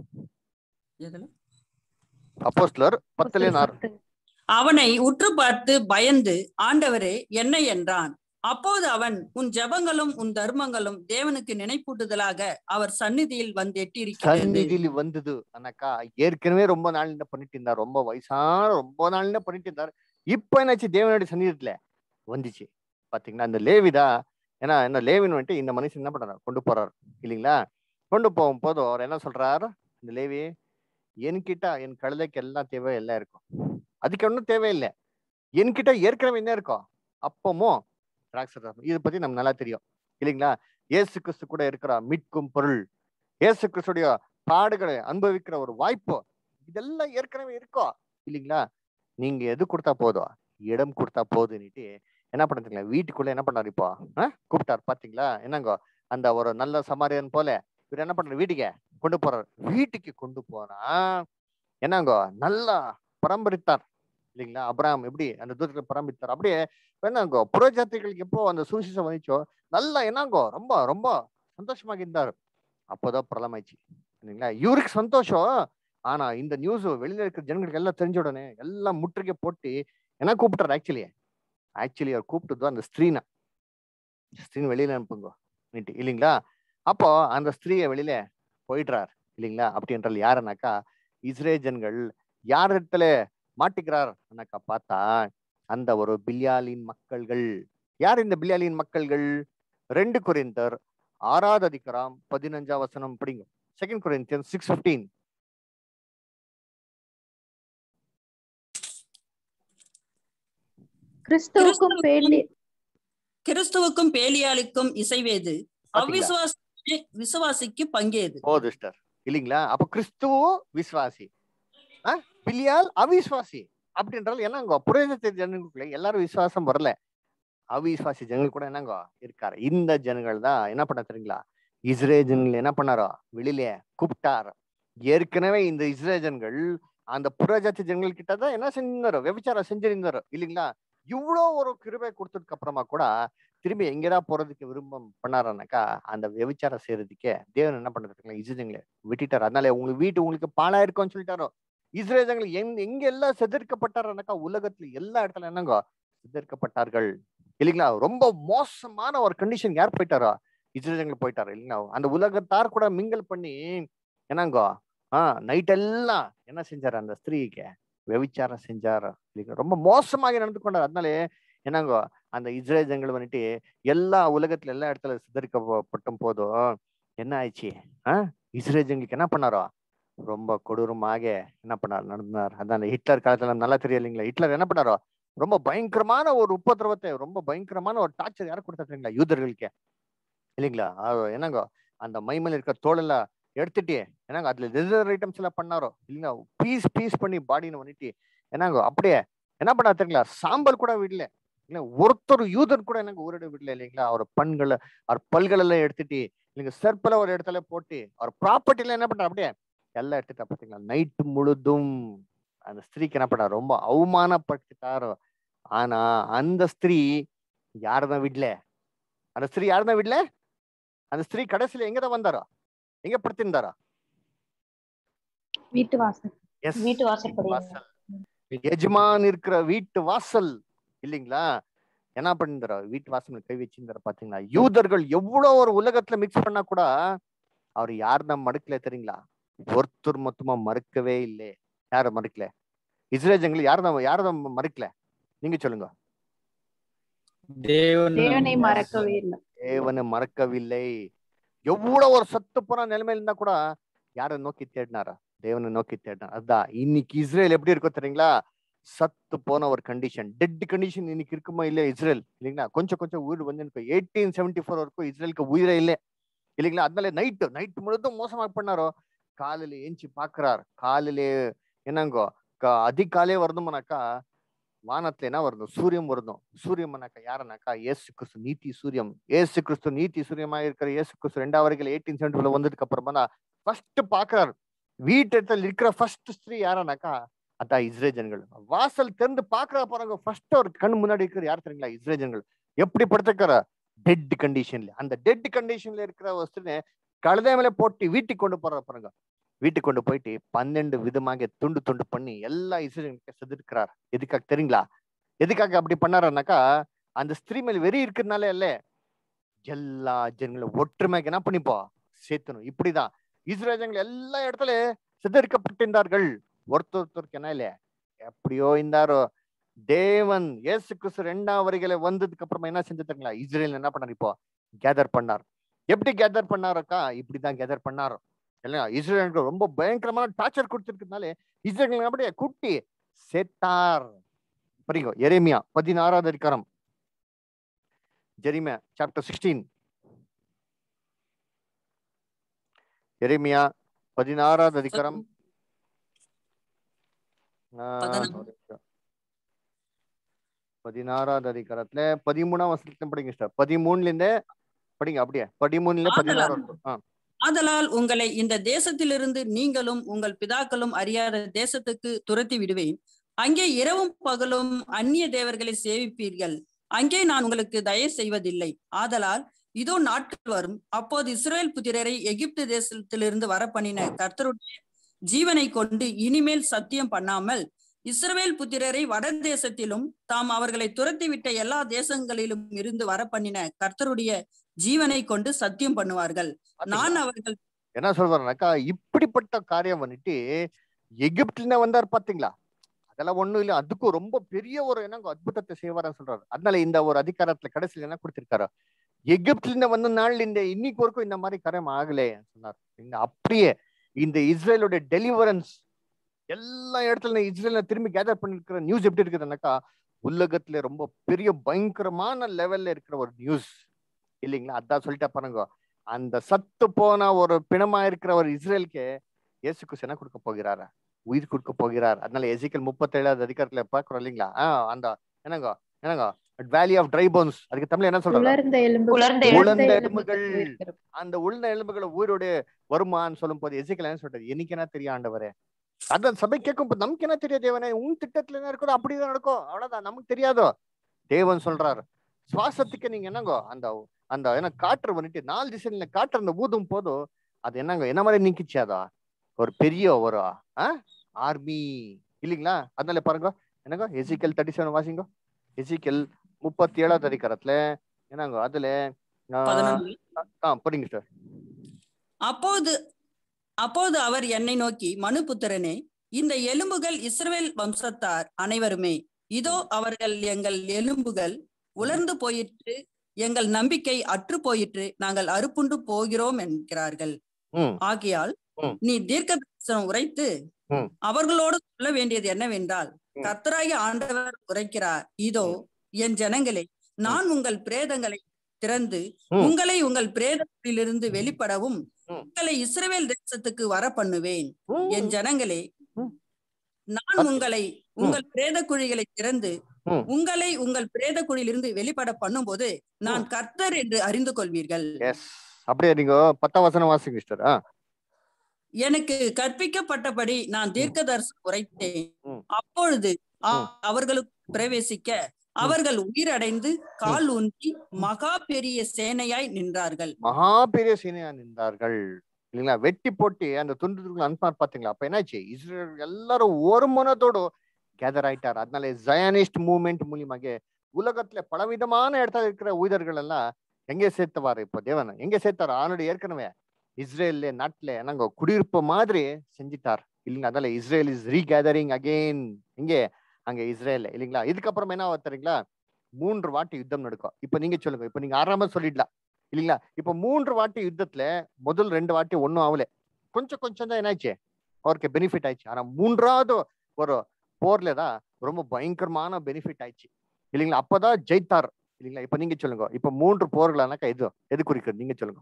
எதுல? அப்போஸ்தலர் பத்துல நார் பத்து. அவனை உற்று பார்த்து பயந்து ஆண்டவரே என்ன என்றான் அப்போது அவன் உன் ஜெபங்களும் உன் தர்மங்களும் தேவனுக்கு நினைப்பூட்டுதலாக அவர் சந்நிதியில் வந்து எட்டியிருக்கிறது சந்நிதியில் வந்தது ஆனாக்கா ஏற்கனவே ரொம்ப நாள் என்ன பண்ணிட்டு இருந்தார் ரொம்ப வயசான ரொம்ப நாள் என்ன பண்ணிட்டு இருந்தார் இப்ப என்னாச்சு தேவனுடைய சந்நிதத்துல வந்துச்சு பாத்தீங்களா அந்த லேவிதா ஏன்னா என்ன லேவின் வந்துட்டு இந்த மனுஷன் என்ன பண்றாரு கொண்டு போறாரு இல்லைங்களா கொண்டு போகும் போது அவர் என்ன சொல்றாரு இந்த லேவி என்கிட்ட என் கழுதைக்கு எல்லாம் தேவை எல்லாம் இருக்கும் அதுக்கு ஒன்றும் தேவையில்லை என்கிட்ட ஏற்கனவே என்ன இருக்கும் அப்பமும் திராட்சை ரசம் இதை பத்தி நமக்கு நல்லா தெரியும் இல்லைங்களா இயேசு கிறிஸ்து கூட இருக்கிற மீட்கும் பொருள் இயேசு கிறிஸ்துடைய பாடுகளை அனுபவிக்கிற ஒரு வாய்ப்பு இதெல்லாம் ஏற்கனவே இருக்கோ இல்லைங்களா நீங்க எது கொடுத்தா போதும் இடம் கொடுத்தா போதுன்னுட்டு என்ன பண்ணுறீங்களா வீட்டுக்குள்ள என்ன பண்ணாரு இப்போ ஆ? கூப்பிட்டாரு பாத்தீங்களா என்னங்கோ அந்த ஒரு நல்ல சமாரியன் போல இவர் என்ன பண்றாரு வீட்டுக்கு கொண்டு போறாரு வீட்டுக்கு கொண்டு போனா என்னங்கோ நல்லா பராமரித்தார் இல்லைங்களா அப்ராம் எப்படி அந்த தூரத்துல பராமரித்தார் அப்படியே என்னங்கோ புறஜாத்திகளுக்கு எப்போ அந்த சுவிசேஷம் வந்துச்சோ நல்லா என்னங்கோ ரொம்ப ரொம்ப சந்தோஷமாக இருந்தார் அப்போதான் பிரளமாயிடுச்சு இல்லைங்களா இவருக்கு சந்தோஷம் ஆனா இந்த நியூஸ் வெளியில இருக்கிற ஜனங்களுக்கு எல்லாம் தெரிஞ்ச உடனே எல்லாம் முற்றுகை போட்டு என்ன கூப்பிட்டாரு ஆக்சுவலி ஆக்சுவலி அவர் கூப்பிட்டது அந்த ஸ்திரீனை ஸ்திரீன் வெளியில அனுப்புங்க நீட்டு இல்லைங்களா அப்போ அந்த ஸ்திரீயை வெளியில போயிடுறார் இல்லைங்களா அப்படி என்றால் யாருனாக்கா இஸ்ரேஜன்கள் யார் இடத்துல மாட்டிக்கிறார் பார்த்தா அந்த ஒரு பில்யாலின் மக்கள்கள் யார் இந்த பில்யாலின் மக்கள்கள் ரெண்டு குரிந்தர் ஆறாவது அதிகாரம் பதினஞ்சாம் வசனம் படிங்க செகண்ட் குரிந்தியன் சிக்ஸ் பிப்டீன் கிறிஸ்துவுக்கும் பேலி கிறிஸ்துவுக்கும் பேலியாளுக்கும் இசைவேது பாத்தீங்களா? அவ்விசுவாசி விசுவாசிக்கு பங்கேது போது சிஸ்டர் இல்லைங்களா அப்ப கிறிஸ்துவோ விசுவாசி ஆ? பிலியால் அவிசுவாசி அப்படின்றால் என்னங்க புரேதத்தை ஜனங்களுக்குள்ள எல்லாரும் விசுவாசம் வரல அவிசுவாசி ஜனங்கள் கூட என்னங்க இருக்காரு இந்த ஜனங்கள் தான் என்ன பண்ண தெரியுங்களா இஸ்ரேல் ஜனங்கள் என்ன பண்ணாரோ வெளியில கூப்பிட்டார் ஏற்கனவே இந்த இஸ்ரேல் ஜனங்கள் அந்த புறஜாதி ஜனங்கள் கிட்ட தான் என்ன செஞ்சிருந்தாரோ விபச்சாரம் செஞ்சிருந்தாரோ இல்லைங்களா இவ்வளோ ஒரு கிருபை கொடுத்ததுக்கு அப்புறமா கூட திரும்பி எங்கதான் போறதுக்கு விரும்பம் பண்ணாரானாக்கா அந்த விபச்சாரம் செய்யறதுக்கே தேவன் என்ன பண்றதுங்களா இஸ்ரேஜங்களை விட்டுட்டாரு அதனால உங்களுக்கு வீட்டு உங்களுக்கு பாலா இருக்கும்னு சொல்லிட்டாரோ இஸ்ரேஜங்கள் எங் எங்க எல்லாம் செதற்கப்பட்டாருனாக்கா உலகத்துல எல்லா இடத்துல என்னங்க செதற்கப்பட்டார்கள் இல்லைங்களா ரொம்ப மோசமான ஒரு கண்டிஷன் யார் போயிட்டாரோ இஸ்ரேஜங்கள் போயிட்டாரு இல்லைங்களா அந்த உலகத்தார் கூட மிங்கல் பண்ணி என்னங்கோ ஆஹ் நைட் எல்லாம் என்ன செஞ்சாரு அந்த ஸ்திரீக்கு வெவிச்சாரம் செஞ்சாரு இல்லைங்களா ரொம்ப மோசமாக நடந்து கொண்டார் அதனாலே என்னங்கோ அந்த இஸ்ரேல் ஜனங்கள் வந்துட்டு எல்லா உலகத்துல எல்லா இடத்துல சிதறிக்கப்பட்டும் போதும் என்ன ஆயிடுச்சு ஆஹ் இஸ்ரேல் ஜனங்களுக்கு என்ன பண்ணாரோ ரொம்ப கொடூரமாக என்ன பண்ணார் நடந்தார் அதான் அந்த ஹிட்லர் காலத்துல நல்லா தெரியும் இல்லைங்களா ஹிட்லர் என்ன பண்ணாரோ ரொம்ப பயங்கரமான ஒரு உபத்திரவத்தை ரொம்ப பயங்கரமான ஒரு டார்ச்சர் யார் கொடுத்தா தெரியுங்களா யூதர்களுக்கு இல்லைங்களா அது என்னங்கோ அந்த மைமல் இருக்க தோளெல்லாம் எடுத்துட்டு என்னங்க அதுல லெதர் ஐட்டம்ஸ் எல்லாம் பண்ணாரோ இல்லைங்க பீஸ் பீஸ் பண்ணி பாடின்னு பண்ணிட்டு என்னங்க அப்படியே என்ன பண்ணா தெரியுங்களா சாம்பல் கூட விடல இல்ல ஒருத்தர் யூதர் கூட எனக்கு ஊரிட விடல இல்லைங்களா அவர் பண்களை அவர் பல்கள் எல்லாம் எடுத்துட்டு இல்லைங்க செருப்பல ஒரு இடத்துல போட்டு அவர் ப்ராப்பர்ட்டில என்ன பண்றாரு அப்படியே எல்லாம் எடுத்துட்டா பாத்தீங்களா நைட்டு முழுதும் அந்த ஸ்திரீக்கு என்ன பண்ணா ரொம்ப அவமானப்பட்டுட்டாரோ ஆனா அந்த ஸ்திரீ யாரதான் விடல அந்த ஸ்திரீ யாரதான் விடல அந்த ஸ்திரீ கடைசியில எங்கதான் வந்தாரோ எங்க படுத்திருந்தாரா வீட்டு வாசல் எஸ் வீட்டு வாசற்படி வாசல் எஜமான் இருக்கிற வீட்டு வாசல் இல்லைங்களா என்ன பண்ணிருந்தாரோ வீட்டு வாசல் கை வச்சிருந்தாரு பாத்தீங்களா யூதர்கள் எவ்வளவு ஒரு உலகத்துல மிக்ஸ் பண்ணா கூட அவர் யார் தான் மறுக்கல தெரியுங்களா ஒருத்தர் மொத்தமா மறுக்கவே இல்லை யார மறுக்கல இஸ்ரேல் ஜனங்கள் யாரதான் யாரதான் மறுக்கல நீங்க சொல்லுங்க தேவன் தேவனை மறக்கவே இல்லை தேவனை மறக்கவில்லை எவ்வளவு ஒரு சத்து போன நிலைமையில இருந்தா கூட யாரை நோக்கி தேடினாரா தேவனை நோக்கி தேடினார் அதான் இன்னைக்கு இஸ்ரேல் எப்படி இருக்கும் தெரியுங்களா சத்து போன ஒரு கண்டிஷன் டெட் கண்டிஷன் இன்னைக்கு இருக்குமா இல்லையா இஸ்ரேல் இல்லைங்களா கொஞ்சம் கொஞ்சம் உயிர் வந்து எயிட்டீன் செவன்டி ஃபோர் வரைக்கும் இஸ்ரேலுக்கு உயிரே இல்லை இல்லைங்களா அதனால நைட்டு நைட்டு முழுதும் மோசமா பண்ணாரோ காலையில ஏஞ்சி பாக்குறார் காலையில என்னங்கோ க- அதிகாலே வரணும்னாக்கா வானத்துல என்ன வரணும் சூரியன் வரணும் சூரியம்னாக்கா யாருனாக்கா ஏசு கிறிஸ்து நீதி சூரியம் ஏசு கிறிஸ்து நீதி சூரியமா இருக்கிற ஏசு கிறிஸ்து ரெண்டாவது வரைக்கும் எயிட்டீன் செவன்டில வந்ததுக்கு அப்புறமா தான் ஃபர்ஸ்ட் பாக்குறாரு வீட்டத்துல இருக்கிற ஃபர்ஸ்ட் ஸ்திரீ யாருனாக்கா அதான் இஸ்ரேல் ஜனங்கள் வாசல் திறந்து பாக்குற பாருங்க ஃபர்ஸ்ட் ஒரு கண் முன்னாடி இருக்கிற யார் தெரியுங்களா இஸ்ரேல் ஜனங்கள் எப்படி படுத்துக்கிற டெட் கண்டிஷன்ல அந்த டெட் கண்டிஷன்ல இருக்கிற ஒரு ஸ்திரீ கழுதை மேல போட்டு வீட்டுக்கு கொண்டு போற பாருங்க வீட்டுக்கு கொண்டு போயிட்டு பன்னெண்டு விதமாக துண்டு துண்டு பண்ணி எல்லா இஸ்ரேலுக்கு செதுக்கிறார் எதுக்காக தெரியுங்களா எதுக்காக அப்படி பண்ணாருனாக்கா அந்த ஸ்திரீ மேல வெறி இருக்கிறதுனால இல்ல எல்லா ஜனங்களும் ஒற்றுமைக்கு என்ன பண்ணிப்போ சேர்த்தணும் இப்படிதான் இஸ்ரேல் ஜனங்கள் எல்லா இடத்துல சிதறிக்கப்பட்டிருந்தார்கள் ஒருத்தர் ஒருத்தருக்கு என்ன இல்ல எப்படியோ இருந்தாரோ தேவன் இயேசு கிறிஸ்து ரெண்டாம் வரிகளை வந்ததுக்கு அப்புறமா என்ன செஞ்சுட்டாங்களா இஸ்ரேல் என்ன பண்ணார் இப்போ கேதர் பண்ணார் எப்படி கேதர் பண்ணாரக்கா இப்படிதான் கேதர் பண்ணாரோ இல்லையா இஸ்ரேலுக்கு ரொம்ப பயங்கரமான டார்ச்சர் கொடுத்திருக்கிறதுனால இஸ்ரேல் அப்படியே குட்டி செத்தார் படிங்க எரேமியா பதினாறாவது அதிகாரம் ஜெரிமியா சாப்டர் சிக்ஸ்டீன் எரேமியா பதினாறாவது அதிகாரம் ஆ, பதினா- ஒரு நிமிஷம். பதினாறாவது அதிகாரத்துல பதிமூணாம் வசனத்துல படிங்க sister. பதிமூணுல இருந்தே படிங்க அப்படியே பதிமூணுல பதினாறு வரைக்கும். ஆ ஆதலால் உங்களை இந்த தேசத்திலிருந்து நீங்களும் உங்கள் பிதாக்களும் அறியாத தேசத்துக்கு துரத்தி விடுவேன் அங்கே இரவும் பகலும் அந்நிய தேவர்களை சேவிப்பீர்கள் அங்கே நான் உங்களுக்கு தயவு செய்வதில்லை ஆதலால் இதோ நாட்கள் வரும் அப்போது இஸ்ரேல் புத்திரரை எகிப்து தேசத்திலிருந்து வர பண்ணின கர்த்தருடைய ஜீவனை கொண்டு இனிமேல் சத்தியம் பண்ணாமல் இஸ்ரவேல் புத்திரரை வட தேசத்திலும் தாம் அவர்களை துரத்திவிட்ட எல்லா தேசங்களிலும் இருந்து வர பண்ணின கர்த்தருடைய ஜீவனை கொண்டு சத்தியம் பண்ணுவார்கள் நான் பாத்தீங்களா? அவர்கள் என்ன சொல்றாருனாக்கா இப்படிப்பட்ட காரியம் வந்துட்டு எகிப்துல வந்தார் பாத்தீங்களா அதெல்லாம் ஒண்ணும் இல்ல அதுக்கும் ரொம்ப பெரிய ஒரு என்னங்க அற்புதத்தை செய்வாரன்னு சொல்றாரு அதனால இந்த ஒரு அதிகாரத்துல கடைசியில என்ன கொடுத்திருக்காரு எகிப்துல இருந்து வந்த நாள்ல இந்த இன்னைக்கு வரைக்கும் இந்த மாதிரி காரியம் ஆகலே சொன்னார் இந்த அப்படியே இந்த இஸ்ரேலோட டெலிவரன்ஸ் எல்லா இடத்துல இஸ்ரேல திரும்பி கேதர் பண்ணிருக்கிற நியூஸ் எப்படி இருக்குதுன்னாக்கா உலகத்துல ரொம்ப பெரிய பயங்கரமான லெவல்ல இருக்கிற ஒரு நியூஸ் இல்லைங்களா அதான் சொல்லிட்டா பாருங்க அந்த சத்து போன ஒரு பிணமா இருக்கிற ஒரு இஸ்ரேலுக்கு இயேசு கிறிஸ்து என்ன கொடுக்க போகிறாரா உயிர் கொடுக்க போகிறார் அதனால எசிக்கல் முப்பத்தேழாவது அதிகாரத்துல பாக்குறோம் இல்லைங்களா ஆஹ் அந்த என்னங்க என்னங்க வேலி ஆஃப் ட்ரை போன்ஸ் அதுக்கு தமிழ் என்ன சொல்றாங்க உலர்ந்த எலும்பு உலர்ந்த உலர்ந்த எலும்புகள் எலும்புகள். உயிர்த்தெழும். அந்த உள்ள எலும்புகளை உயிரோட வருமான்னு சொல்லும் போது எசிக்கல் என்ன சொல்றது எனக்கு என்ன தெரியும் ஆண்டவரே அதான் சபை கேட்கும் போது நமக்கு என்ன தெரியும் தேவனே உன் திட்டத்துல என்ன இருக்கோ அப்படிதான் நடக்கும் அவ்வளவுதான் நமக்கு தெரியாதோ தேவன் சொல்றாரு சுவாசத்துக்கு நீங்க என்னங்கோ அந்த அந்த என்ன காற்று வந்துட்டு நாலு திசையில காற்று அந்த ஊதும் போதும் அது என்னங்க என்ன மாதிரி நீக்கிச்சு அதா ஒரு பெரிய ஒரு ஆர்மி இல்லைங்களா அதனால பாருங்க என்னங்க எசிக்கல் தேர்ட்டி செவன் வாசிங்க எசிக்கல் முப்பத்தி ஏழாவது அதிகாரத்துல என்னங்க அதுல ஆஹ், பதினொன்று ஆ படிங்க சார் அப்போது அப்போது அவர் என்னை நோக்கி மனுபுத்திரனே இந்த எலும்புகள் இஸ்ரவேல் வம்சத்தார் அனைவருமே இதோ அவர்கள் எங்கள் எலும்புகள் உலர்ந்து போயிற்று எங்கள் நம்பிக்கை அற்று போயிற்று நாங்கள் அறுப்புண்டு போகிறோம் என்கிறார்கள் ம் ஆகையால் ம். நீ தீர்க்க தரிசனம் உரைத்து ம். அவர்களோடு சொல்ல வேண்டியது என்னவென்றால் ம். கர்த்தராகிய ஆண்டவர் உரைக்கிறார் இதோ என் ஜனங்களே நான் உங்கள் பிரேதங்களை திறந்து ம். உங்களை உங்கள் பிரேதத்திலிருந்து வெளிப்படவும் ம். உங்களை இஸ்ரவேல் தேசத்துக்கு வர பண்ணுவேன் ம், என் ஜனங்களே ம். நான் பத்து. உங்களை உங்கள் பிரேத குழிகளை திறந்து ம். உங்களை உங்கள் பிரேத குழியிலிருந்து வெளிப்பட பண்ணும்போது நான் கர்த்தர் என்று அறிந்து கொள்வீர்கள் எஸ் அப்படியே நீங்க பத்தாம் வசனம் வாசிங்க சிஸ்டர் ஆ எனக்கு கற்பிக்கப்பட்டபடி நான் தீர்க்கதரிசனம் உரைத்தேன் ம். அப்பொழுது அ- ம். அவர்களுக்கு பிரவேசிக்க அவர்கள் உயிரடைந்து கால் ஊன்றி மகா பெரிய சேனையாய் நின்றார்கள் மகா பெரிய சேனையா நின்றார்கள் இல்லைங்களா வெட்டி போட்டு அந்த துண்டு அனுப்பார் பாத்தீங்களா அப்ப என்னாச்சு இஸ்ரேல் எல்லாரும் ஒரு மனதோடு கேதர் ஆயிட்டார் அதனால ஜயனிஸ்ட் மூவ்மெண்ட் மூலியமாக உலகத்துல பலவிதமான இடத்துல இருக்கிற ஊழியர்கள் எல்லாம் எங்க சேர்த்துவாரு இப்போ தேவன் எங்க சேர்த்தாரு ஆல்ரெடி ஏற்கனவே இஸ்ரேல்ல நாட்டுல நாங்க குடியிருப்பு மாதிரி செஞ்சிட்டார் இல்லைங்களா அதனால இஸ்ரேல் இஸ் ரீகேதரிங் அகெயின் எங்கே அங்க இஸ்ரேல் இல்லைங்களா இதுக்கப்புறம் என்ன ஆகுது தெரியுங்களா மூன்று வாட்டி யுத்தம் நடக்கும் இப்ப நீங்க சொல்லுங்க இப்ப நீங்க ஆறாம சொல்லிடலாம் இல்லைங்களா இப்ப மூன்று வாட்டி யுத்தத்துல முதல் ரெண்டு வாட்டி ஒண்ணும் ஆகல கொஞ்சம் கொஞ்சம் தான் என்னாச்சு அவருக்கு பெனிஃபிட் ஆயிடுச்சு ஆனா மூன்றாவது ஒரு போர்ல தான் ரொம்ப பயங்கரமான பெனிஃபிட் ஆயிடுச்சு இல்லைங்களா அப்பதான் ஜெயித்தார் இல்லைங்களா இப்ப நீங்க சொல்லுங்க இப்ப மூன்று போர்களானாக்கா எது எது குறிக்கிறது நீங்க சொல்லுங்க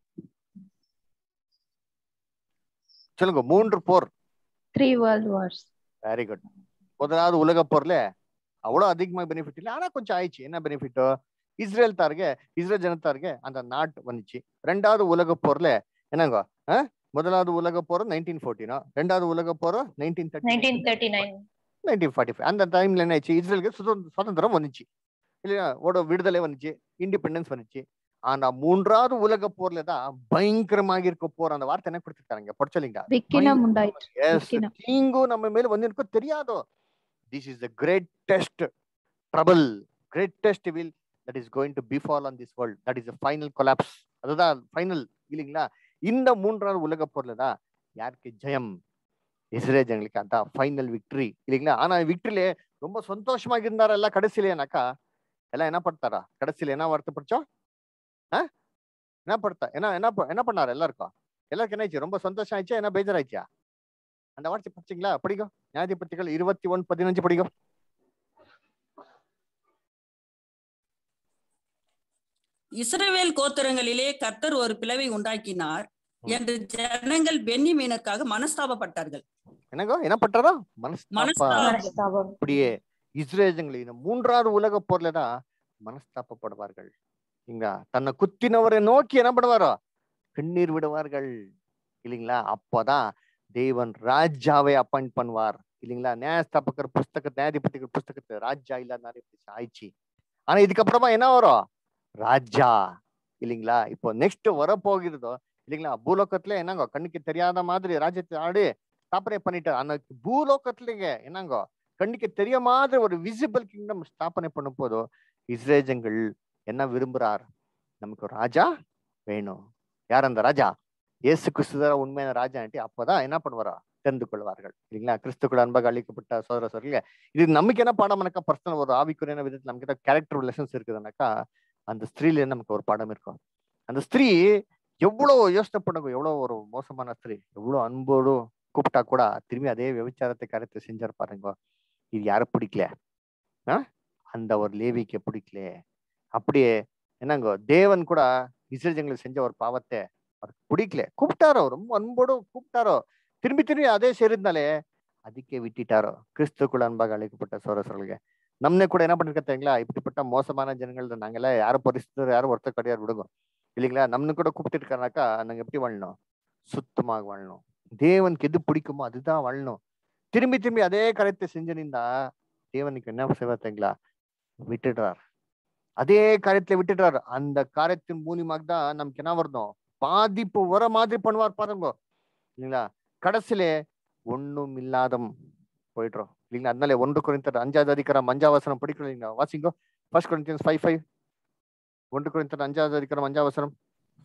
சொல்லுங்க மூன்று போர் three world wars very good முதலாவது உலக போர்ல அவ்வளவு அதிகமா பெனிஃபிட் இல்லை ஆனா கொஞ்சம் ஆயிடுச்சு என்ன பெனிஃபிட்டோ இஸ்ரேல் தாருங்க இஸ்ரேல் ஜனத்தாருங்க அந்த நாட்டு வந்துச்சு ரெண்டாவது உலக போர்ல என்னங்க ஆ? முதலாவது உலக போர் நைன்டீன் ஃபோர்டீனோ ரெண்டாவது உலக போர் nineteen thirty nineteen thirty nine nineteen forty five அந்த டைம்ல என்ன ஆச்சு இஸ்ரேலுக்கு சுதந்திர சுதந்திரம் வந்துச்சு இல்லையா ஓட விடுதலை வந்துச்சு இண்டிபெண்டன்ஸ் வந்துச்சு ஆனா மூன்றாவது உலக போர்ல தான் பயங்கரமாக இருக்க போர் அந்த வார்த்தை என்ன கொடுத்துருக்காங்க படிச்சலிங்க விக்கினம் உண்டாயிற்று எஸ் விக்கினம். தீங்கு நம்ம மேல வந்து இருக்கோ தெரியாதோ this is the great test trouble great test will that is going to befall on this world that is final collapse அதுதான் ஃபைனல் இல்லைங்களா இந்த மூன்றாவது உலக போர்ல தான் யாருக்கு ஜெயம் இஸ்ரேல் ஜனங்களுக்கு அதான் ஃபைனல் விக்டரி இல்லைங்களா ஆனா விக்டரியில ரொம்ப சந்தோஷமாக இருந்தாரா எல்லாம் கடைசியிலேனாக்கா எல்லாம் என்ன படுத்தாரா கடைசியில என்ன வார்த்தை படிச்சோம் ஆ என்ன படுத்தா என்ன என்ன ப- என்ன பண்ணாரு எல்லாருக்கும் எல்லாருக்கும் என்ன ஆயிடுச்சு ரொம்ப சந்தோஷம் ஆயிடுச்சா என்ன பேஜராயிடுச்சா அந்த வார்த்தை படிச்சீங்களா படிக்கும் நியாயாதிபதிகள் இருபத்தி ஒன்று பதினஞ்சு படிக்கும் இஸ்ரவேல் கோத்திரங்களிலே கர்த்தர் ஒரு பிளவை உண்டாக்கினார் என்று ஜனங்கள் பென்னிமீனருக்காக மனஸ்தாபப்பட்டார்கள் என்னங்க என்ன பண்றாரோ மனஸ்தாபா மனஸ்தாபம் மனஸ்தாபம் அப்படியே இஸ்ரேஜங்களை இந்த மூன்றாவது உலக போர்ல தான் மனஸ்தாபப்படுவார்கள் இல்லைங்களா தன்னை குத்தினவரை நோக்கி என்ன பண்ணுவாரோ கண்ணீர் விடுவார்கள் இல்லைங்களா அப்போதான் தேவன் ராஜாவை அப்பாயிண்ட் பண்ணுவார் இல்லைங்களா நியாயஸ்தாபகர் புஸ்தக நியாயாதிபதிகள் புஸ்தகத்தை ராஜா இல்லாத நிறைய பேர் ஆயிடுச்சு ஆனா இதுக்கப்புறமா என்ன வரும் ராஜா இல்லைங்களா இப்போ நெக்ஸ்ட் வரப்போகிறதோ இல்லைங்களா பூலோகத்துல என்னங்க கண்ணுக்கு தெரியாத மாதிரி ராஜ்யத்தை ஆடு ஸ்தாபனை பண்ணிட்டார் ஆனா பூலோகத்துலங்க என்னங்க கண்ணுக்கு தெரிய மாதிரி ஒரு விசிபிள் கிங்டம் ஸ்தாபனை பண்ணும் போதோ இஸ்ரேஜங்கள் என்ன விரும்புறார் நமக்கு ஒரு ராஜா வேணும் யார் அந்த ராஜா இயேசு கிறிஸ்துவ உண்மையான ராஜா அப்பதான் என்ன பண்ணுவாரா தெரிந்து கொள்வார்கள் இல்லைங்களா கிறிஸ்துக்குள் அன்பாக அளிக்கப்பட்ட சோதர சோதரில இது நமக்கு என்ன பாடம்னாக்கா பர்சனல் ஒரு ஆவிக்குறையான விதத்துல நமக்கு ஏதாவது கேரக்டர் லெசன்ஸ் இருக்குதுனாக்கா அந்த ஸ்திரீல நமக்கு ஒரு பாடம் இருக்கும் அந்த ஸ்திரீ எவ்வளவு யோசனை பண்ணுங்க எவ்வளவு ஒரு மோசமான ஸ்திரீ எவ்வளவு அன்போடு கூப்பிட்டா கூட திரும்பி அதே விபச்சாரத்தை கருத்தை செஞ்சார் பாருங்க இது யாரை பிடிக்கல ஆ அந்த ஒரு லேவிக்கு பிடிக்கல அப்படியே என்னங்க தேவன் கூட இஸ்ரேஜங்களுக்கு செஞ்ச ஒரு பாவத்தை அவருக்கு பிடிக்கல கூப்பிட்டாரோ ரொம்ப அன்போடு கூப்பிட்டாரோ திரும்பி திரும்பி அதே சேர்ந்தாலே அதுக்கே விட்டுட்டாரோ கிறிஸ்துக்குள்ள அன்பாக அழைக்கப்பட்ட சோரசர்களுக்கு நம்மளே கூட என்ன பண்ணிருக்க தெரியுங்களா இப்படிப்பட்ட மோசமான ஜனங்கள் நாங்கெல்லாம் யாரும் பரிசுத்தர் யாரும் ஒருத்தர் கிடையாது விடுங்க இல்லைங்களா நம்மனு கூட கூப்பிட்டு இருக்கானாக்கா நாங்க எப்படி வாழணும் சுத்தமாக வாழணும் தேவனுக்கு எது பிடிக்குமோ அதுதான் வாழணும் திரும்பி திரும்பி அதே காரியத்தை செஞ்சு நின்றா தேவனுக்கு என்ன செய்வார் தெரியுங்களா விட்டுடுறார் அதே காரியத்தை விட்டுடுறாரு அந்த காரியத்தின் மூலியமாக தான் நமக்கு என்ன வரணும் பாதிப்பு வர மாதிரி பண்ணுவார் பாருங்க இல்லைங்களா கடைசியில ஒண்ணும் இல்லாதம் போயிடுறோம் இல்லைங்களா அதனால ஒன்று குறைந்தர் அஞ்சாவது அதிகாரம் அஞ்சாவது வசனம் படிக்கணும் இல்லைங்களா வாசிங்கோ ஃபர்ஸ்ட் குறைந்தர் ஃபைவ் ஃபைவ் ஒன்று குறைந்தர் அஞ்சாவது அதிகாரம் அஞ்சாவது வசனம்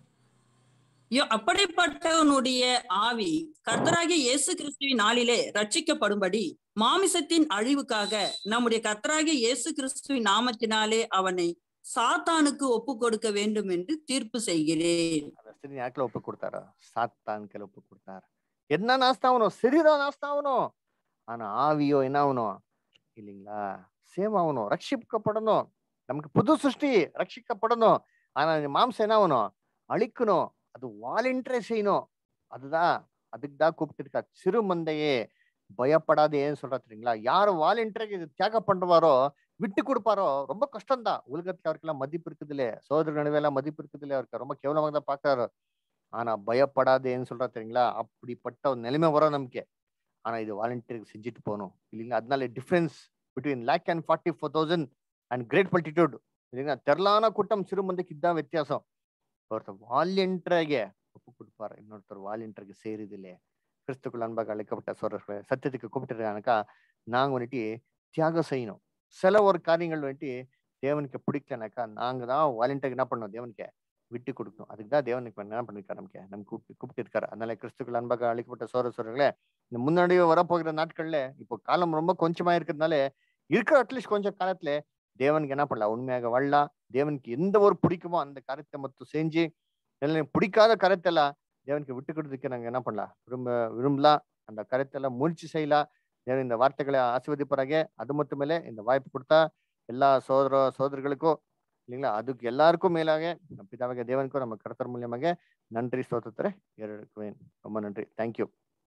ஐயோ, அப்படிப்பட்டவனுடைய ஆவி கர்த்தராகிய இயேசு கிறிஸ்துவின் நாளிலே ரட்சிக்கப்படும்படி மாமிசத்தின் அழிவுக்காக நம்முடைய கர்த்தராகிய இயேசு கிறிஸ்துவின் நாமத்தினாலே அவனை சாத்தானுக்கு ஒப்பு கொடுக்க வேண்டும் என்று தீர்ப்பு செய்கிறேன் அந்த ஸ்திரீ யாருக்குள்ள ஒப்பு கொடுத்தாரா சாத்தான்கள் ஒப்பு கொடுத்தாரு என்ன நாஸ்தாவணும் சரீரம் நாஸ்தாவணும் ஆனா ஆவியோ என்ன ஆகணும் இல்லைங்களா சேவ் ஆகணும் ரட்சிக்கப்படணும் நமக்கு புது சிருஷ்டி ரட்சிக்கப்படணும் ஆனா இந்த மாம்சம் என்ன ஆகணும் அழிக்கணும் அது வாலண்டரி செய்யணும் அதுதான் அதுக்கு தான் கூப்பிட்டுருக்காரு சிறு மந்தையே பயப்படாதேன்னு சொல்றா தெரியுங்களா யார் வாலண்டியராக இது தியாக பண்றவாரோ விட்டு கொடுப்பாரோ ரொம்ப கஷ்டம்தான் உலகத்துல அவருக்கெல்லாம் மதிப்பு இருக்குது இல்லையே சோதர நடுவேலாம் மதிப்பு இருக்குது இல்லையா அவருக்கு ரொம்ப கேவலமாக தான் பாக்குறாரு ஆனா பயப்படாதேன்னு சொல்றா தெரியுங்களா அப்படிப்பட்ட ஒரு நிலைமை வரும் நமக்கு ஆனா இது வாலண்டியருக்கு செஞ்சுட்டு போகணும் இல்லைங்களா அதனால difference between lake and forty four thousand and great multitude இல்லைங்களா தெரலான கூட்டம் சிறுமந்தைக்கு இதுதான் வித்தியாசம் ஒருத்தர் வாலண்டியராக ஒப்பு கொடுப்பாரு இன்னொருத்தர் வாலண்டியருக்கு சேருது இல்லையே கிறிஸ்துக்குள் அன்பாக அழைக்கப்பட்ட சொல்ற சத்தியத்துக்கு கூப்பிட்டுருக்காங்கக்கா நாங்க வந்துட்டு தியாகம் செய்யணும் சில ஒரு காரியங்கள் வந்துட்டு தேவனுக்கு பிடிக்கலனாக்கா நாங்க தான் வாலண்டியருக்கு என்ன பண்ணணும் தேவனுக்கு விட்டு கொடுக்கணும் அதுக்கு தான் தேவனுக்கு என்ன பண்ணிருக்காரு நமக்கு நம்ம கூப்பிட்டு கூப்பிட்டு இருக்காரு அதனால கிறிஸ்துக்குள் அன்பாக அழைக்கப்பட்ட சோர சொல்றீங்களே இந்த முன்னாடியே வரப்போகிற நாட்கள்ல இப்போ காலம் ரொம்ப கொஞ்சமா இருக்கிறதுனால இருக்கிற அட்லீஸ்ட் கொஞ்சம் காலத்துல தேவனுக்கு என்ன பண்ணலாம் உண்மையாக வாழலாம் தேவனுக்கு எந்த ஒரு பிடிக்குமோ அந்த காரியத்தை மட்டும் செஞ்சு எல்லாம் பிடிக்காத கருத்தெல்லாம் தேவனுக்கு விட்டு கொடுத்துக்க நாங்க என்ன பண்ணலாம் விரும்ப விரும்பலாம் அந்த கருத்தெல்லாம் முயற்சி செய்யலாம் தேவன் இந்த வார்த்தைகளை ஆசிர்வதிப்பாராக அது மட்டும் மேலே இந்த வாய்ப்பு கொடுத்தா எல்லா சோதர சோதர்களுக்கும் இல்லைங்களா அதுக்கு எல்லாருக்கும் மேலாக நம் பிதாவாக தேவனுக்கும் நம்ம கடத்தர் மூலியமாக நன்றி ஸ்தோத்திரத்தை ஏறெடுக்குவேன் ரொம்ப நன்றி தேங்க்யூ